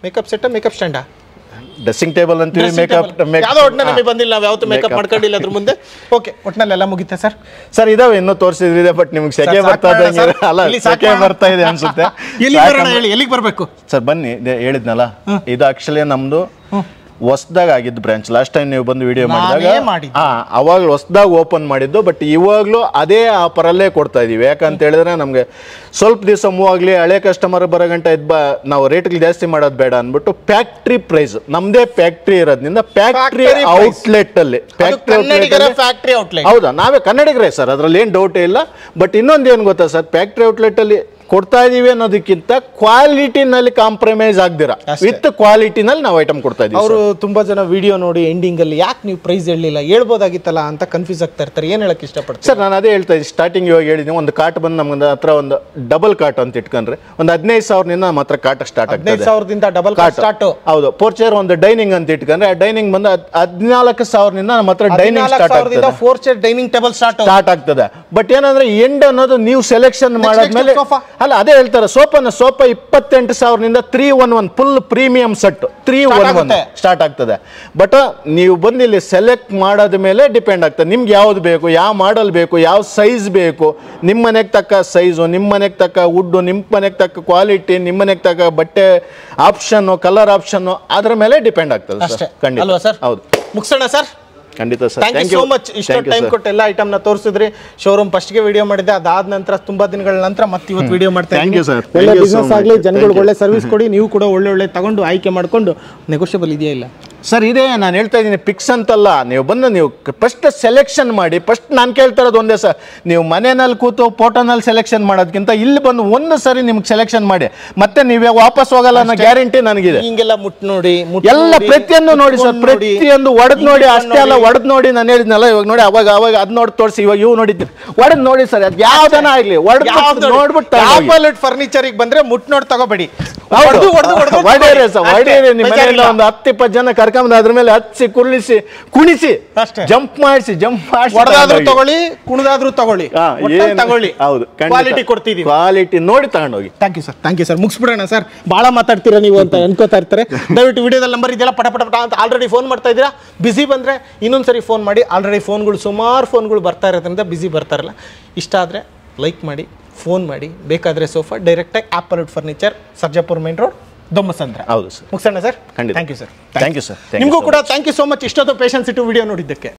ಮೇಕಪ್ ಸೆಟ್ ಮೇಕಪ್ ಸ್ಟ್ಯಾಂಡಾ ಡ್ರೆಸ್ಸಿಂಗ್ ಟೇಬಲ್ ಅಂತೀವಿ ಮೇಕಪ್ ಯಾವುದೋ ಒಟ್ಟಿನಲ್ಲಿ ನಮಗೆ ಬಂದಿಲ್ಲ ನಾವು ಯಾವತ್ತೂ ಮೇಕಪ್ ಮಾಡ್ಕೊಂಡಿಲ್ಲ ಅದ್ರ ಮುಂದೆ ಓಕೆ ಒಟ್ಟಿನಲ್ಲಿ ಎಲ್ಲ ಮುಗಿತೆ ಸರ್ ಸರ್ ಇದಾವೆ ಇನ್ನೂ ತೋರಿಸಿದ್ರಿದೆ ಬಟ್ ನಿಮ್ಗೆ ಸೆಕೆ ಸಾಕ್ ಬರ್ತಾ ಮಾಡೋಣ ಇದ್ದಂಗೆ ಸರ್. ಅಲ್ಲ ಇಲ್ಲಿ ಸಾಕ್ ಸೆಕೆ ಮಾಡೋಣ. ಬರ್ತಾ ಇದೆ ಅನ್ಸುತ್ತೆ ಎಲ್ಲಿ ಬರೋಣ ಹೇಳಿ ಎಲ್ಲಿಗೆ ಬರಬೇಕು ಸರ್ ಬನ್ನಿ ಇದೇ ಹೇಳಿದ್ನಲ್ಲ ಇದು ಆಕ್ಚುಲಿ ನಮ್ದು ಹೊಸ್ದಾಗ ಆಗಿದ್ದು ಬ್ರಾಂಚ್ ಲಾಸ್ಟ್ ಟೈಮ್ ನೀವು ಬಂದು ವಿಡಿಯೋ ಮಾಡಿದಾಗ ನಾನೇ ಮಾಡಿದ್ದು. ಹಾ ಅವಾಗ ಹೊಸ್ದಾಗ ಓಪನ್ ಮಾಡಿದ್ದು ಬಟ್ ಇವಾಗಲೂ ಅದೇ ಆಫರಲ್ಲೇ ಕೊಡ್ತಾ ಇದೀವಿ ಯಾಕಂತ ಹೇಳಿದ್ರೆ ನಮಗೆ ಸ್ವಲ್ಪ ದಿವಸ ಮೂವ್ ಆಗಲಿ ಹಳೆ ಕಸ್ಟಮರ್ ಬರೋ ಗಂಟೆ ಇದ್ ಬಾ ನಾವು ರೇಟ್ಗಳು ಜಾಸ್ತಿ ಮಾಡೋದು ಬೇಡ ಅಂದ್ಬಿಟ್ಟು ಫ್ಯಾಕ್ಟ್ರಿ ಪ್ರೈಸ್ ನಮ್ದೇ ಫ್ಯಾಕ್ಟ್ರಿ ಇರೋದ್ರಿಂದ ಫ್ಯಾಕ್ಟ್ರಿ Factory price. ಔಟ್ಲೆಟ್ ಅಲ್ಲಿ ಕನ್ನಡಿಗರ ಫ್ಯಾಕ್ಟ್ರಿ ಔಟ್ಲೆಟ್ ಹೌದಾ ನಾವೇ ಕನ್ನಡಿಗರೇ ಸರ್ ಅದ್ರಲ್ಲಿ ಏನು ಡೌಟೇ ಇಲ್ಲ ಬಟ್ ಇನ್ನೊಂದು ಏನು ಗೊತ್ತಾ ಸರ್ ಫ್ಯಾಕ್ಟ್ರಿ ಔಟ್ಲೆಟ್ ಅಲ್ಲಿ ಕೊಡ್ತಾ ಇದೀವಿ ಅನ್ನೋದಕ್ಕಿಂತ ಕ್ವಾಲಿಟಿನಲ್ಲಿ ಕಾಂಪ್ರಮೈಸ್ ಆಗ್ದಿರ ಅಷ್ಟೇ. ವಿತ್ ಕ್ವಾಲಿಟಿನಲ್ಲಿ ನಾವು ಐಟಮ್ ಕೊಡ್ತಾ ಇದೀವಿ ಅವರು ತುಂಬಾ ಜನ ವಿಡಿಯೋ ನೋಡಿ ಎಂಡಿಂಗ್ ಅಲ್ಲಿ ಯಾಕೆ ನೀವು ಪ್ರೈಸ್ ಹೇಳಲಿಲ್ಲ ಹೇಳ್ಬೋದಾಗಿತ್ತಲ್ಲ ಅಂತ ಕನ್ಫ್ಯೂಸ್ ಆಗ್ತಾ ಇರ್ತಾರೆ ಏನ್ ಹೇಳಕ್ ಇಷ್ಟಪಡ್ತಾರೆ ಸರ್ ನಾನು ಅದೇ ಹೇಳ್ತಾ ಇದ್ದೀನಿ ಸ್ಟಾರ್ಟಿಂಗ್ ಇವಾಗ ಹೇಳಿದ್ದೀನಿ ಒಂದು ಕಾಟ್ ಬಂದು ನಮ್ಗೆ ಹತ್ರ ಒಂದು ಡಬಲ್ ಕಾಟ್ ಅಂತ ಇಟ್ಕೊಂಡ್ರೆ ಒಂದು ಹದಿನೈದು ಸಾವಿರದಿಂದ ನಮ್ಮ ಹತ್ರ ಕಾಟ ಸ್ಟಾರ್ಟ್ ಹದಿನೈದು ಆಗ್ತದೆ ಸಾವಿರದಿಂದ ಡಬಲ್ ಕಾಟ್ ಸ್ಟಾರ್ಟ್ ಹೌದು ಪೋರ್ಚರ್ ಒಂದು ಡೈನಿಂಗ್ ಅಂತ ಇಟ್ಕೊಂಡ್ರೆ ಆ ಡೈನಿಂಗ್ ಬಂದು ಹದ್- ಹದಿನಾಲ್ಕು ಸಾವಿರದಿಂದ ನಮ್ಮ ಹತ್ರ ಡೈನಿಂಗ್ ಸ್ಟಾರ್ಟ್ ಸಾವಿರದಿಂದ ಆಗ್ತದೆ four chair dining table start start ಆಗ್ತದೆ ಬಟ್ ಏನಂದ್ರೆ ಎಂಡ್ ಅನ್ನೋದು ನೀವು ಸೆಲೆಕ್ಷನ್ ಮಾಡಾದ್ಮೇಲೆ next sofa. ಅಲ್ಲ ಅದೇ ಹೇಳ್ತಾರೆ ಸೋಫಾನ ಸೋಫಾ ಇಪ್ಪತ್ತೆಂಟು ಸಾವಿರದಿಂದ three one one full premium set three Start one one ಆಗುತ್ತೆ. ಸ್ಟಾರ್ಟ್ ಆಗ್ತದೆ ಬಟ್ ನೀವು ಬಂದು ಇಲ್ಲಿ ಸೆಲೆಕ್ಟ್ ಮಾಡೋದ ಮೇಲೆ ಡಿಪೆಂಡ್ ಆಗ್ತದೆ ನಿಮ್ಗೆ ಯಾವ್ದು ಬೇಕು ಯಾವ ಮಾಡಲ್ ಬೇಕು ಯಾವ ಸೈಜ್ ಬೇಕು ನಿಮ್ಮ ಮನೆಗೆ ತಕ್ಕ ಸೈಜು ನಿಮ್ಮ ಮನೆಗೆ ತಕ್ಕ ವುಡ್ಡು ನಿಮ್ಮ ಮನೆಗೆ ತಕ್ಕ ಕ್ವಾಲಿಟಿ ನಿಮ್ಮ ಮನೆಗೆ ತಕ್ಕ ಬಟ್ಟೆ ಆಪ್ಷನ್ನು ಕಲರ್ ಆಪ್ಷನ್ನು ಅದ್ರ ಮೇಲೆ ಡಿಪೆಂಡ್ ಆಗ್ತದೆ ಅಷ್ಟೇ ಸರ್ ಖಂಡಿತ ಅಲ್ವಾ ಸರ್ ಹೌದು ಮುಗಿಸೋಣ ಸರ್ ಖಂಡಿತ sir thank you so much ಇಷ್ಟೊಂದು ಟೈಮ್ ಕೊಟ್ಟು ಎಲ್ಲ ಐಟಮ್ನ ತೋರಿಸಿದ್ರಿ ಶೋರೂಮ್ ಫಸ್ಟ್ಗೆ ವಿಡಿಯೋ ಮಾಡಿದ್ದೆ ಅದಾದ ನಂತರ ತುಂಬಾ ದಿನಗಳ ನಂತರ ಮತ್ತೆ ಇವತ್ತು ವಿಡಿಯೋ ಮಾಡ್ತಾ Thank you, sir. Thank ಒಳ್ಳೆ you so ಬಿಸ್ನೆಸ್ much. ಆಗಲಿ Thank ಜನಗಳಿಗೆ you. ಒಳ್ಳೆ ಸರ್ವಿಸ್ ಕೊಡಿ ನೀವು ಕೂಡ ಒಳ್ಳೆ ಒಳ್ಳೆ ತಗೊಂಡು ಆಯ್ಕೆ ಮಾಡ್ಕೊಂಡು ನೆಗೋಷಿಯಬಲ್ ಇದೆಯಾ ಇಲ್ಲ ಸರ್ ಇದೇ ನಾನು ಹೇಳ್ತಾ ಇದ್ದೀನಿ ಪಿಕ್ಸ್ ಅಂತಲ್ಲ ನೀವು ಬಂದು ನೀವು ಫಸ್ಟ್ ಸೆಲೆಕ್ಷನ್ ಮಾಡಿ ಫಸ್ಟ್ ನಾನು ಕೇಳ್ತಾ ಇರೋದು ಒಂದೇ ಸರ್ ನೀವು ಮನೆಯಲ್ಲಿ ಕೂತು ಫೋಟೋನಲ್ಲಿ ಸೆಲೆಕ್ಷನ್ ಮಾಡೋದಕ್ಕಿಂತ ಇಲ್ಲಿ ಬಂದು ಒಂದು ಸರಿ ನಿಮ್ಗೆ ಸೆಲೆಕ್ಷನ್ ಮಾಡಿ ಮತ್ತೆ ನೀವೇ ವಾಪಸ್ ಹೋಗಲ್ಲ ಅನ್ನೋ ಗ್ಯಾರಂಟಿ ನನಗಿದೆ ಹಿಂಗೆಲ್ಲ ಮುಟ್ ನೋಡಿ ಮುಟ್ ಎಲ್ಲ ನೋಡಿ, ಪ್ರತಿಯೊಂದು ನೋಡಿ ಸರ್ ಕುತ್ಕೊಂಡ್ ನೋಡಿ, ಪ್ರತಿಯೊಂದು ಒಡೆದ್ ನೋಡಿ ಹಿಂಗೆ ಅಷ್ಟೇ ಅಲ್ಲ ಒಡೆದ್ ನೋಡಿ ನಾನು ಹೇಳಿದ್ನಲ್ಲ ಇವಾಗ ನೋಡಿ ಅವಾಗ ಅವಾಗ ಅದ್ ನೋಡಿ ತೋರಿಸಿ ಇವಾಗ ಇವು ನೋಡಿದ್ದೀನಿ ಒಡೆದ್ ನೋಡಿ ಸರ್ ಅದು ಯಾವ್ದನ ಆಗ್ಲಿ ಒಡೆದ್ ನೋಡ್ಬಿಟ್ಟು ತಗೊಂಡೋಗಿ. ಆಪಲ್ ಫರ್ನಿಚರಿಗೆ ಬಂದ್ರೆ ಮುಟ್ ನೋಡಿ ತಗೋಬೇಡಿ ಹೌದು. ಹೊಡ್ದು, ಹೊಡ್ದು, ಹೊಡ್ದು ಹೊಡೀರಿ ಸರ್, ಅಷ್ಟೇ. ಹೊಡೀರಿ. ನಿಮ್ಮ ಮನೆಯಿಂದ ಬೇಜಾರಿಲ್ಲ. ಒಂದು ಹತ್ತು ಇಪ್ಪತ್ತು ಜನ ಕರ್ಕೊಂಬಂದು ಅದ್ರ ಮೇಲೆ ಹಚ್ಚಿ ಕುರ್ಲಿಸಿ ಕುಣಿಸಿ ಅಷ್ಟೇ. ಜಂಪ್ ಮಾಡಿಸಿ ಜಂಪ್ ಮಾಡಿಸಿ ಹೊಡೆದಾದ್ರೂ ತಗೊಳ್ಳಿ ಕುಣಿದಾದ್ರೂ ತಗೊಳ್ಳಿ ಹಾ, ಒಟ್ನಲ್ಲಿ ಏನು- ತಗೊಳ್ಳಿ ಹೌದು ಕ್ವಾಲಿಟಿ ಕೊಡ್ತಿದೀವಿ ಕ್ವಾಲಿಟಿ ನೋಡಿ ತಗೊಂಡೋಗಿ thank you sir thank you sir ಮುಗಿಸ್ಬಿಡೋಣ ಸರ್ ಭಾಳ ಮಾತಾಡ್ತೀರಾ ನೀವು ಅಂತ ಅನ್ಕೋತಾ ಇರ್ತಾರೆ ದಯವಿಟ್ಟು ವಿಡಿಯೋದಲ್ಲಿ ನಂಬರ್ ಇದೆಲ್ಲ ಪಟ ಪಟ ಪಟ ಅಂತ ಆಲ್ರೆಡಿ ಫೋನ್ ಮಾಡ್ತಾ ಇದ್ದೀರಾ ಬಿಸಿ ಬಂದರೆ ಇನ್ನೊಂದು ಸರಿ ಫೋನ್ ಮಾಡಿ ಆಲ್ರೆಡಿ ಫೋನ್ಗಳು ಸುಮಾರು ಫೋನ್ಗಳು ಬರ್ತಾ ಇರೋದ್ರಿಂದ ಬಿಸಿ ಬರ್ತಾ ಇರಲ್ಲ ಇಷ್ಟ ಆದರೆ ಲೈಕ್ ಮಾಡಿ ಫೋನ್ ಮಾಡಿ ಬೇಕಾದರೆ ಸೋಫಾ ಡೈರೆಕ್ಟಾಗಿ Apple furniture Sarjapur main road Dommasandra ಹೌದು ಸರ್ ಮುಗಿಸೋಣ ಸರ್ ಖಂಡಿತ. Thank you sir thank you sir ನಿಮಗೂ ಕೂಡ ಥ್ಯಾಂಕ್ ಯು ಸೋ ಮಚ್ ಇಷ್ಟೊತ್ತು ಪೇಷನ್ಸ್ ಇಟ್ಟು ವಿಡಿಯೋ ನೋಡಿದ್ದಕ್ಕೆ